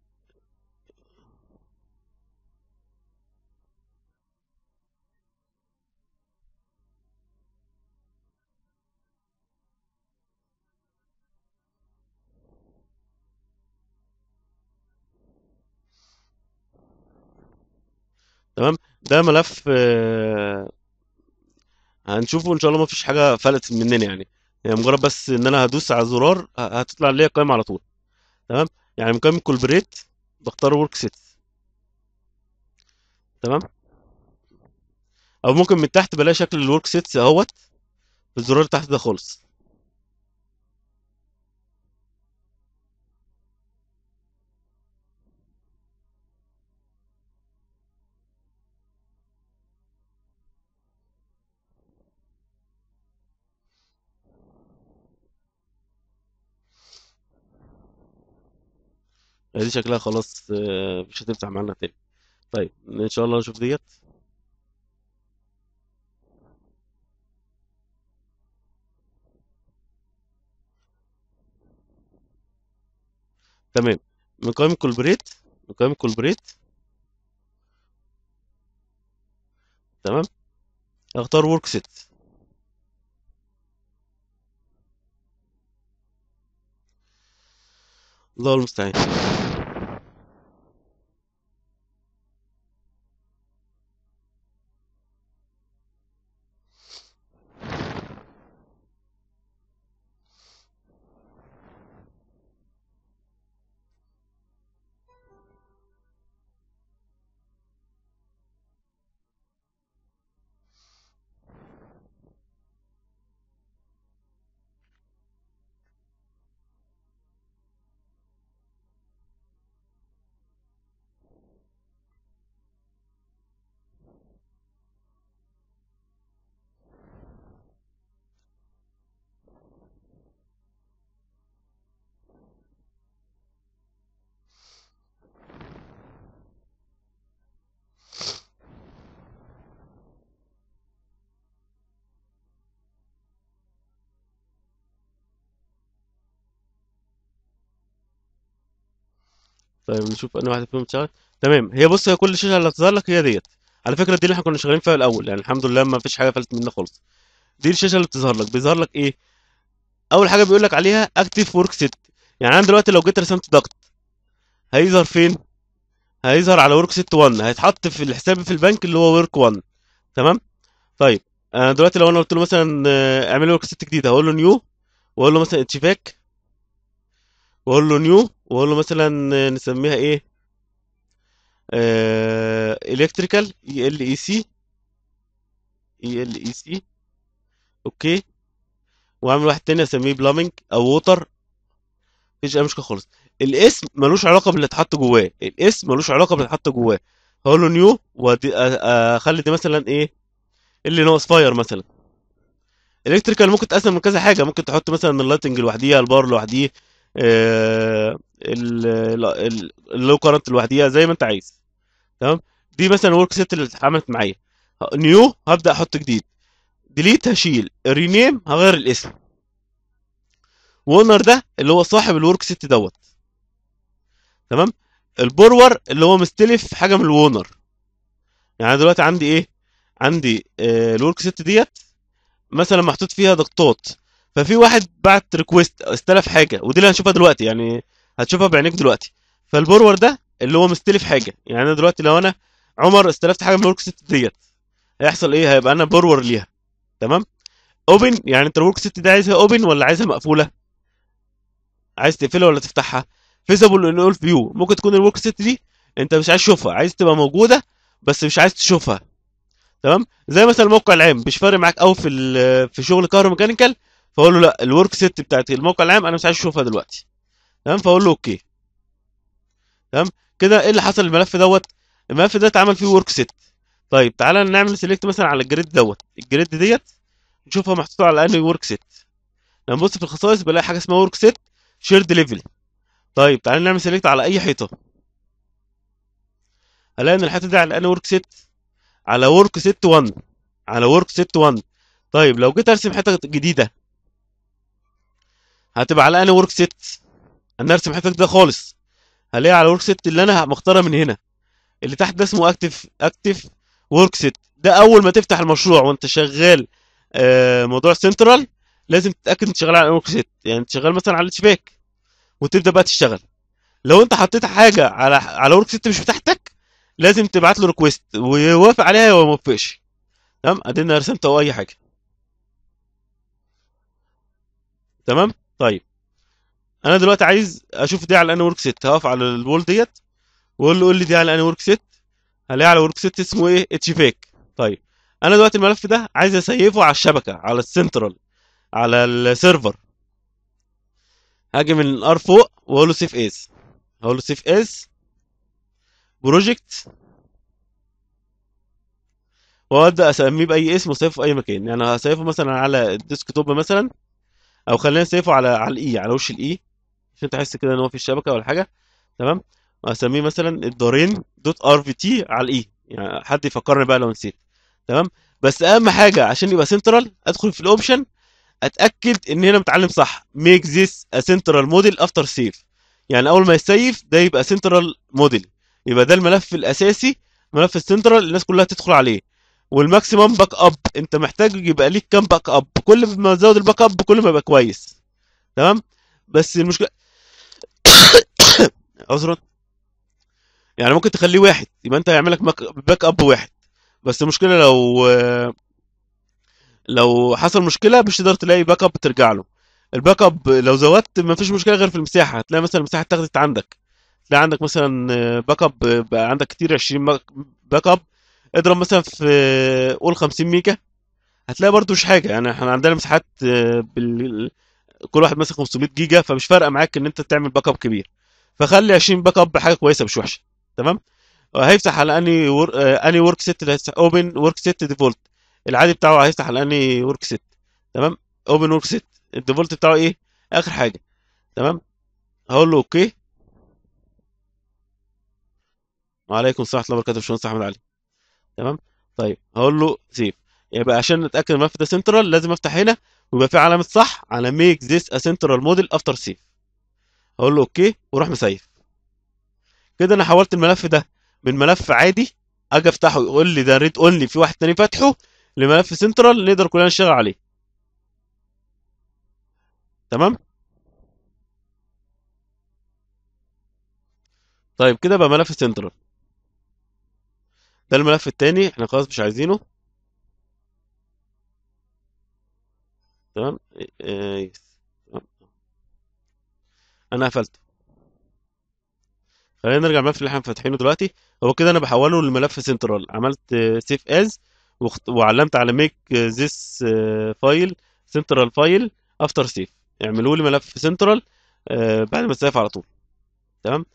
تمام ده ملف آه هنشوفه ان شاء الله ما فيش حاجه فلتت مننا يعني يعني مجرد بس ان انا هدوس على زرار ه- هتطلع لي قائمه على طول تمام يعني مكان كولبريت بختار ورك سيت تمام او ممكن من تحت بلاقي شكل الورك سيتس اهوت في الزرار اللي تحت ده خالص دي شكلها خلاص آه، مش هتفتح معانا تاني طيب ان شاء الله نشوف ديت تمام من قائمه كولبريت من قائمه كولبريت تمام اختار ورك سيت الله المستعان طيب نشوف انهي واحده فيهم تشتغل تمام هي بص هي كل شاشه اللي هتظهر لك هي ديت على فكره دي اللي احنا كنا شغالين فيها الاول يعني الحمد لله ما فيش حاجه فلتت مننا خالص دي الشاشه اللي بتظهر لك بيظهر لك ايه اول حاجه بيقول لك عليها اكتيف ورك سيت يعني انا دلوقتي لو جيت رسمت ضغط هيظهر فين هيظهر على ورك سيت 1 هيتحط في الحساب في البنك اللي هو ورك 1 تمام طيب انا دلوقتي لو انا قلت له مثلا آه، اعمل لي ورك سيت جديد هقول له نيو واقول له مثلا اتشيفاك واقول له نيو واقول له مثلا آه، نسميها ايه الكتريكال اي ال اي سي اي ال اي سي اوكي واعمل واحد تاني اسميه بلامينج او ووتر مفيش اي مشكله خالص الاسم ملوش علاقه باللي اتحط جواه الاسم ملوش علاقه باللي اتحط جواه هقول له نيو واخلي دي مثلا ايه اللي ناقص فاير مثلا الكتريكال ممكن تقسم من كذا حاجه ممكن تحط مثلا من اللايتنج لوحديها البار لوحديه آه، ال- ال- اللو كارنت لوحديها زي ما انت عايز تمام دي مثلا ورك سيت اللي اتعملت معايا نيو هبدا احط جديد ديليت هشيل رينيم هغير الاسم وونر ده اللي هو صاحب الورك سيت دوت تمام البرور اللي هو مستلف حاجه من الوونر يعني أنا دلوقتي عندي ايه عندي آه الورك سيت ديت مثلا محطوط فيها ضغطات ففي واحد بعت ريكويست استلف حاجه ودي اللي هنشوفها دلوقتي يعني هتشوفها بعينيك دلوقتي فالبرور ده اللي هو مستلف حاجه يعني انا دلوقتي لو انا عمر استلفت حاجه من الورك سيت ديت هيحصل ايه هيبقى انا برور ليها تمام اوبن يعني انت الورك سيت دي عايزها اوبن ولا عايزها مقفوله عايز تقفلها ولا تفتحها فيزابل ان اول فيو ممكن تكون الورك سيت دي انت مش عايز تشوفها عايز تبقى موجوده بس مش عايز تشوفها تمام زي مثلا الموقع العام مش فارق معاك قوي في ال- في شغل كهروميكانيكال فاقول له لا الورك سيت بتاعت الموقع العام انا مش عايز اشوفها دلوقتي تمام فاقول له اوكي تمام كده ايه اللي حصل الملف دوت الملف ده اتعمل فيه ورك سيت طيب تعالى نعمل سيلكت مثلا على الجريد دوت الجريد ديت نشوفها محطوطه على انهي ورك سيت لما نبص في الخصائص بلاقي حاجه اسمها ورك سيت شيرد ليفل طيب تعالى نعمل سيلكت على اي حيطه هلاقي ان الحيطه دي على انهي ورك سيت على ورك سيت 1 على ورك سيت 1 طيب لو جيت ارسم حيطه جديده هتبقى على انهي ورك سيت انا ارسم حيطه جديده خالص هلاقي على ورك سيت اللي انا مختارها من هنا اللي تحت ده اسمه اكتف اكتف ورك سيت ده اول ما تفتح المشروع وانت شغال آه، موضوع سنترال لازم تتاكد انت شغال على ورك سيت يعني انت شغال مثلا على الشباك وتبدا بقى تشتغل لو انت حطيت حاجه على على ورك سيت مش بتاعتك لازم تبعت له ريكويست ويوافق عليها وما يوافقش تمام ادينا رسمت او اي حاجه تمام طيب انا دلوقتي عايز اشوف دي على انهي ورك سيت هقف على الوول ديت واقول له قول لي دي على انهي ورك سيت هلاقي على ورك سيت اسمه ايه اتش فيك طيب انا دلوقتي الملف ده عايز اسيفه على الشبكه على السنترال على السيرفر هاجي من الار فوق واقول له سيف از هقول له سيف از بروجكت وابدا اسميه باي اسم وسيفه في اي مكان يعني هسيفه مثلا على الديسك توب مثلا او خلينا نسيفه على على الاي على وش الاي عشان تحس كده ان هو في الشبكه ولا حاجه تمام واسميه مثلا الدارين دوت ار في تي على الاي يعني حد يفكرني بقى لو نسيت تمام بس اهم حاجه عشان يبقى سنترال ادخل في الاوبشن اتاكد ان هنا متعلم صح ميك ذيس ا سنترال موديل افتر سيف يعني اول ما يسيف ده يبقى سنترال موديل يبقى ده الملف الاساسي ملف السنترال الناس كلها تدخل عليه والماكسيمم باك اب انت محتاج يبقى ليك كام باك اب كل ما تزود الباك اب كل ما يبقى كويس تمام بس المشكله عذرا يعني ممكن تخليه واحد يبقى انت هيعمل لك باك اب واحد بس المشكله لو لو حصل مشكله مش تقدر تلاقي باك اب ترجع له الباك اب لو زودت ما فيش مشكله غير في المساحه هتلاقي مثلا المساحه اتاخدت عندك تلاقي عندك مثلا باك اب بقى عندك كتير 20 باك اب اضرب مثلا في قول 50 ميجا هتلاقي برضو مش حاجه يعني احنا عندنا مساحات بال... كل واحد ماسك 500 جيجا فمش فارقه معاك ان انت تعمل باك اب كبير فخلي 20 باك اب حاجه كويسه مش وحشه تمام هيفتح على اني ور... اني ورك سيت اوبن ورك سيت ديفولت العادي بتاعه هيفتح على اني ورك سيت تمام اوبن ورك سيت الديفولت بتاعه ايه اخر حاجه تمام هقول له اوكي وعليكم السلام ورحمه الله وبركاته باشمهندس احمد علي تمام طيب هقول له سيف يبقى عشان نتاكد الملف ده سنترال لازم افتح هنا ويبقى في علامه صح على ميك ذيس ا سنترال موديل افتر سيف هقول له اوكي واروح مسيف كده انا حولت الملف ده من ملف عادي اجي افتحه يقول لي ده ريد اونلي في واحد تاني فاتحه لملف سنترال نقدر كلنا نشتغل عليه تمام طيب كده بقى ملف سنترال ده الملف التاني احنا خلاص مش عايزينه تمام اه يس انا قفلته خلينا نرجع الملف اللي احنا فاتحينه دلوقتي هو كده انا بحوله لملف سنترال عملت سيف از وعلمت على ميك ذيس فايل سنترال فايل افتر سيف اعملوا لي ملف سنترال بعد ما تسيف على طول تمام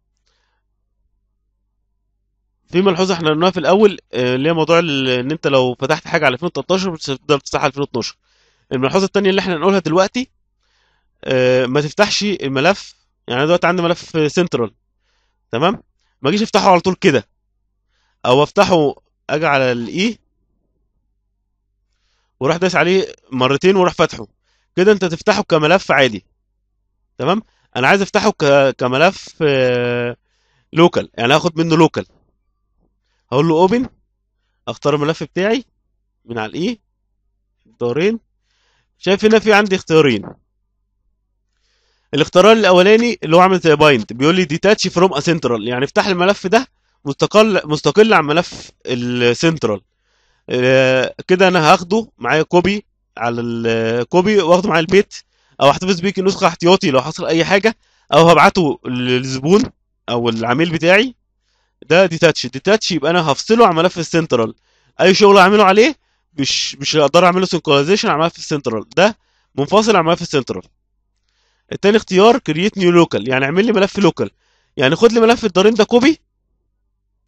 في ملحوظه احنا قلناها في الاول اللي هي موضوع ان انت لو فتحت حاجه على 2013 مش هتقدر تفتحها على 2012 الملحوظه الثانيه اللي احنا نقولها دلوقتي ما تفتحش الملف يعني دلوقتي عندي ملف سنترال تمام ما اجيش افتحه على طول كده او افتحه اجي على الاي واروح دايس عليه مرتين واروح فاتحه كده انت تفتحه كملف عادي تمام انا عايز افتحه ك... كملف لوكال يعني هاخد منه لوكال هقول له اوبن اختار الملف بتاعي من على الاي اختيارين شايف هنا في عندي اختيارين الاختيار الاولاني اللي هو عامل زي بايند بيقول لي ديتاتش فروم ا سنترال يعني افتح الملف ده مستقل مستقل عن ملف السنترال اه كده انا هاخده معايا كوبي على الكوبي واخده معايا البيت او احتفظ بيه كنسخه احتياطي لو حصل اي حاجه او هبعته للزبون او العميل بتاعي ده ديتاتش ديتاتش يبقى انا هفصله عن ملف السنترال اي شغل اعمله عليه مش مش هقدر اعمله سنكرونايزيشن على ملف السنترال ده منفصل عن ملف السنترال التاني اختيار كرييت نيو لوكال يعني اعمل لي ملف لوكال يعني خد لي ملف الدارين ده كوبي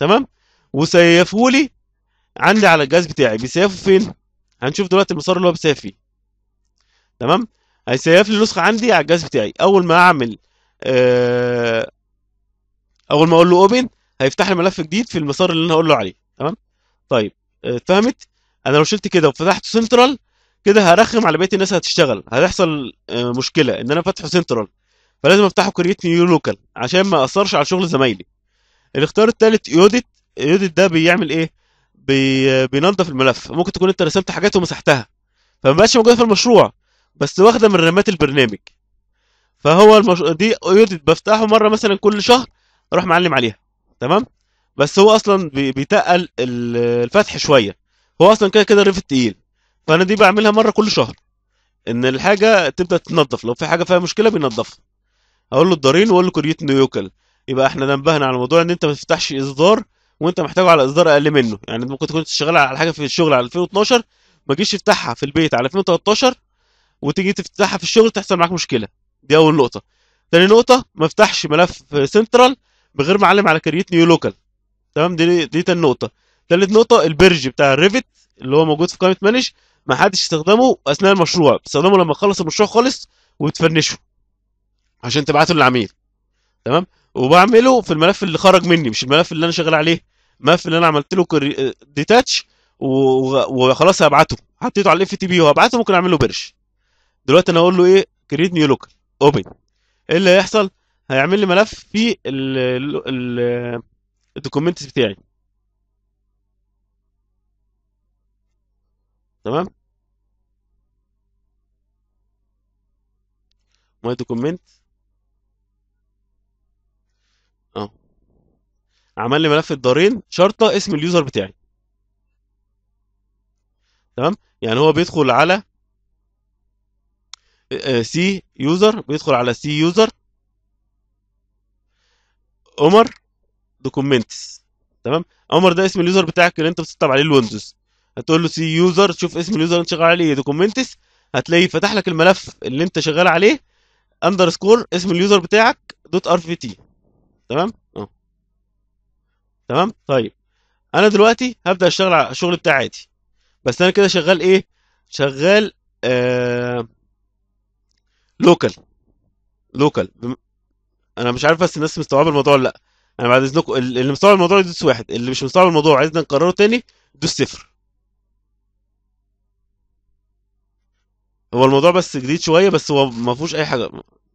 تمام وسيفه لي عندي على الجهاز بتاعي بيسيفه فين هنشوف دلوقتي المسار اللي هو بيسيف فيه تمام هيسيف لي نسخه عندي على الجهاز بتاعي اول ما اعمل آه، اول ما اقول له اوبن هيفتح لي ملف جديد في المسار اللي انا هقول له عليه تمام طيب آه، اتفهمت انا لو شلت كده وفتحته سنترال كده هرخم على بقيه الناس هتشتغل هيحصل آه، مشكله ان انا فاتحه سنترال فلازم افتحه كريت نيو لوكال عشان ما اثرش على شغل زمايلي الاختيار الثالث يودت يودت ده بيعمل ايه بي... بينظف الملف ممكن تكون انت رسمت حاجات ومسحتها فما بقتش موجوده في المشروع بس واخده من رامات البرنامج فهو المش... دي يودت بفتحه مره مثلا كل شهر اروح معلم عليها تمام بس هو اصلا بي... بيتقل ال- الفتح شويه هو اصلا كده كده ريفت تقيل فانا دي بعملها مره كل شهر ان الحاجه تبدا تنظف لو في حاجه فيها مشكله بينظفها اقول له الضارين واقول له كريت نيو يوكل يبقى احنا نبهنا على موضوع ان انت ما تفتحش اصدار وانت محتاجه على اصدار اقل منه يعني ممكن تكون شغال على حاجه في الشغل على 2012 ما تجيش تفتحها في البيت على 2013 وتيجي تفتحها في الشغل تحصل معاك مشكله دي اول نقطه تاني نقطه ما افتحش ملف سنترال بغير معلم على كريت نيو لوكال تمام دي دي تاني نقطه تالت نقطه البرج بتاع الريفت اللي هو موجود في قائمه مانج ما حدش يستخدمه اثناء المشروع بتستخدمه لما تخلص المشروع خالص وتفنشه عشان تبعته للعميل تمام وبعمله في الملف اللي خرج مني مش الملف اللي انا شغال عليه الملف اللي انا عملت له ديتاتش وخلاص هبعته حطيته على الاف تي بي وهبعته ممكن اعمل له بيرش دلوقتي انا اقول له ايه كريت نيو لوكال اوبن ايه اللي هيحصل هيعمل لي ملف فيه الدوكيومنتس بتاعي تمام ماي دوكيومنت اه عمل لي ملف الدارين شرطه اسم اليوزر بتاعي تمام يعني هو بيدخل على سي يوزر بيدخل على سي يوزر عمر دوكيومنتس تمام عمر ده اسم اليوزر بتاعك اللي انت بتسطب عليه الويندوز هتقول له سي يوزر تشوف اسم اليوزر اللي انت شغال عليه دوكيومنتس هتلاقي فتح لك الملف اللي انت شغال عليه اندرسكور اسم اليوزر بتاعك دوت ار في تي تمام اه تمام طيب انا دلوقتي هبدا اشتغل على الشغل بتاعي عادي بس انا كده شغال ايه شغال آه لوكال لوكال بم- انا مش عارف بس الناس مستوعبه الموضوع ولا لا انا بعد اذنكم ال- اللي مستوعب الموضوع يدوس واحد اللي مش مستوعب الموضوع عايزنا نكرره تاني يدوس صفر هو الموضوع بس جديد شويه بس هو ما فيهوش اي حاجه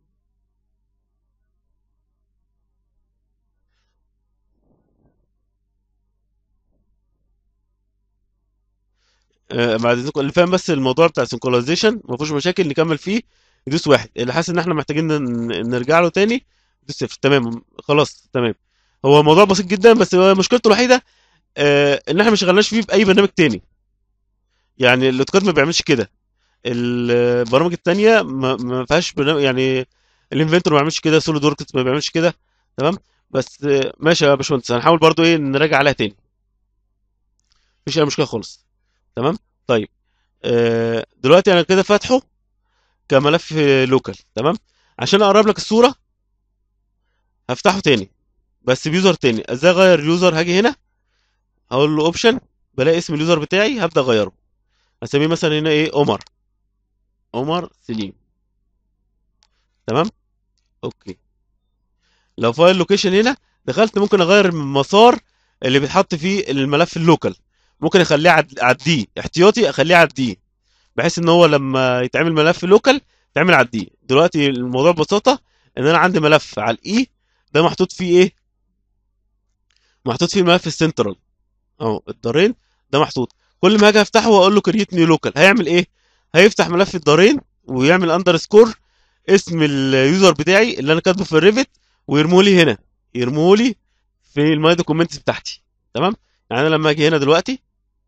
آه، بعد اذنكم اللي فاهم بس الموضوع بتاع السنكرونايزيشن ما فيهوش مشاكل نكمل فيه يدوس واحد اللي حاسس ان احنا محتاجين ن- نرجع له تاني يدوس صفر تمام خلاص تمام هو الموضوع بسيط جدا بس هو مشكلته الوحيده آه، ان احنا ما شغلناش فيه باي برنامج تاني يعني الاوتوكاد ما بيعملش كده البرامج التانية ما, ما فيهاش برنامج يعني الانفنتور ما بيعملش كده سوليد وركس ما بيعملش كده تمام بس آه، ماشي يا باشمهندس هنحاول برضو ايه نراجع عليها تاني مفيش اي مشكله خالص تمام طيب آه، دلوقتي انا كده فاتحه كملف لوكال تمام عشان اقرب لك الصوره هفتحه تاني بس بيوزر تاني ازاي اغير يوزر هاجي هنا هقول له اوبشن بلاقي اسم اليوزر بتاعي هبدا اغيره هسميه مثلا هنا ايه عمر عمر سليم تمام اوكي لو فايل لوكيشن هنا دخلت ممكن اغير المسار اللي بيتحط فيه الملف اللوكال ممكن اخليه عد- على الدي احتياطي اخليه على الدي بحيث ان هو لما يتعمل ملف لوكال يتعمل على الدي دلوقتي الموضوع ببساطه ان انا عندي ملف على الاي ده محطوط فيه ايه محطوط فيه الملف السنترال اهو الدارين ده محطوط كل ما هاجي افتحه واقول له كريت نيو لوكال هيعمل ايه هيفتح ملف الدارين ويعمل اندرسكور اسم اليوزر بتاعي اللي انا كاتبه في الريفت ويرموه لي هنا يرموه لي في الماي دوكيومنتس بتاعتي تمام يعني انا لما اجي هنا دلوقتي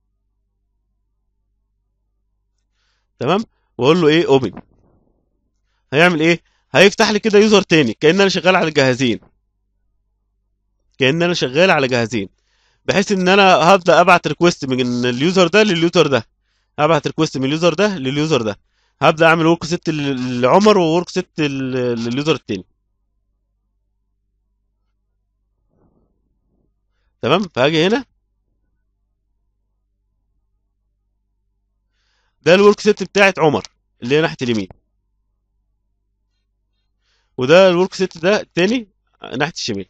تمام واقول له ايه اوبن هيعمل ايه هيفتح لي كده يوزر تاني كان انا شغال على جهازين كان انا شغال على جهازين بحيث ان انا هبدا ابعت ريكوست من اليوزر ده لليوزر ده هبعت ريكوست من اليوزر ده لليوزر ده هبدا اعمل ورك ست لعمر وورك ست لليوزر التاني تمام فهاجي هنا ده الورك سيت بتاعت عمر اللي هي ناحيه اليمين وده الورك سيت ده التاني ناحيه الشمال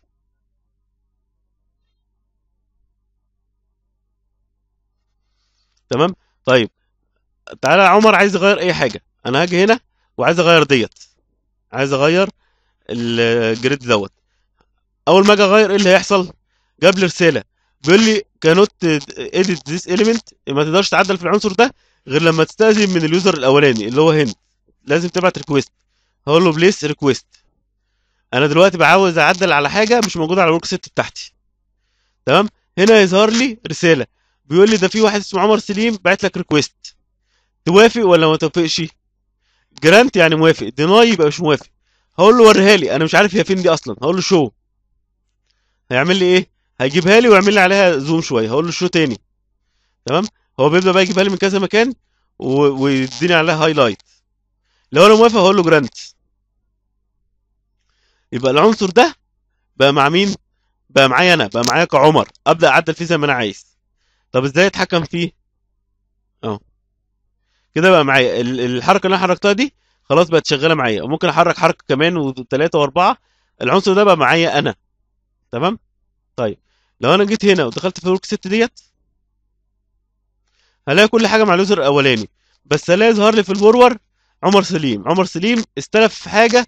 تمام طيب تعالى يا عمر عايز اغير اي حاجه انا هاجي هنا وعايز اغير ديت عايز اغير الجريد دوت اول ما اجي اغير ايه اللي هيحصل جاب لي رساله بيقول لي كانوت اديت ذيس اليمنت ما تقدرش تعدل في العنصر ده غير لما تستأذن من اليوزر الاولاني اللي هو هند لازم تبعت ريكويست هقول له بليس ريكويست انا دلوقتي بعاوز اعدل على حاجه مش موجوده على الورك سيت بتاعتي تمام هنا يظهر لي رساله بيقول لي ده في واحد اسمه عمر سليم بعت لك ريكويست توافق ولا ما توافقش جرانت يعني موافق ديناي يبقى مش موافق هقول له وريها لي انا مش عارف هي فين دي اصلا هقول له شو هيعمل لي ايه هيجيبها لي ويعمل لي عليها زوم شويه هقول له شو تاني تمام هو بيبدا بقى يجيبها لي من كذا مكان و- ويديني عليها هايلايت لو انا موافق هقول له جرانت يبقى العنصر ده بقى مع مين بقى معايا انا بقى معايا كعمر ابدا اعدل فيه زي ما انا عايز طب ازاي اتحكم فيه اهو كده بقى معايا ال- الحركه اللي انا حركتها دي خلاص بقت شغاله معايا وممكن احرك حركه كمان وثلاثه واربعه العنصر ده بقى معايا انا تمام طيب لو انا جيت هنا ودخلت في الورك ست ديت هلاقي كل حاجه مع اليوزر الاولاني بس هلاقي يظهر لي في الفورور عمر سليم عمر سليم استلف حاجه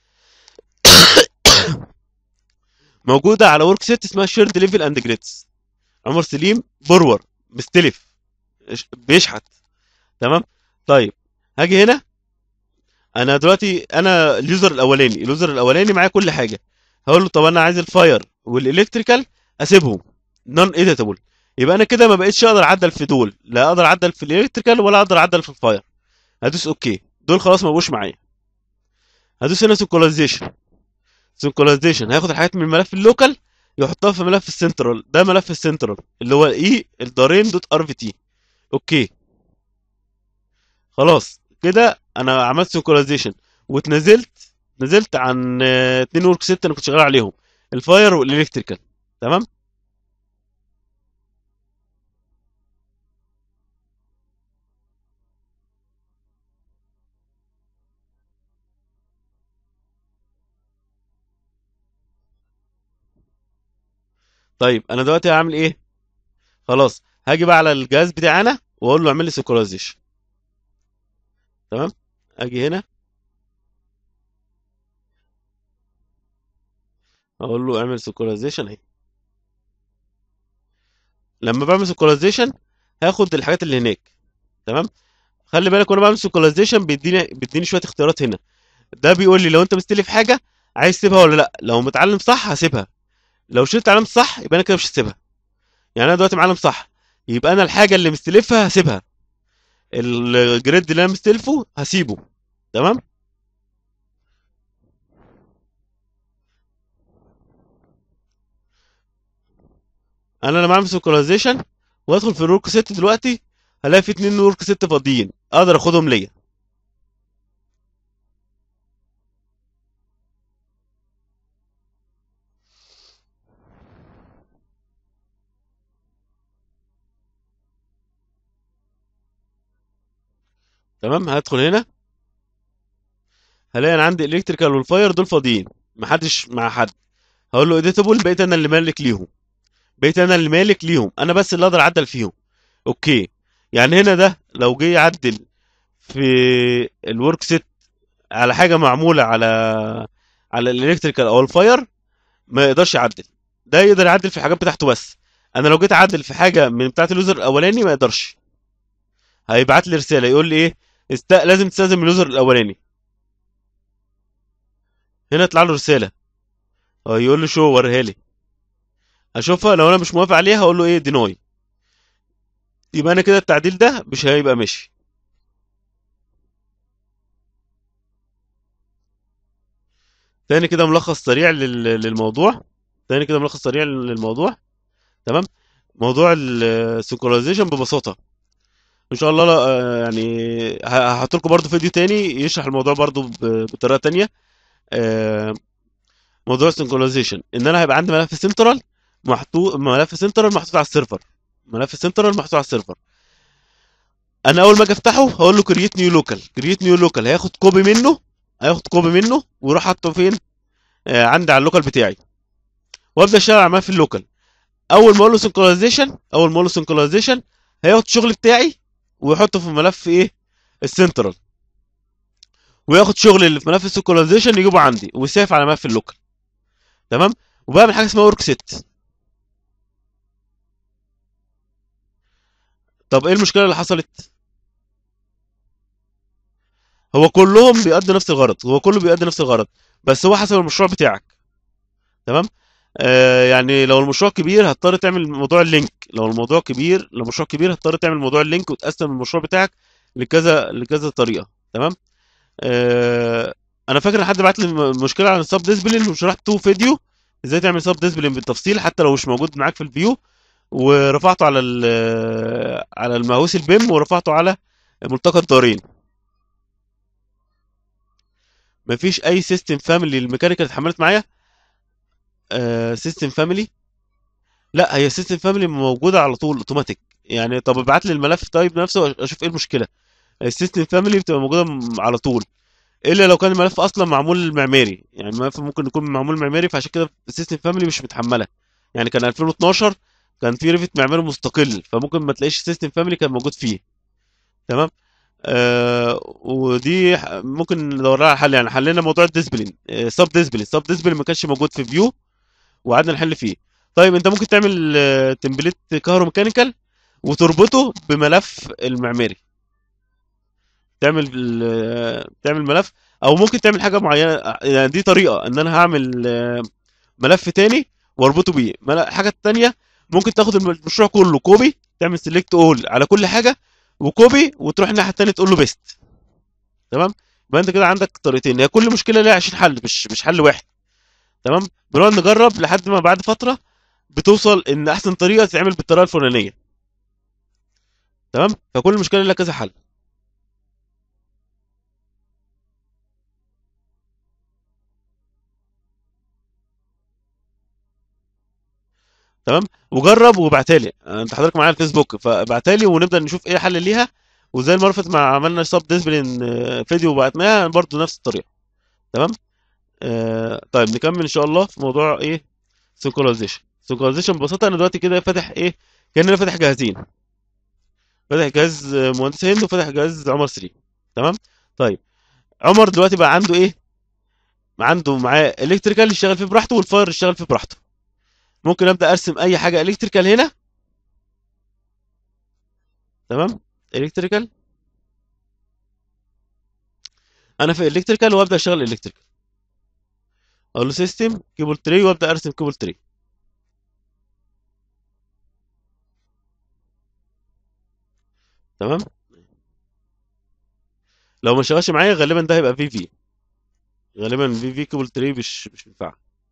موجوده على ورك ست اسمها شيرد ليفل اند جريدز عمر سليم برور مستلف إش- بيشحت تمام طيب هاجي هنا انا دلوقتي انا اليوزر الاولاني اليوزر الاولاني معايا كل حاجه هقول له طب انا عايز الفاير والالكتريكال اسيبهم نون اديتابل يبقى انا كده ما بقتش اقدر اعدل في دول لا اقدر اعدل في الالكتريكال ولا اقدر اعدل في الفاير هدوس اوكي دول خلاص ما بقوش معايا هدوس هنا سينكرونايزيشن سينكرونايزيشن هياخد الحاجات من الملف اللوكال يحطها في ملف السنترال ده ملف السنترال اللي هو اي الدارين دوت ار في تي اوكي خلاص كده انا عملت سينكرونايزيشن واتنزلت نزلت عن آه، اتنين ورك ست انا كنت شغال عليهم الفاير والالكتريكال تمام طيب انا دلوقتي هعمل ايه خلاص هاجي بقى على الجهاز بتاعنا واقول له اعمل لي سينكرونايزيشن تمام اجي هنا اقول له اعمل سينكرونايزيشن اهي لما بعمل سينكرونايزيشن هاخد الحاجات اللي هناك تمام خلي بالك وانا بعمل سينكرونايزيشن بيديني بيديني شويه اختيارات هنا ده بيقول لي لو انت مستلف حاجه عايز تسيبها ولا لا لو متعلم صح هسيبها لو شلت علامه صح يبقى انا كده مش هسيبها يعني انا دلوقتي معلم صح يبقى انا الحاجه اللي مستلفها هسيبها الجريد اللي انا مستلفه هسيبه تمام انا لما اعمل سينكرونايزيشن وادخل في الورك ست دلوقتي هلاقي في اتنين ورك ست فاضيين اقدر اخدهم ليا تمام هدخل هنا هلاقي انا عندي الكتريكال والفاير دول فاضيين محدش مع حد هقول له اديتابل بقيت انا اللي مالك ليهم بقيت انا اللي مالك ليهم انا بس اللي اقدر اعدل فيهم اوكي يعني هنا ده لو جه يعدل في الورك سيت على حاجه معموله على على الالكتريكال او الفاير ما يقدرش يعدل ده يقدر يعدل في الحاجات بتاعته بس انا لو جيت اعدل في حاجه من بتاعه اليوزر الاولاني ما يقدرش هيبعت لي رساله يقول لي ايه است... لازم تستخدم اليوزر الاولاني هنا يطلع له رساله اه يقول له شو وريها لي اشوفها لو انا مش موافق عليها هقول له ايه ديناي يبقى انا كده التعديل ده مش هيبقى ماشي تاني كده ملخص سريع لل- للموضوع تاني كده ملخص سريع للموضوع تمام موضوع السينكرونايزيشن ببساطه ان شاء الله لا آه، يعني هحط لكم برضو فيديو تاني يشرح الموضوع برضو ب- بطريقه تانية آه، موضوع السينكرونايزيشن ان انا هيبقى عندي ملف سنترال محطوط ملف سنترال محطوط على السيرفر ملف سنترال محطوط على السيرفر انا اول ما اجي افتحه هقول له كرييت نيو لوكال كرييت نيو لوكال هياخد كوبي منه هياخد كوبي منه ويروح حاطه فين آه عندي على اللوكال بتاعي وابدا اشتغل على ملف اللوكال اول ما اقول له سنكرونايزيشن اول ما اقول له سنكرونايزيشن هياخد الشغل بتاعي ويحطه في ملف ايه السنترال وياخد شغل اللي في ملف السنكرونايزيشن يجيبه عندي ويسيف على ملف اللوكال تمام وبعمل حاجه اسمها ورك سيت طب ايه المشكله اللي حصلت هو كلهم بيأدوا نفس الغرض هو كله بيأدي نفس الغرض بس هو حسب المشروع بتاعك تمام آه يعني لو المشروع كبير هتضطر تعمل موضوع اللينك لو الموضوع كبير لو مشروع كبير هتضطر تعمل موضوع اللينك وتقسم المشروع بتاعك لكذا لكذا طريقه تمام آه انا فاكر ان حد بعت لي م- مشكله عن السب ديسبلين وشرحته فيديو ازاي تعمل سب ديسبلين بالتفصيل حتى لو مش موجود معاك في الفيو ورفعته على ال- على المهووس البيم ورفعته على ملتقى الدارين مفيش اي سيستم فاميلي الميكانيكال اتحملت معايا آه سيستم فاميلي لا هي سيستم فاميلي موجوده على طول اوتوماتيك يعني طب ابعت لي الملف طيب نفسه اشوف ايه المشكله السيستم فاميلي بتبقى موجوده م- على طول الا لو كان الملف اصلا معمول معماري يعني الملف ممكن يكون معمول معماري فعشان كده السيستم فاميلي مش متحمله يعني كان 2012 كان في ريفت معماري مستقل فممكن ما تلاقيش سيستم فاميلي كان موجود فيه تمام آه ودي ح- ممكن ندور لها على حل يعني حلينا موضوع الديسبلين آه سب ديسبلين سب ديسبلين ما كانش موجود في فيو وقعدنا نحل فيه طيب انت ممكن تعمل آه، تمبليت كهروميكانيكال وتربطه بملف المعماري تعمل ال- تعمل ملف او ممكن تعمل حاجه معينه يعني دي طريقه ان انا هعمل آه، ملف تاني واربطه بيه مل- الحاجه التانيه ممكن تاخد الم- المشروع كله كوبي تعمل سيلكت اول على كل حاجه وكوبي وتروح الناحيه التانيه تقول له بيست تمام يبقى انت كده عندك طريقتين هي كل مشكله ليها 20 حل مش مش حل واحد تمام بنقعد نجرب لحد ما بعد فتره بتوصل ان احسن طريقه تتعمل بالطريقه الفلانيه تمام فكل مشكله لها كذا حل تمام وجرب وابعتها لي انت حضرتك معايا على الفيسبوك فابعتها لي ونبدا نشوف ايه الحل ليها وزي المره اللي فاتت ما عملنا سب ديسبلين فيديو وبعتناها برضه نفس الطريقه تمام آه طيب نكمل ان شاء الله في موضوع ايه سينكرونايزيشن سينكرونايزيشن ببساطه انا دلوقتي كده فاتح ايه كاننا فاتح جهازين فاتح جهاز آه، مهندس هند وفاتح جهاز عمر 3 تمام طيب عمر دلوقتي بقى عنده ايه عنده معاه الكتريكال يشتغل فيه براحته والفاير يشتغل فيه براحته ممكن ابدا ارسم اي حاجه الكتريكال هنا تمام الكتريكال انا في الكتريكال وابدا اشتغل الكتريكال اقول له سيستم كيبل تري وابدا ارسم كيبل تري تمام لو ما شغالش معايا غالبا ده هيبقى في في غالبا في في كيبل تري مش مش بينفع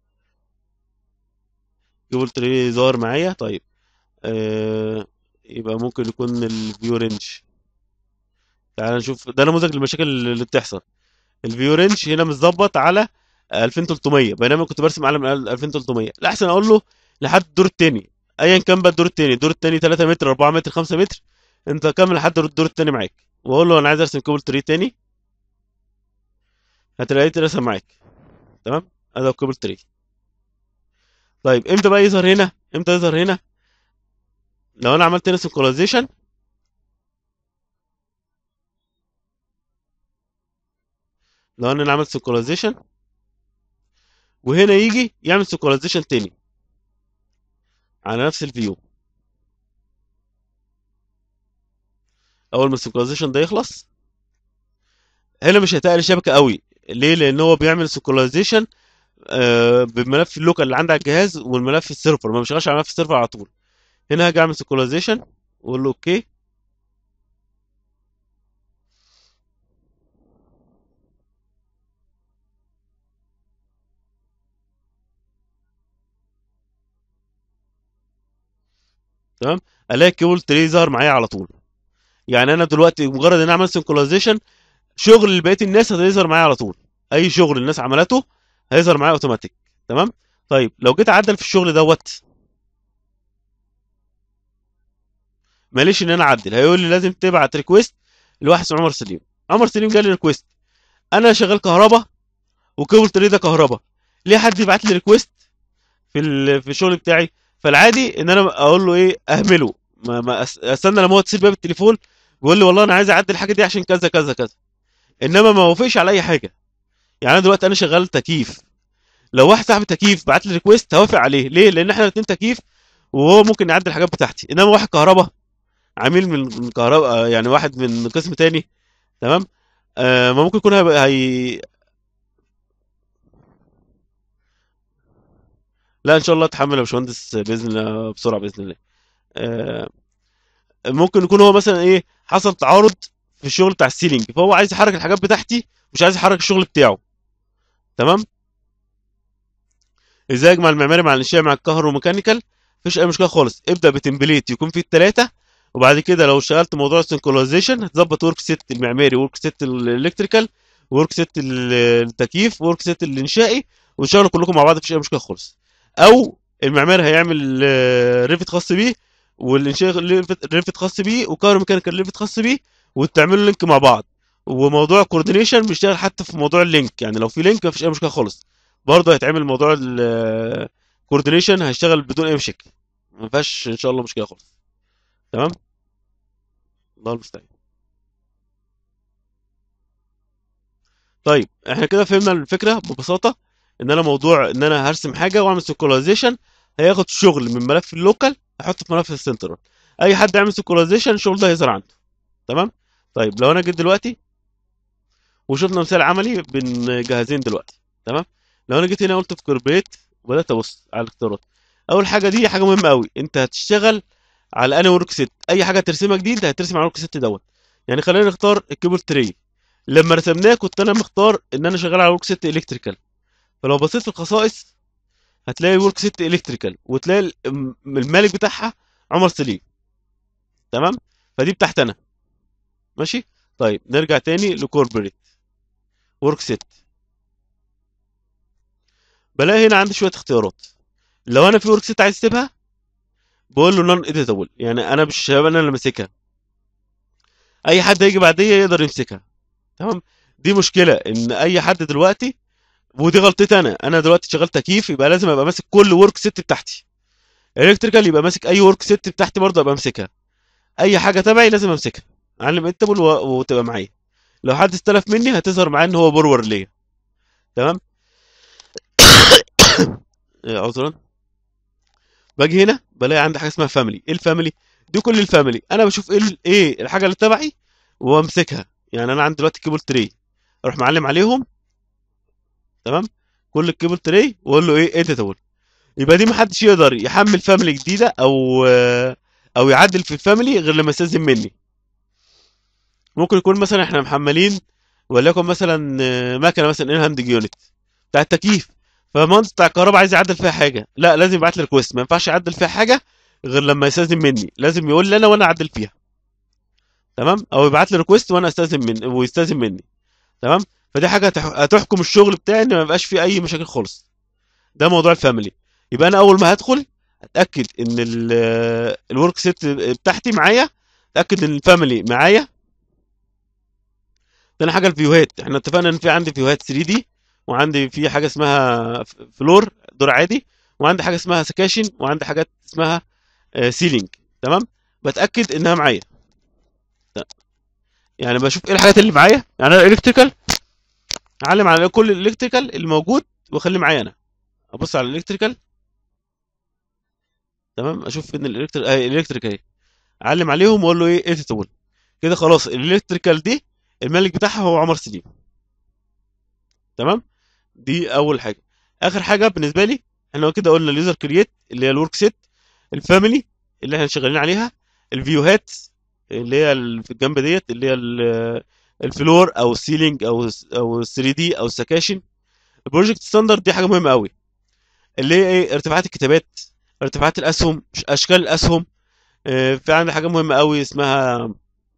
كيبل تري ظهر معايا طيب آه يبقى ممكن يكون الفيو رينج تعال نشوف ده نموذج للمشاكل اللي بتحصل الفيو رينج هنا متظبط على 2300 بينما كنت برسم على من 2300 لا احسن اقول له لحد الدور الثاني ايا كان بقى الدور الثاني الدور الثاني 3 متر 4 متر 5 متر انت كمل لحد الدور الثاني معاك واقول له انا عايز ارسم كوبل تري تاني هتلاقيه اترسم معاك تمام ادي الكوبل تري طيب امتى بقى يظهر هنا امتى يظهر هنا لو انا عملت هنا سنكرونايزيشن لو انا عملت سنكرونايزيشن وهنا يجي يعمل سنكرونايزيشن تاني على نفس الفيو اول ما السنكرونايزيشن ده يخلص هنا مش هيتقل الشبكه قوي ليه لان هو بيعمل سنكرونايزيشن آه بملف اللوكال اللي عندك على الجهاز والملف السيرفر ما بيشغلش على ملف السيرفر على طول هنا هاجي اعمل سنكرونايزيشن واقول له اوكي تمام الاقي الكيبل تري ظهر معايا على طول يعني انا دلوقتي مجرد ان انا اعمل سنكرونايزيشن شغل بقيه الناس هيظهر معايا على طول اي شغل الناس عملته هيظهر معايا اوتوماتيك تمام طيب لو جيت اعدل في الشغل دوت ماليش ان انا اعدل هيقول لي لازم تبعت ريكويست لواحد اسمه عمر سليم عمر سليم جالي ريكويست انا شغال كهرباء وكيبل تري ده كهرباء ليه حد يبعت لي ريكويست في ال... في الشغل بتاعي فالعادي ان انا اقول له ايه اهمله ما, ما أس- استنى لما هو يتصل بيا بالتليفون بيقول لي والله انا عايز اعدل الحاجه دي عشان كذا كذا كذا انما ما وافقش على اي حاجه يعني انا دلوقتي انا شغال تكييف لو واحد صاحب تكييف بعت لي ريكويست هوافق عليه ليه لان احنا الاثنين تكييف وهو ممكن يعدل الحاجات بتاعتي انما واحد كهرباء عميل من من كهرباء يعني واحد من قسم تاني تمام آه ما ممكن يكون هيبقى- هي لا ان شاء الله اتحمل يا باشمهندس باذن الله بسرعه باذن الله آه ممكن يكون هو مثلا ايه حصل تعارض في الشغل بتاع السيلينج فهو عايز يحرك الحاجات بتاعتي مش عايز يحرك الشغل بتاعه تمام ازاي اجمع المعماري مع الانشاء مع الكهرباء وميكانيكال مفيش اي مشكله خالص ابدا بتمبليت يكون فيه الثلاثه وبعد كده لو اشتغلت موضوع السنكرونايزيشن هتظبط ورك سيت المعماري ورك سيت الالكتريكال ورك سيت ال- التكييف ورك سيت الانشائي وتشتغلوا كلكم مع بعض مفيش اي مشكله خالص او المعماري هيعمل آه، ريفت خاص بيه والانشاء ريفت ريفت خاص بيه وكهرباء ميكانيكال ريفت خاص بيه وتعملوا لينك مع بعض وموضوع كوردينيشن بيشتغل حتى في موضوع اللينك يعني لو في لينك مفيش اي مشكله خالص برضه هيتعمل موضوع الكوردينيشن هيشتغل بدون اي مشاكل ما فيهاش ان شاء الله مشكله خالص تمام الله المستعان طيب احنا كده فهمنا الفكره ببساطه ان انا موضوع ان انا هرسم حاجه واعمل سيكولايزيشن هياخد شغل من ملف اللوكال احطه في ملف السنترال اي حد يعمل سيكولايزيشن الشغل ده هيظهر عنده تمام طيب لو انا جيت دلوقتي وشفنا مثال عملي بين جهازين دلوقتي تمام لو انا جيت هنا قلت في كوربريت وبدات ابص على الاختيارات اول حاجه دي حاجه مهمه قوي انت هتشتغل على انهي ورك سيت اي حاجه ترسمها جديد هترسم على الورك سيت دوت يعني خلينا نختار الكيبل تري لما رسمناه كنت انا مختار ان انا شغال على ورك سيت الكتريكال فلو بصيت في الخصائص هتلاقي ورك سيت الكتريكال وتلاقي ال- المالك بتاعها عمر سليم تمام فدي بتاعت انا ماشي طيب نرجع تاني لكوربريت ورك سيت بلاقي هنا عندي شويه اختيارات لو انا في ورك سيت عايز اسيبها بقول له نون اديتابل يعني انا مش هبقى انا اللي ماسكها اي حد هيجي بعديه يقدر يمسكها تمام دي مشكله ان اي حد دلوقتي ودي غلطتي انا انا دلوقتي شغال تكييف يبقى لازم ابقى ماسك كل ورك سيت بتاعتي الكتريكال يبقى ماسك اي ورك سيت بتاعتي برضه ابقى ماسكها اي حاجه تبعي لازم امسكها اعلم اديتابل وتبقى معايا لو حد استلف مني هتظهر معاه ان هو برور ليا تمام إيه، عذرا باجي هنا بلاقي عندي حاجه اسمها فاميلي ايه الفاميلي دي كل الفاميلي انا بشوف ايه ال- ايه الحاجه اللي تبعي وامسكها يعني انا عندي دلوقتي كيبل تري اروح معلم عليهم تمام كل الكيبل تري واقول له ايه اديتابل يبقى دي محدش يقدر يحمل فاميلي جديده او او يعدل في الفاميلي غير لما يستاذن مني ممكن يكون مثلا احنا محملين وليكن مثلا آه، مكنه مثلا ان هاند يونت بتاع التكييف فالمهندس بتاع الكهرباء عايز يعدل فيها حاجه لا لازم يبعت لي ريكويست ما ينفعش يعدل فيها حاجه غير لما يستاذن مني لازم يقول لي انا وانا اعدل فيها تمام او يبعت لي ريكويست وانا استاذن من ويستاذن مني تمام فدي حاجه هتح- هتحكم الشغل بتاعي ان ما يبقاش فيه اي مشاكل خالص ده موضوع الفاميلي يبقى انا اول ما هدخل اتاكد ان الورك سيت بتاعتي معايا اتاكد ان الفاميلي معايا تاني حاجه الفيوهات احنا اتفقنا ان في عندي فيوهات 3 دي وعندي في حاجه اسمها ف- فلور دور عادي وعندي حاجه اسمها سكاشن وعندي حاجات اسمها آه، سيلينج تمام بتاكد انها معايا ت- يعني بشوف ايه الحاجات اللي معايا يعني انا الكتريكال اعلم على كل الالكتريكال اللي موجود واخليه معايا انا ابص على الالكتريكال تمام اشوف ان الالكتريكال اهي الالكتريكال اهي اعلم عليهم واقول له ايه اديتابل كده خلاص الالكتريكال دي الملك بتاعها هو عمر سليم تمام دي اول حاجه اخر حاجه بالنسبه لي احنا كده قلنا اليوزر كرييت اللي هي الورك سيت الفاميلي اللي احنا شغالين عليها الفيوهات اللي هي ال- في الجنب ديت اللي هي ال- الفلور او السيلينج او او 3 دي او السكاشن البروجكت ستاندرد دي حاجه مهمه قوي اللي هي ايه ارتفاعات الكتابات ارتفاعات الاسهم ش- اشكال الاسهم اه، في عندي حاجه مهمه قوي اسمها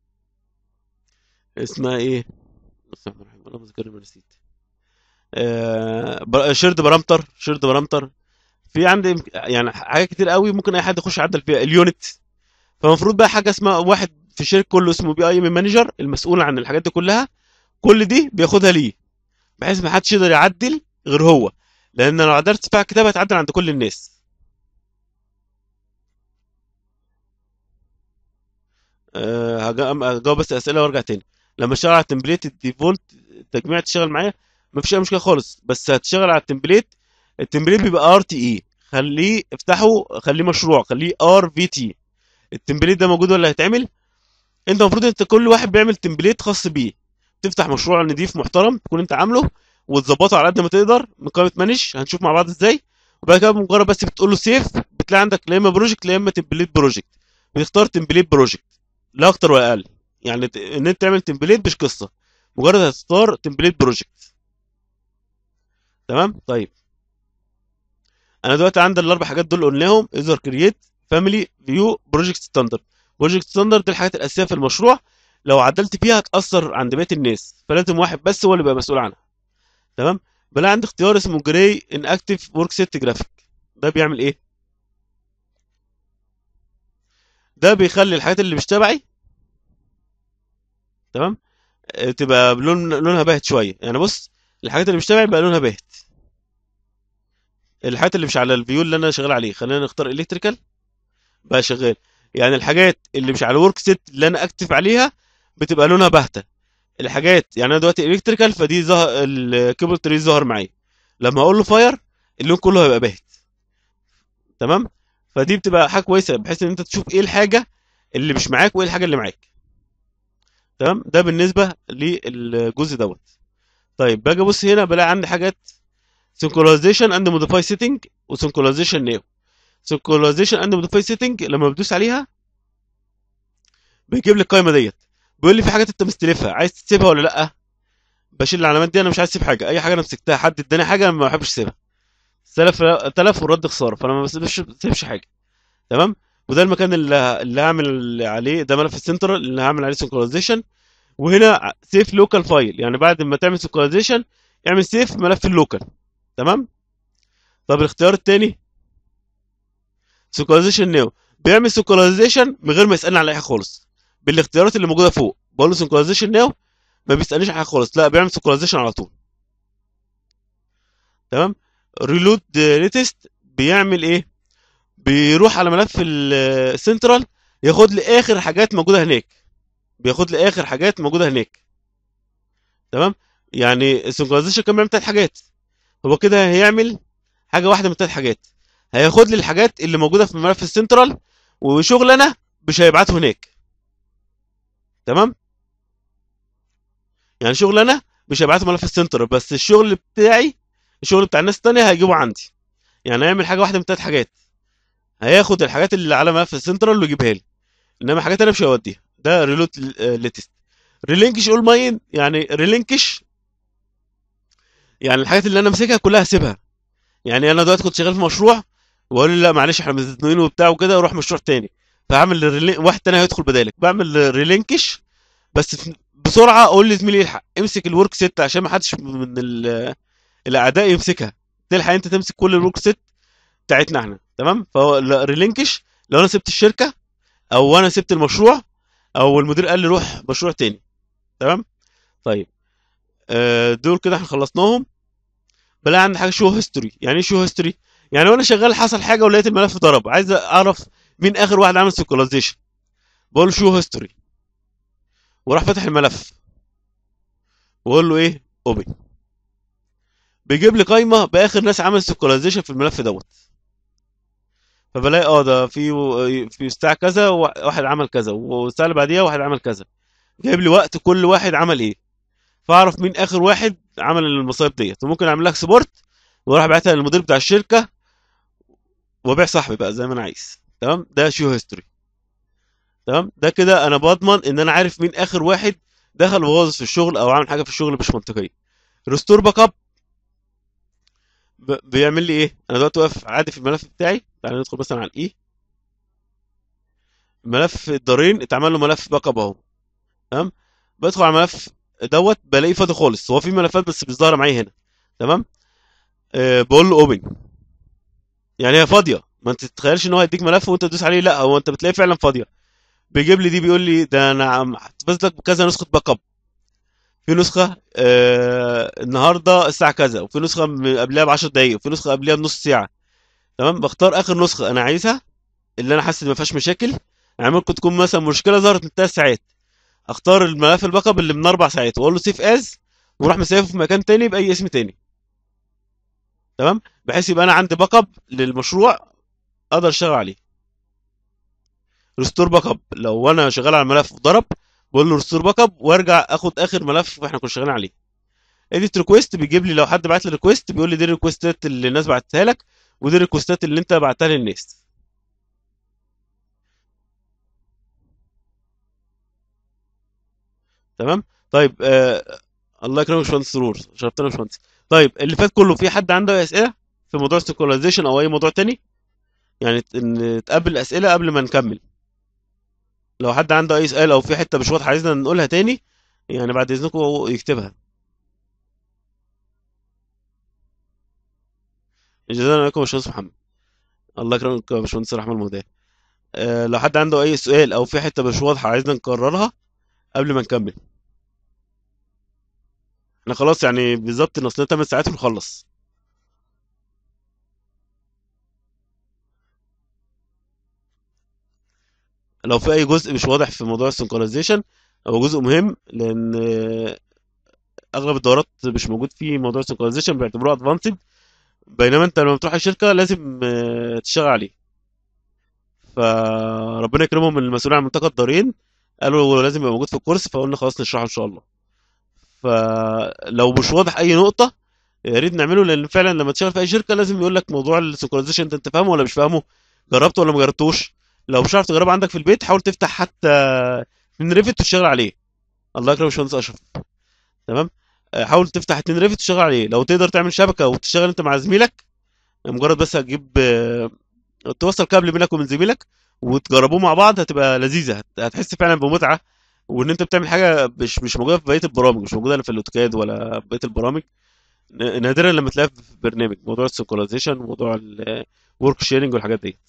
اسمها ايه بسم الله الرحمن الرحيم انا بذكر ما نسيت آه، بر- شيرد بارامتر شيرد بارامتر في عندي إمك- يعني حاجات كتير قوي ممكن اي حد يخش يعدل فيها اليونت فالمفروض بقى حاجه اسمها واحد في الشركه كله اسمه بي اي ام مانجر المسؤول عن الحاجات دي كلها كل دي بياخدها ليه بحيث ما حدش يقدر يعدل غير هو لان لو عدلت فيها كتاب هتعدل عند كل الناس أه هجا- هجاوب بس اسئله وارجع تاني لما اشتغل على التمبليت الديفولت التجميع تشتغل معايا مفيش اي مشكله خالص بس هتشتغل على التمبليت التمبليت بيبقى ار تي اي خليه افتحه خليه مشروع خليه ار في تي التمبليت ده موجود ولا هيتعمل انت المفروض انت كل واحد بيعمل تمبليت خاص بيه تفتح مشروع نضيف محترم تكون انت عامله وتظبطه على قد ما تقدر من قائمه مانج هنشوف مع بعض ازاي وبعد كده مجرد بس بتقول له سيف بتلاقي عندك لا اما بروجكت لا اما تمبليت بروجكت بتختار تمبليت بروجكت لا اكتر ولا اقل يعني ت- ان انت تعمل تمبليت مش قصه مجرد هتختار تمبليت بروجكت تمام طيب انا دلوقتي عندي الاربع حاجات دول قلناهم ايزر كرييت فاميلي فيو بروجكت ستاندرد بروجكت ستاندرد دي الحاجات الاساسيه في المشروع لو عدلت فيها هتاثر عند بقيه الناس فلازم واحد بس هو اللي يبقى مسؤول عنها تمام بلاقي عندي اختيار اسمه جراي ان اكتف ورك سيت جرافيك ده بيعمل ايه ده بيخلي الحاجات اللي مش تبعي تمام آه، تبقى بلون لونها باهت شويه يعني بص الحاجات اللي مش تبعي بقى لونها باهت الحاجات اللي مش على الفيو اللي انا شغال عليه خلينا نختار الكتريكال بقى شغال يعني الحاجات اللي مش على الورك سيت اللي انا اكتف عليها بتبقى لونها باهته الحاجات يعني انا دلوقتي الكتريكال فدي ظهر الكيبل تري ظهر معايا لما اقول له فاير اللون كله هيبقى باهت تمام فدي بتبقى حاجه كويسه بحيث ان انت تشوف ايه الحاجه اللي مش معاك وايه الحاجه اللي معاك تمام ده بالنسبه للجزء دوت طيب باجي ابص هنا بلاقي عندي حاجات سنكرونايزيشن اند موديفاي سيتنج وسنكرونايزيشن نيو سنكرونايزيشن اند موديفاي سيتنج لما بدوس عليها بيجيب لي القائمه ديت بيقول لي في حاجات انت مستلفها عايز تسيبها ولا لا بشيل العلامات دي انا مش عايز اسيب حاجه اي حاجه انا مسكتها حد اداني حاجه أنا ما بحبش اسيبها تلف تلف والرد خساره فانا ما بسيبش بسيبش حاجه تمام وده المكان اللي اللي هعمل عليه ده ملف السنترال اللي هعمل عليه سنكرونايزيشن وهنا سيف لوكال فايل يعني بعد ما تعمل سنكرونايزيشن اعمل سيف ملف اللوكال تمام طب الاختيار التاني سنكرونايزيشن نيو بيعمل سنكرونايزيشن من غير ما يسالني على اي حاجه خالص بالاختيارات اللي موجوده فوق بقول له سنكرونايزيشن نيو ما بيسالنيش على حاجه خالص لا بيعمل سنكرونايزيشن على طول تمام ريلود ليتست بيعمل ايه بيروح على ملف السنترال ياخد لي اخر حاجات موجوده هناك بياخد لي اخر حاجات موجوده هناك تمام يعني السنكرونايزيشن كان بيعمل ثلاث حاجات هو كده هيعمل حاجه واحده من ثلاث حاجات هياخد لي الحاجات اللي موجوده في ملف السنترال وشغل انا مش هيبعته هناك تمام يعني شغل انا مش هيبعته ملف السنترال بس الشغل بتاعي الشغل بتاع الناس التانية هيجيبه عندي يعني هيعمل حاجه واحده من ثلاث حاجات هياخد الحاجات اللي على ملف السنترال ويجيبها لي انما حاجات انا مش هوديها ده ريلوت ليتست ريلينكش اول ماين يعني ريلينكش يعني الحاجات اللي انا ماسكها كلها هسيبها يعني انا دلوقتي كنت شغال في مشروع واقول لي لا معلش احنا مزنوقين وبتاع وكده اروح مشروع تاني فهعمل ريلي... واحد تاني هيدخل بدالك بعمل ريلينكش بس في... بسرعه اقول لزميلي الحق امسك الورك سيت عشان ما حدش من ال... الاعداء يمسكها تلحق انت تمسك كل الورك سيت بتاعتنا احنا تمام فهو ريلينكش لو انا سبت الشركه او انا سبت المشروع او المدير قال لي روح مشروع تاني تمام طيب آه، دول كده احنا خلصناهم بلاقي عندي حاجه شو هيستوري يعني ايه شو هيستوري يعني وانا شغال حصل حاجه ولقيت الملف ضرب عايز اعرف مين اخر واحد عمل سيكولايزيشن بقول له شو هيستوري وراح فاتح الملف واقول له ايه اوبن بيجيب لي قايمه باخر ناس عمل سيكولايزيشن في الملف دوت فبلاقي اه ده في في الساعه كذا واحد عمل كذا والساعه اللي بعديها واحد عمل كذا جايب لي وقت كل واحد عمل ايه فاعرف مين اخر واحد عمل المصايب ديت وممكن اعمل لك سبورت واروح ابعتها للمدير بتاع الشركه وابيع صاحبي بقى زي ما انا عايز تمام ده شو هيستوري تمام ده كده انا بضمن ان انا عارف مين اخر واحد دخل وبوظ في الشغل او عمل حاجه في الشغل مش منطقيه ريستور باك اب ب- بيعمل لي ايه انا دلوقتي واقف عادي في الملف بتاعي تعالى ندخل مثلا على الاي ملف الدارين اتعمل له ملف باك اب اهو تمام بدخل على الملف دوت بلاقيه فاضي خالص هو في ملفات بس مش ظاهره معايا هنا تمام أه بقول له اوبن يعني هي فاضيه ما انت تتخيلش ان هو هيديك ملف وانت تدوس عليه لا هو انت بتلاقيه فعلا فاضيه بيجيب لي دي بيقول لي ده انا عم- حافظ لك كذا نسخه باك اب في نسخه آه النهارده الساعه كذا وفي نسخه م- قبلها ب 10 دقائق وفي نسخه قبلها بنص ساعه تمام بختار اخر نسخه انا عايزها اللي انا حاسس ان ما فيهاش مشاكل يعني ممكن تكون مثلا مشكله ظهرت من 3 ساعات اختار الملف الباك اب اللي من اربع ساعات واقول له سيف از واروح مسيفه في مكان تاني باي اسم تاني تمام بحيث يبقى انا عندي باك اب للمشروع اقدر اشتغل عليه ريستور باك اب لو انا شغال على الملف وضرب بقول له ريستور باك اب وارجع اخد اخر ملف احنا كنا شغالين عليه اديت ريكويست بيجيب لي لو حد بعت لي ريكويست بيقول لي دي الريكوستات اللي الناس بعتها لك ودي الريكوستات اللي انت بعتها للناس تمام طيب آه الله يكرمك يا باشمهندس سرور شرفتنا يا باشمهندس طيب اللي فات كله في حد عنده أي اسئله في موضوع السيكولايزيشن او اي موضوع تاني يعني ت- ان تقبل اسئله قبل ما نكمل لو حد عنده اي سؤال او في حته مش واضحه عايزنا نقولها تاني يعني بعد اذنكم يكتبها جزانا عليكم يا باشمهندس محمد الله يكرمك يا باشمهندس رحمه المهداه أه لو حد عنده اي سؤال او في حته مش واضحه عايزنا نكررها قبل ما نكمل احنا خلاص يعني بالظبط ناقصنا 8 ساعات ونخلص لو في اي جزء مش واضح في موضوع السنكرونايزيشن هو جزء مهم لان آه، اغلب الدورات مش موجود فيه موضوع السنكرونايزيشن بيعتبروه ادفانسد بينما انت لما تروح الشركه لازم آه، تشتغل عليه فربنا يكرمهم المسؤولين عن منطقه الدارين قالوا لازم يبقى موجود في الكورس فقلنا خلاص نشرحه ان شاء الله فلو مش واضح اي نقطه يا ريت نعمله لان فعلا لما تشتغل في اي شركه لازم يقول لك موضوع السنكرونايزيشن ده انت فاهمه ولا مش فاهمه جربته ولا ما جربتوش لو مش عارف تجربه عندك في البيت حاول تفتح حتى من ريفت وتشتغل عليه الله يكرم باشمهندس اشرف تمام آه، حاول تفتح اتنين ريفت وتشتغل عليه لو تقدر تعمل شبكه وتشتغل انت مع زميلك مجرد بس هتجيب آه، توصل كابل بينك وبين زميلك وتجربوه مع بعض هتبقى لذيذه هت- هتحس فعلا بمتعه وان انت بتعمل حاجه مش مش موجوده في بقيه البرامج مش موجوده لا في الاوتوكاد ولا في بقيه البرامج ن- نادرا لما تلاقيها في برنامج موضوع السينكرونايزيشن وموضوع الورك شيرنج والحاجات دي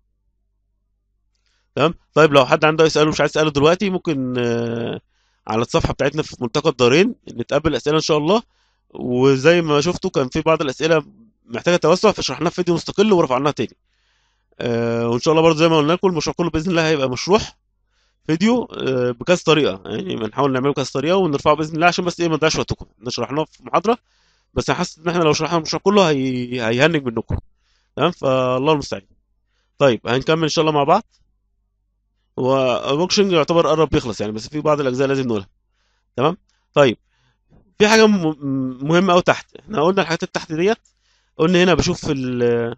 تمام طيب لو حد عنده اي سؤال ومش عايز يساله دلوقتي ممكن آه، على الصفحه بتاعتنا في ملتقى الدارين نتقبل اسئله ان شاء الله وزي ما شفتوا كان في بعض الاسئله محتاجه توسع فشرحناها في فيديو مستقل ورفعناها تاني آه، وان شاء الله برضه زي ما قلنا لكم المشروع كله باذن الله هيبقى مشروح فيديو آه، بكذا طريقه يعني بنحاول نعمله كذا طريقه ونرفعه باذن الله عشان بس ايه ما نضيعش وقتكم احنا شرحناه في محاضره بس انا حاسس ان احنا لو شرحنا المشروع كله هي... هيهنج منكم تمام فالله المستعان طيب هنكمل ان شاء الله مع بعض هو البوكشنج يعتبر قرب يخلص يعني بس في بعض الاجزاء لازم نقولها تمام طيب في حاجه م... م- مهمه قوي تحت احنا قلنا الحاجات اللي تحت ديت قلنا هنا بشوف ال...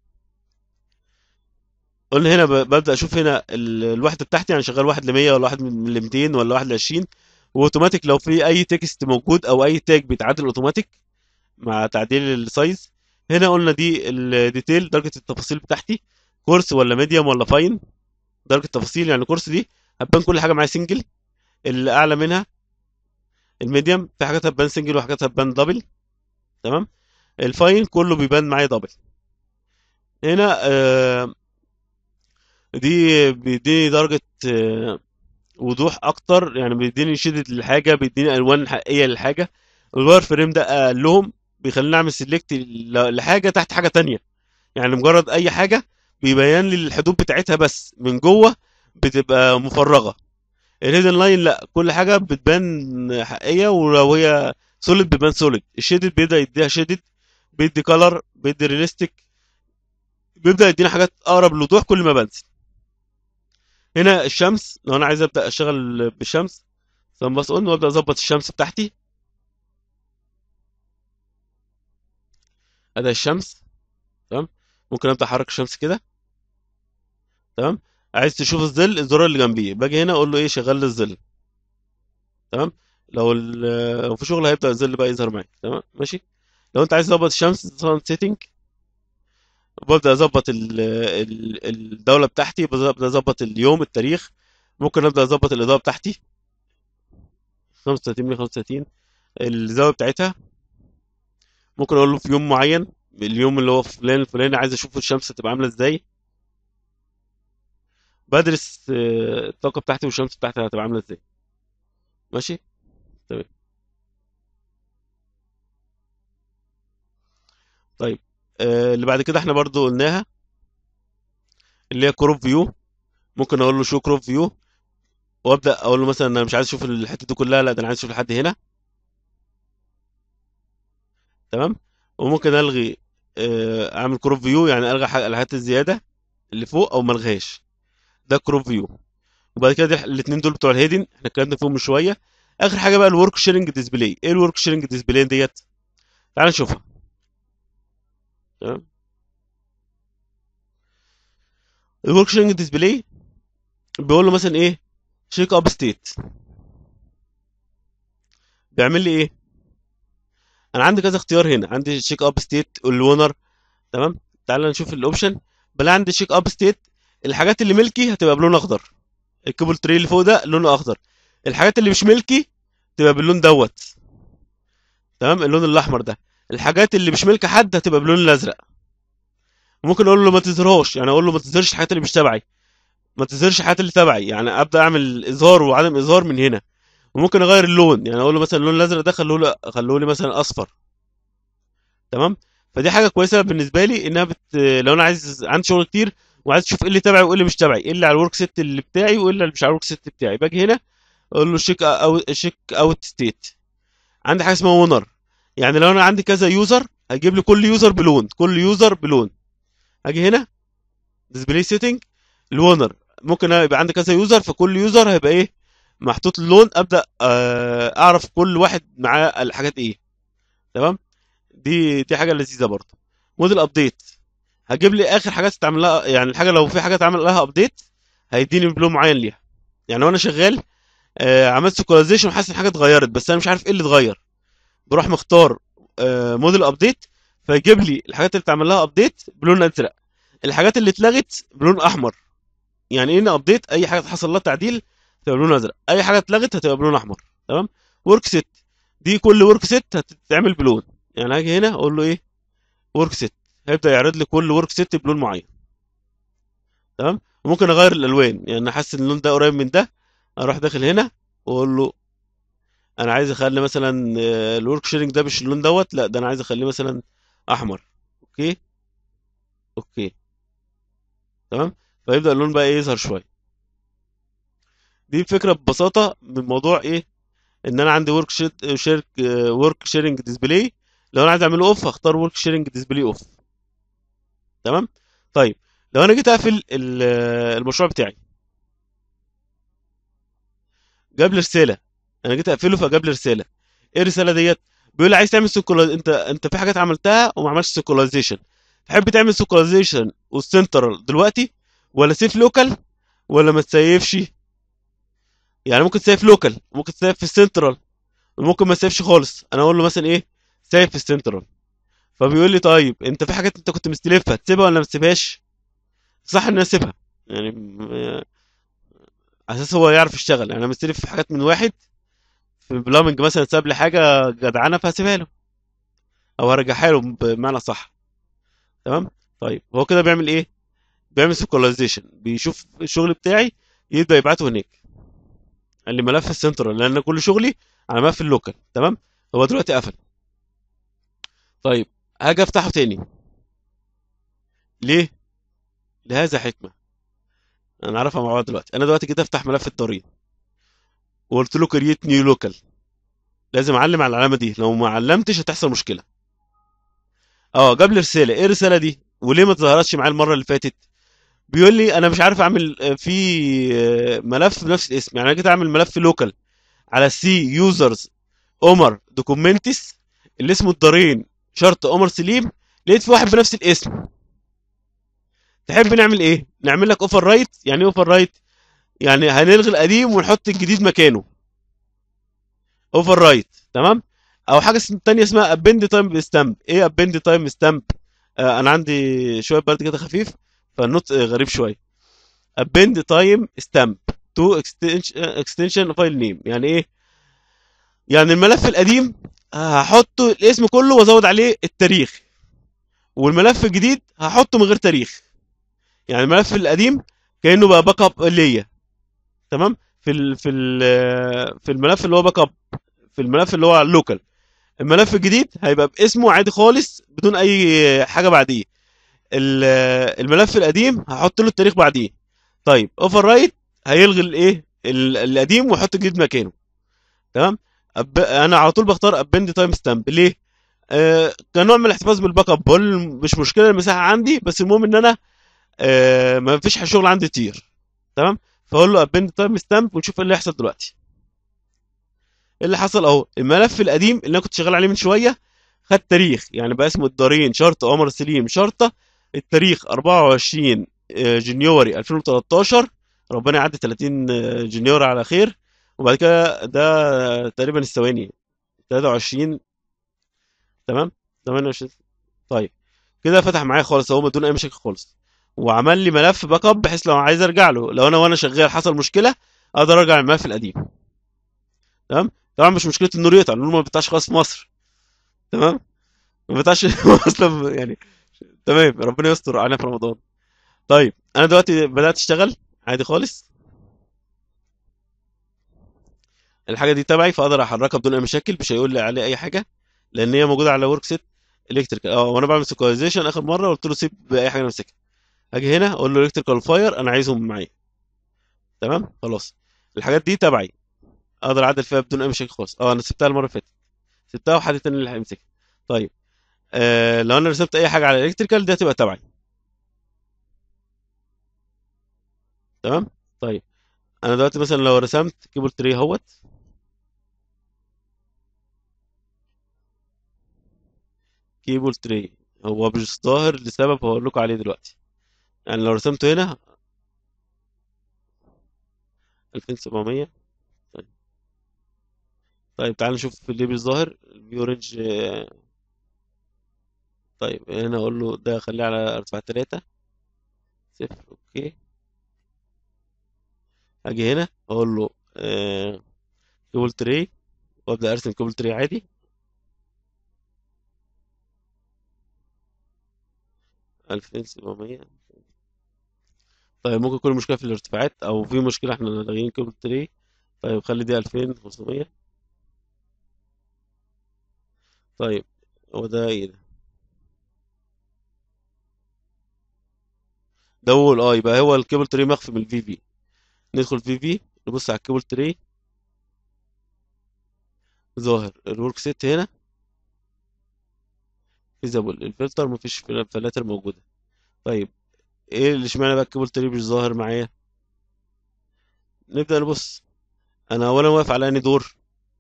قلنا هنا ب... ببدا اشوف هنا ال... الوحده بتاعتي يعني شغال واحد ل 100 ولا واحد ل 200 ولا واحد ل 20 واوتوماتيك لو في اي تكست موجود او اي تاج بيتعدل اوتوماتيك مع تعديل السايز هنا قلنا دي الديتيل درجه التفاصيل بتاعتي كورس ولا ميديوم ولا فاين درجه التفاصيل يعني كورس دي هتبان كل حاجه معايا سنجل اللي اعلى منها الميديوم في حاجات هتبان سنجل وحاجات هتبان دبل تمام الفاين كله بيبان معايا دبل هنا آه دي بيديني درجه آه وضوح اكتر يعني بيديني شدة للحاجه بيديني الوان حقيقيه للحاجه الواير فريم ده اقلهم بيخليني اعمل سيلكت لحاجه تحت حاجه تانية يعني مجرد اي حاجه بيبين لي الحدود بتاعتها بس من جوه بتبقى مفرغه الهيدن لاين لا كل حاجه بتبان حقيقيه ولو هي سوليد بيبان سوليد الشيدد بيبدا يديها شيدد بيدي كلر بيدي ريليستيك بيبدا يدينا حاجات اقرب للوضوح كل ما بنزل هنا الشمس لو انا عايز ابدا اشتغل بالشمس ثم بس قلنا وابدا اظبط الشمس بتاعتي ادي الشمس تمام ممكن ابدا احرك الشمس كده تمام عايز تشوف الظل الزرار اللي جنبيه باجي هنا اقول له ايه شغل لي الظل تمام لو ال- لو في شغل هيبدا الظل بقى يظهر معاك تمام ماشي لو انت عايز تظبط الشمس سان سيتنج ببدا اظبط ال- ال- الدوله بتاعتي ببدا اظبط اليوم التاريخ ممكن ابدا اظبط الاضاءه بتاعتي 35 من 35 الزاويه بتاعتها ممكن اقول له في يوم معين اليوم اللي هو فلان الفلاني عايز اشوف الشمس تبقى عامله ازاي بدرس آه، الطاقه بتاعتي والشمس بتاعتي هتبقى عامله ازاي ماشي تمام طيب آه، اللي بعد كده احنا برضو قلناها اللي هي كروب فيو ممكن اقول له شو كروب فيو وابدا اقول له مثلا انا مش عايز اشوف الحته دي كلها لا ده انا عايز اشوف لحد هنا تمام وممكن الغي آه، اعمل كروب فيو يعني الغي ح- الحاجات الزياده اللي فوق او ما الغيهاش ده كروب فيو وبعد كده الاثنين دول بتوع الهيدن احنا اتكلمنا فيهم من شويه اخر حاجه بقى الورك شيرنج ديسبلاي ايه الورك شيرنج ديسبلاي ديت تعال نشوفها تمام الورك شيرنج ديسبلاي بيقول له مثلا ايه شيك اب ستيت بيعمل لي ايه انا عندي كذا اختيار هنا عندي شيك اب ستيت والونر تمام تعال نشوف الاوبشن بلا عندي شيك اب ستيت الحاجات اللي ملكي هتبقى بلون اخضر الكيبل تري اللي فوق ده لونه اخضر الحاجات اللي مش ملكي تبقى باللون دوت تمام اللون الاحمر ده الحاجات اللي مش ملك حد هتبقى باللون الازرق ممكن اقول له ما تظهرهاش يعني اقول له ما تظهرش الحاجات اللي مش تبعي ما تظهرش الحاجات اللي تبعي يعني ابدا اعمل اظهار وعدم اظهار من هنا وممكن اغير اللون يعني اقول له مثلا اللون الازرق ده خلوه لي خلوه لي مثلا اصفر تمام فدي حاجه كويسه بالنسبه لي انها بت... لو انا عايز عندي شغل كتير وعايز اشوف ايه اللي تبعي وايه اللي مش تبعي ايه اللي على الورك سيت اللي بتاعي وايه اللي مش على الورك سيت بتاعي باجي هنا اقول له شيك او شيك اوت ستيت عندي حاجه اسمها اونر يعني لو انا عندي كذا يوزر هيجيب لي كل يوزر بلون كل يوزر بلون اجي هنا ديسبلاي سيتنج الونر ممكن يبقى عندي كذا يوزر فكل يوزر هيبقى ايه محطوط له لون ابدا آه، اعرف كل واحد معاه الحاجات ايه تمام دي دي حاجه لذيذه برضه موديل ابديت هجيب لي اخر حاجات تتعمل لها يعني الحاجه لو في حاجه اتعمل لها ابديت هيديني بلون معين ليها يعني وانا شغال آه، عملت سيكولايزيشن وحاسس ان حاجه اتغيرت بس انا مش عارف ايه اللي اتغير بروح مختار آه، موديل ابديت فيجيب لي الحاجات اللي اتعمل لها ابديت بلون ازرق الحاجات اللي اتلغت بلون احمر يعني ايه ابديت اي حاجه حصل لها تعديل تبقى بلون ازرق اي حاجه اتلغت هتبقى بلون احمر تمام ورك سيت دي كل ورك سيت هتتعمل بلون يعني هاجي هنا اقول له ايه ورك سيت هيبدا يعرض لي كل ورك سيت بلون معين تمام وممكن اغير الالوان يعني احس ان اللون ده قريب من ده اروح داخل هنا واقول له انا عايز اخلي مثلا آه، الورك شيرنج ده مش اللون دوت لا ده انا عايز اخليه مثلا احمر اوكي اوكي تمام فيبدا اللون بقى إيه يظهر شويه دي الفكره ببساطه من موضوع ايه ان انا عندي ورك شيت شيرك ورك شيرنج ديسبلاي لو انا عايز اعمله اوف هختار ورك شيرنج ديسبلاي اوف تمام طيب لو انا جيت اقفل ال- المشروع بتاعي جاب لي رساله انا جيت اقفله فجاب لي رساله ايه الرساله ديت بيقول لي عايز تعمل سيكولايز انت انت في حاجات عملتها وما عملتش سيكولايزيشن تحب تعمل سيكولايزيشن والسنترال دلوقتي ولا سيف لوكال ولا ما تسيفش يعني ممكن تسيف لوكال ممكن تسيف في السنترال وممكن ما تسيفش خالص انا اقول له مثلا ايه سيف في السنترال فبيقول لي طيب انت في حاجات انت كنت مستلفها تسيبها ولا ما تسيبهاش صح ان انا اسيبها يعني م- على اساس هو يعرف يشتغل يعني انا مستلف في حاجات من واحد في بلامنج مثلا ساب لي حاجه جدعانه فهسيبها له او هرجعها له بمعنى صح تمام طيب هو كده بيعمل ايه بيعمل سيكولايزيشن بيشوف الشغل بتاعي يبدا يبعته هناك قال لي ملف السنترال لان كل شغلي على ملف اللوكال تمام هو دلوقتي قفل طيب هاجي افتحه تاني ليه لهذا حكمه انا عارفها مع بعض دلوقتي انا دلوقتي جيت افتح ملف الضريب وقلت له كرييت نيو لوكال لازم اعلم على العلامه دي لو ما علمتش هتحصل مشكله اه جاب لي رساله ايه الرساله دي وليه ما ظهرتش معايا المره اللي فاتت بيقول لي انا مش عارف اعمل آه، في آه، ملف بنفس الاسم يعني انا جيت اعمل ملف لوكال على سي يوزرز عمر دوكومنتس اللي اسمه الدارين شرط عمر سليم لقيت في واحد بنفس الاسم تحب نعمل ايه نعمل لك اوفر رايت يعني ايه اوفر رايت يعني هنلغي القديم ونحط الجديد مكانه اوفر رايت تمام او حاجه اسم- تانية اسمها ابند تايم ستامب ايه ابند تايم ستامب آه انا عندي شويه برد كده خفيف فالنطق غريب شويه ابند تايم ستامب تو اكستنشن فايل نيم يعني ايه يعني الملف القديم هحطه الاسم كله وازود عليه التاريخ والملف الجديد هحطه من غير تاريخ يعني الملف القديم كانه بقى باك اب ليا تمام في ال في ال في الملف اللي هو باك اب في الملف اللي هو اللوكال الملف الجديد هيبقى باسمه عادي خالص بدون اي حاجه بعديه ال- الملف القديم هحط له التاريخ بعديه طيب اوفر رايت هيلغي الايه ال- القديم ويحط الجديد مكانه تمام أب... انا على طول بختار ابند تايم ستامب ليه آه كنوع من الاحتفاظ بالباك اب بقول مش مشكله المساحه عندي بس المهم ان انا آه ما فيش شغل عندي يطير تمام فاقول له ابند تايم ستامب ونشوف ايه اللي هيحصل دلوقتي ايه اللي حصل اهو الملف القديم اللي انا كنت شغال عليه من شويه خد تاريخ يعني بقى اسمه الدارين شرطه عمر سليم شرطه التاريخ 24 جونيوري 2013 ربنا يعدي 30 جونيوري على خير وبعد كده ده تقريبا الثواني 23 تمام 28 طيب كده فتح معايا خالص اهو بدون اي مشاكل خالص وعمل لي ملف باك اب بحيث لو عايز ارجع له لو انا وانا شغال حصل مشكله اقدر ارجع للملف القديم تمام طبعا مش مشكله النور يقطع النور ما بيقطعش خالص في مصر تمام ما بيقطعش اصلا يعني تمام ربنا يستر علينا في رمضان طيب انا دلوقتي بدات اشتغل عادي خالص الحاجه دي تبعي فاقدر احركها بدون اي مشاكل مش هيقول لي عليه اي حاجه لان هي موجوده على ورك سيت الكتريكال اه وانا بعمل سيكولايزيشن اخر مره قلت له سيب اي حاجه ماسكها اجي هنا اقول له الكتريكال فاير انا عايزهم معايا تمام خلاص الحاجات دي تبعي اقدر اعدل فيها بدون اي مشاكل خالص اه انا سبتها المره اللي فاتت سبتها وحد تاني اللي هيمسكها طيب آه لو انا رسمت اي حاجه على الالكتريكال دي هتبقى تبعي تمام طيب انا دلوقتي مثلا لو رسمت كيبل تري اهوت كيبل تري هو مش ظاهر لسبب هقول لكم عليه دلوقتي يعني لو رسمته هنا 2700 طيب طيب تعال نشوف ليه مش ظاهر الفيو رينج آه، طيب هنا اقول له ده خليه على ارتفاع 3 صفر اوكي اجي هنا اقول له آه كيبل تري وابدا ارسم كيبل تري عادي 2700 طيب ممكن يكون المشكله في الارتفاعات او في مشكله احنا لاغيين كيبل تري طيب خلي دي 2500 طيب هو ده ايه ده ده هو اه يبقى هو الكيبل تري مخفي من الفي في ندخل في في نبص على الكيبل تري ظاهر الورك سيت هنا فيزابل الفلتر مفيش فل- فلاتر موجوده طيب ايه اللي اشمعنى بقى الكيبل تري مش ظاهر معايا نبدا نبص انا اولا واقف على اني دور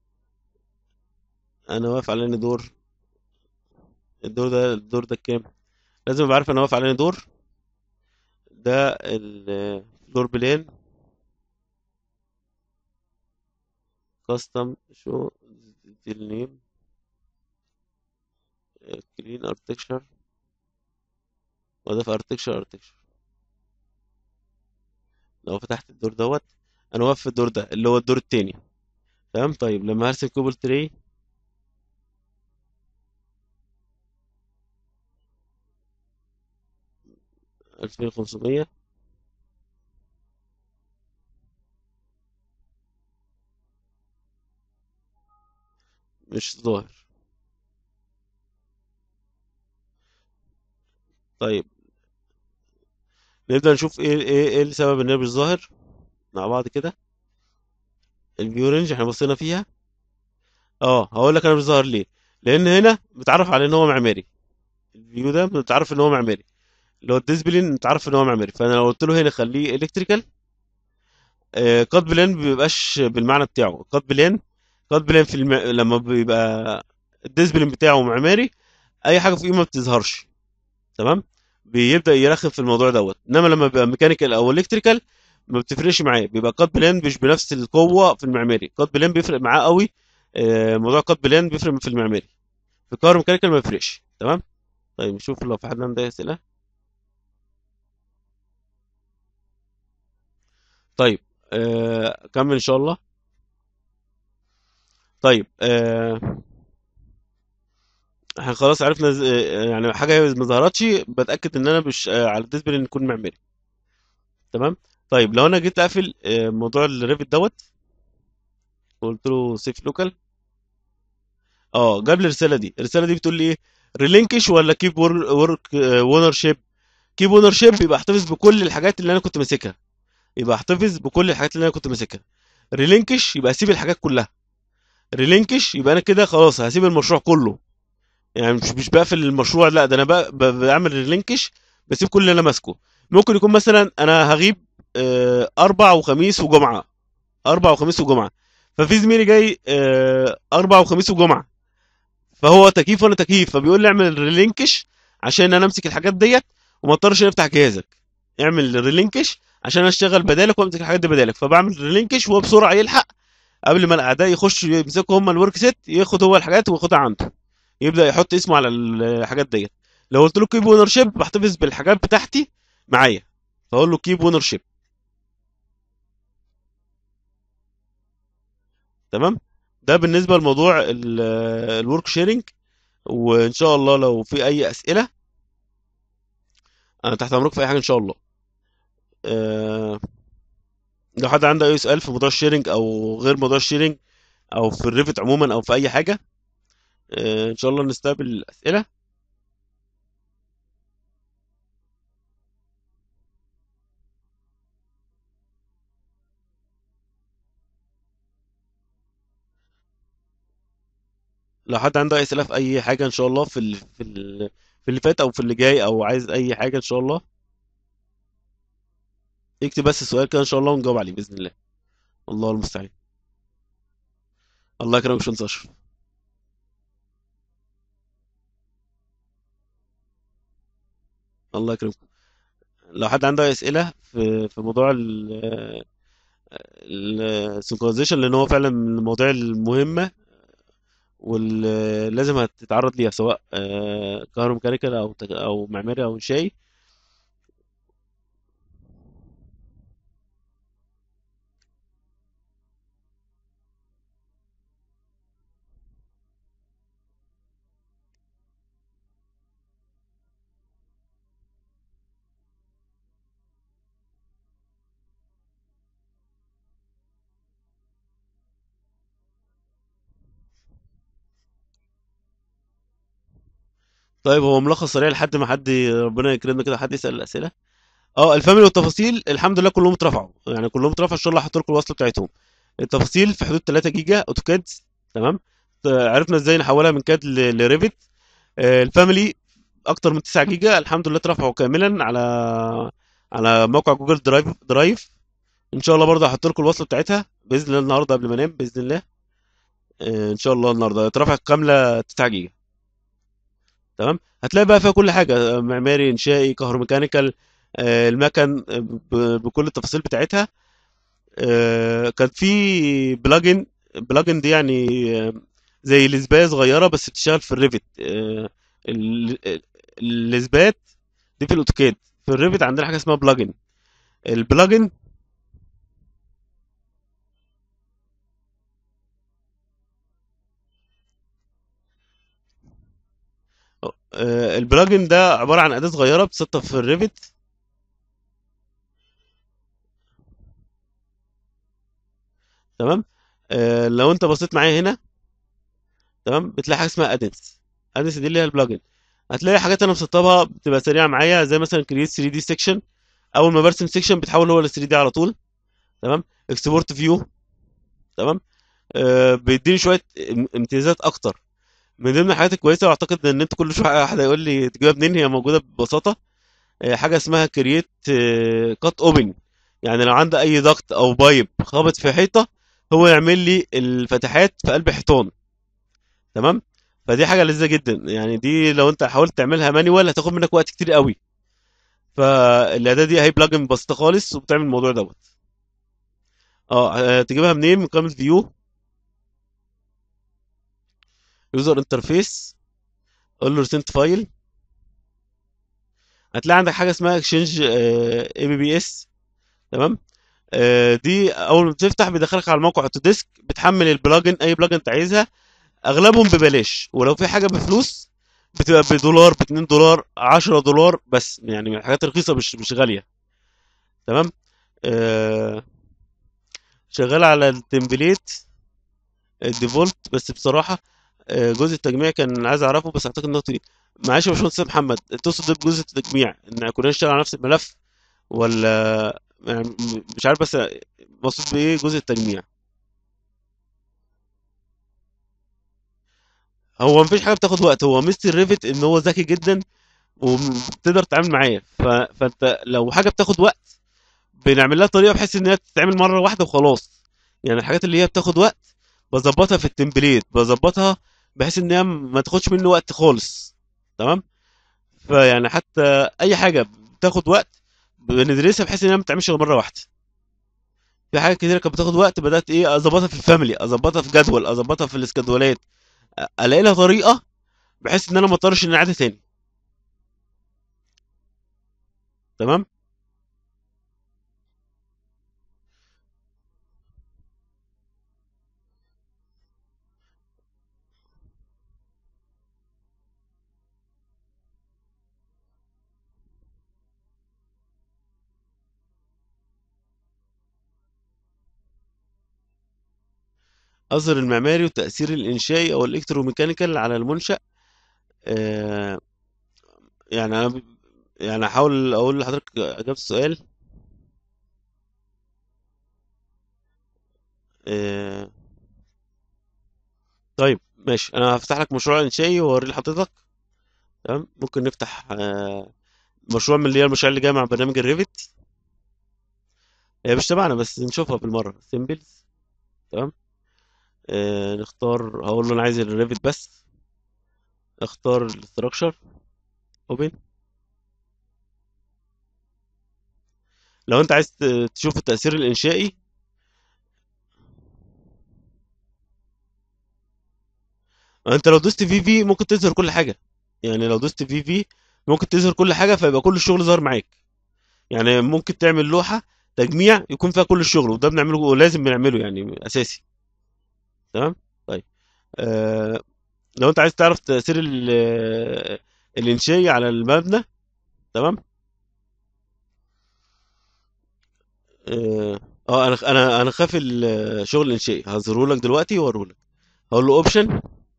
انا واقف على اني دور الدور ده الدور ده كام لازم ابقى عارف انا واقف على اني دور ده الفلور بلان كاستم شو ديتيل نيم كلين اركتكشر واضيف اركتكشر اركتكشر لو فتحت الدور دوت انا واقف في الدور ده اللي هو الدور التاني تمام طيب لما هرسم كوبل تري ألفين وخمسمية مش ظاهر طيب نبدأ نشوف ايه ايه ايه السبب ان هي مش ظاهر مع بعض كده الفيو رينج احنا بصينا فيها اه هقول لك انا مش ظاهر ليه لان هنا متعرف على ان هو معماري الفيو ده متعرف ان هو معماري اللي هو الديسبلين متعرف ان هو معماري فانا لو قلت له هنا خليه الكتريكال آه قد بلان ما بيبقاش بالمعنى بتاعه قد بلان قد بلان في الم... لما بيبقى الديسبلين بتاعه معماري اي حاجه فوقيه ما بتظهرش تمام بيبدا يرخم في الموضوع دوت انما لما بيبقى ميكانيكال او الكتريكال ما بتفرقش معاه بيبقى قد بلان مش بنفس القوه في المعماري قد بلان بيفرق معاه قوي آه، موضوع قد بلان بيفرق في المعماري في الكهرباء ميكانيكال ما بيفرقش تمام طيب نشوف لو في حد عنده أي اسئله طيب آه كمل ان شاء الله طيب آه احنا خلاص عرفنا ز- آه، يعني حاجه ما ظهرتش بتاكد ان انا مش آه على الديسبل ان يكون معماري تمام طيب لو انا جيت اقفل آه، موضوع الريفت دوت قلت له سيف لوكال اه جاب لي الرساله دي الرساله دي بتقول لي ايه ريلينكش ولا كيب ورك اونر شيب كيب اونر شيب يبقى احتفظ بكل الحاجات اللي انا كنت ماسكها يبقى احتفظ بكل الحاجات اللي انا كنت ماسكها ريلينكش يبقى اسيب الحاجات كلها ريلينكش يبقى انا كده خلاص هسيب المشروع كله يعني مش مش بقفل المشروع لا ده انا بقى ب- بعمل ريلينكش بسيب كل اللي انا ماسكه ممكن يكون مثلا انا هغيب آه، اربع وخميس وجمعه اربع وخميس وجمعه ففي زميلي جاي آه، اربع وخميس وجمعه فهو تكييف وانا تكييف فبيقول لي اعمل ريلينكش عشان انا امسك الحاجات ديت وما اضطرش افتح جهازك اعمل ريلينكش عشان انا اشتغل بدالك وامسك الحاجات دي بدالك فبعمل ريلينكش وهو بسرعه يلحق قبل ما الاعداء يخشوا يمسكوا هم الورك سيت ياخد هو الحاجات وياخدها عنده يبدا يحط اسمه على الحاجات ديت لو قلت له كيب اونر شيب بحتفظ بالحاجات بتاعتي معايا فاقول له كيب اونر شيب تمام ده بالنسبه لموضوع الورك شيرنج وان شاء الله لو في اي اسئله انا تحت امرك في اي حاجه ان شاء الله أه لو حد عنده اي سؤال في موضوع الشيرنج او غير موضوع الشيرنج او في الريفت عموما او في اي حاجه أه ان شاء الله نستقبل الاسئله لو حد عنده اي اسئله في اي حاجه ان شاء الله في ال... في ال... في اللي فات او في اللي جاي او عايز اي حاجه ان شاء الله اكتب بس السؤال كده ان شاء الله ونجاوب عليه باذن الله الله المستعان الله يكرمك يا باشمهندس اشرف الله يكرمك لو حد عنده اي اسئله في في موضوع السنكرونايزيشن لان هو فعلا من المواضيع المهمه واللي لازم هتتعرض ليها سواء آه، كهروميكانيكال او تك- او معماري او انشائي طيب هو ملخص سريع لحد ما حد ربنا يكرمنا كده حد يسال الاسئله اه الفاميلي والتفاصيل الحمد لله كلهم اترفعوا يعني كلهم اترفعوا ان شاء الله هحط لكم الوصله بتاعتهم التفاصيل في حدود 3 جيجا اوتوكاد تمام ت- عرفنا ازاي نحولها من كاد ل- لريفت آه، الفاميلي اكتر من 9 جيجا الحمد لله اترفعوا كاملا على على موقع جوجل درايف درايف ان شاء الله برضه هحط لكم الوصله بتاعتها باذن الله النهارده قبل ما انام باذن الله آه، ان شاء الله النهارده اترفعت كامله 9 جيجا تمام هتلاقي بقى فيها كل حاجه آه، معماري انشائي كهروميكانيكال آه، المكن آه، ب- بكل التفاصيل بتاعتها آه، كان في بلجن بلجن دي يعني آه، زي الاسبايه صغيره بس بتشتغل في الريفت آه، ال- ال- الاثبات دي في الاوتوكاد في الريفت عندنا حاجه اسمها بلجن البلجن آه، البلجن ده عباره عن اداه صغيره بتسطب في الريفت تمام آه، لو انت بصيت معايا هنا تمام بتلاقي حاجه اسمها ادنس ادنس دي اللي هي البلجن هتلاقي حاجات انا مسطبها بتبقى سريعه معايا زي مثلا كرييت 3 دي سيكشن اول ما برسم سيكشن بيتحول هو ل 3 دي على طول تمام اكسبورت فيو تمام آه بيديني شويه ام- امتيازات اكتر من ضمن الحاجات الكويسه واعتقد ان انت كل شويه واحد هيقول لي تجيبها منين هي موجوده ببساطه آه حاجه اسمها كرييت كات اوبن يعني لو عندي اي ضغط او بايب خابط في حيطه هو يعمل لي الفتحات في قلب حيطان تمام فدي حاجه لذيذه جدا يعني دي لو انت حاولت تعملها مانيوال هتاخد منك وقت كتير قوي فالاداه دي هي بلجن بسيطه خالص وبتعمل الموضوع دوت اه آه، تجيبها منين من قائمه فيو يوزر انترفيس قول له ريسنت فايل هتلاقي عندك حاجه اسمها اكسشينج اي بي بي اس تمام آه، دي اول ما بتفتح بيدخلك على الموقع اوتوديسك بتحمل البلجن اي بلجن انت عايزها اغلبهم ببلاش ولو في حاجه بفلوس بتبقى بدولار ب 2 دولار 10 دولار بس يعني من الحاجات الرخيصه مش مش غاليه تمام آه، شغال على التمبليت الديفولت بس بصراحة آه، جزء التجميع كان عايز اعرفه بس اعتقد انه طويل معلش يا باشمهندس محمد تقصد إيه بجزء التجميع ان كلنا نشتغل على نفس الملف ولا يعني م- مش عارف بس مقصود بايه جزء التجميع هو مفيش حاجه بتاخد وقت هو ميزه الريفت ان هو ذكي جدا وتقدر تتعامل معاه ف... فانت لو حاجه بتاخد وقت بنعمل لها طريقه بحيث ان هي تتعمل مره واحده وخلاص يعني الحاجات اللي هي بتاخد وقت بظبطها في التمبليت بظبطها بحيث ان هي ما تاخدش مني وقت خالص تمام فيعني حتى اي حاجه بتاخد وقت بندرسها بحيث ان هي ما تتعملش غير مره واحده في حاجات كتير كانت بتاخد وقت بدات ايه اظبطها في الفاميلي اظبطها في جدول اظبطها في الاسكادولات الاقي لها طريقه بحيث ان انا ما اضطرش اني اعيدها تاني تمام اظهر المعماري والتاثير الانشائي او الالكتروميكانيكال على المنشا آه يعني انا ب- يعني احاول اقول لحضرتك اجابه السؤال آه طيب ماشي انا هفتح لك مشروع انشائي واوري لحضرتك تمام ممكن نفتح آه مشروع من اللي هي المشاريع اللي جايه مع برنامج الريفت هي مش تبعنا بس نشوفها بالمره سيمبلز تمام آه نختار هقول له انا عايز الريفت بس اختار الاستراكشر اوبن لو انت عايز ت- تشوف التاثير الانشائي انت لو دوست في في ممكن تظهر كل حاجه يعني لو دوست في في ممكن تظهر كل حاجه فيبقى كل الشغل ظهر معاك يعني ممكن تعمل لوحه تجميع يكون فيها كل الشغل وده بنعمله ولازم بنعمله يعني اساسي تمام طيب آه لو انت عايز تعرف تاثير ال- آه، الانشائي على المبنى تمام اه آه، انا انا انا خاف الشغل الانشائي هظهره لك دلوقتي واوريه لك هقول له اوبشن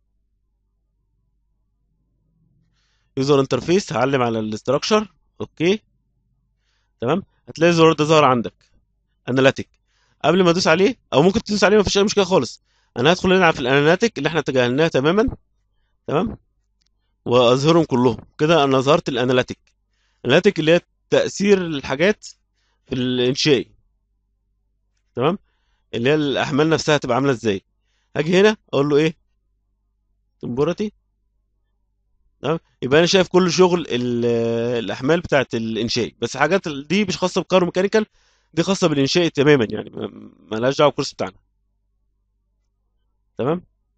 يوزر انترفيس هعلم على الاستراكشر اوكي تمام هتلاقي الزرار ده ظهر عندك اناليتيك قبل ما ادوس عليه او ممكن تدوس عليه مفيش اي مشكله خالص انا هدخل هنا في الاناليتيك اللي احنا تجاهلناها تماما تمام واظهرهم كلهم كده انا ظهرت الاناليتيك الاناليتيك اللي هي تاثير الحاجات في الانشائي تمام اللي هي الاحمال نفسها هتبقى عامله ازاي هاجي هنا اقول له ايه تمبورتي تمام يبقى انا شايف كل شغل ال- الاحمال بتاعت الانشائي بس الحاجات دي مش خاصه بالكهرباء ميكانيكال دي خاصه بالانشائي تماما يعني ما ما لهاش دعوه بالكورس بتاعنا تمام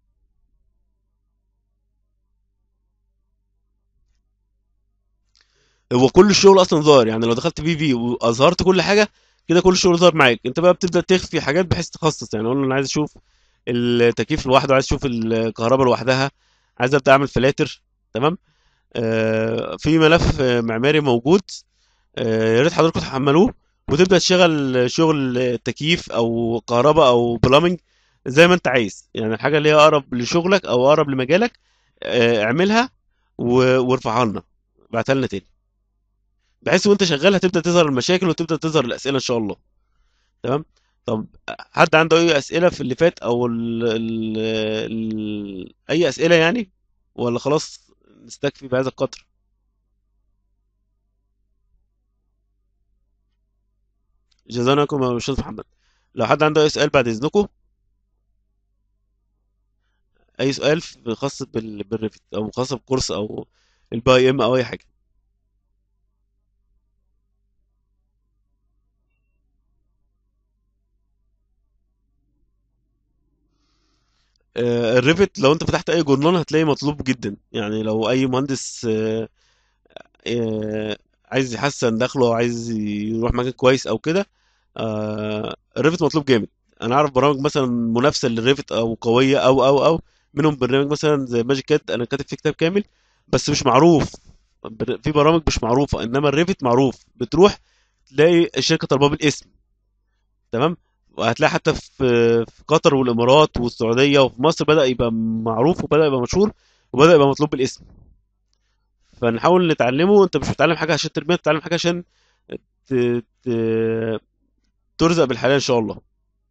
هو كل الشغل اصلا ظاهر يعني لو دخلت في في واظهرت كل حاجه كده كل الشغل ظاهر معاك انت بقى بتبدا تخفي حاجات بحيث تخصص يعني اقول له انا عايز اشوف التكييف لوحده عايز اشوف الكهرباء لوحدها عايز ابدا اعمل فلاتر تمام آه في ملف آه، معماري موجود آه، يا ريت حضراتكم تحملوه وتبدا تشغل شغل تكييف او كهرباء او بلامنج زي ما انت عايز يعني الحاجه اللي هي اقرب لشغلك او اقرب لمجالك آه، اعملها و- وارفعها لنا ابعتها لنا تاني بحيث وانت شغال هتبدا تظهر المشاكل وتبدا تظهر الاسئله ان شاء الله تمام طب حد عنده اي اسئله في اللي فات او ال ال ال اي اسئله يعني ولا خلاص نستكفي بهذا القدر جزاكم يا استاذ محمد لو حد عنده اي سؤال بعد اذنكم اي سؤال في- خاص بال- بالريفت او خاص بكورس او الباي ام او اي حاجه آه، الريفت لو انت فتحت اي جورنال هتلاقيه مطلوب جدا يعني لو اي مهندس آه، آه، عايز يحسن دخله او عايز يروح مكان كويس او كده آه، الريفت مطلوب جامد انا اعرف برامج مثلا منافسه للريفت او قويه او او او منهم برنامج مثلا زي ماجيك كات انا كاتب فيه كتاب كامل بس مش معروف بر- في برامج مش معروفه انما الريفت معروف بتروح تلاقي الشركه طالباه بالاسم تمام وهتلاقي حتى في في قطر والامارات والسعوديه وفي مصر بدأ يبقى معروف وبدأ يبقى مشهور وبدأ يبقى مطلوب بالاسم فنحاول نتعلمه انت مش بتتعلم حاجه عشان ترميها بتتعلم حاجه عشان ت... ت... ترزق بالحلال ان شاء الله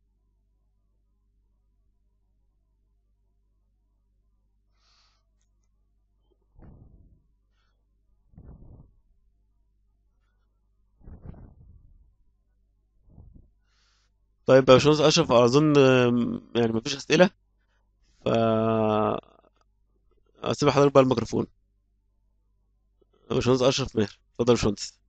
طيب يا باشمهندس اشرف اظن آم، يعني مفيش اسئله ف اسيب حضرتك بقى الميكروفون يا باشمهندس اشرف ماهر اتفضل يا باشمهندس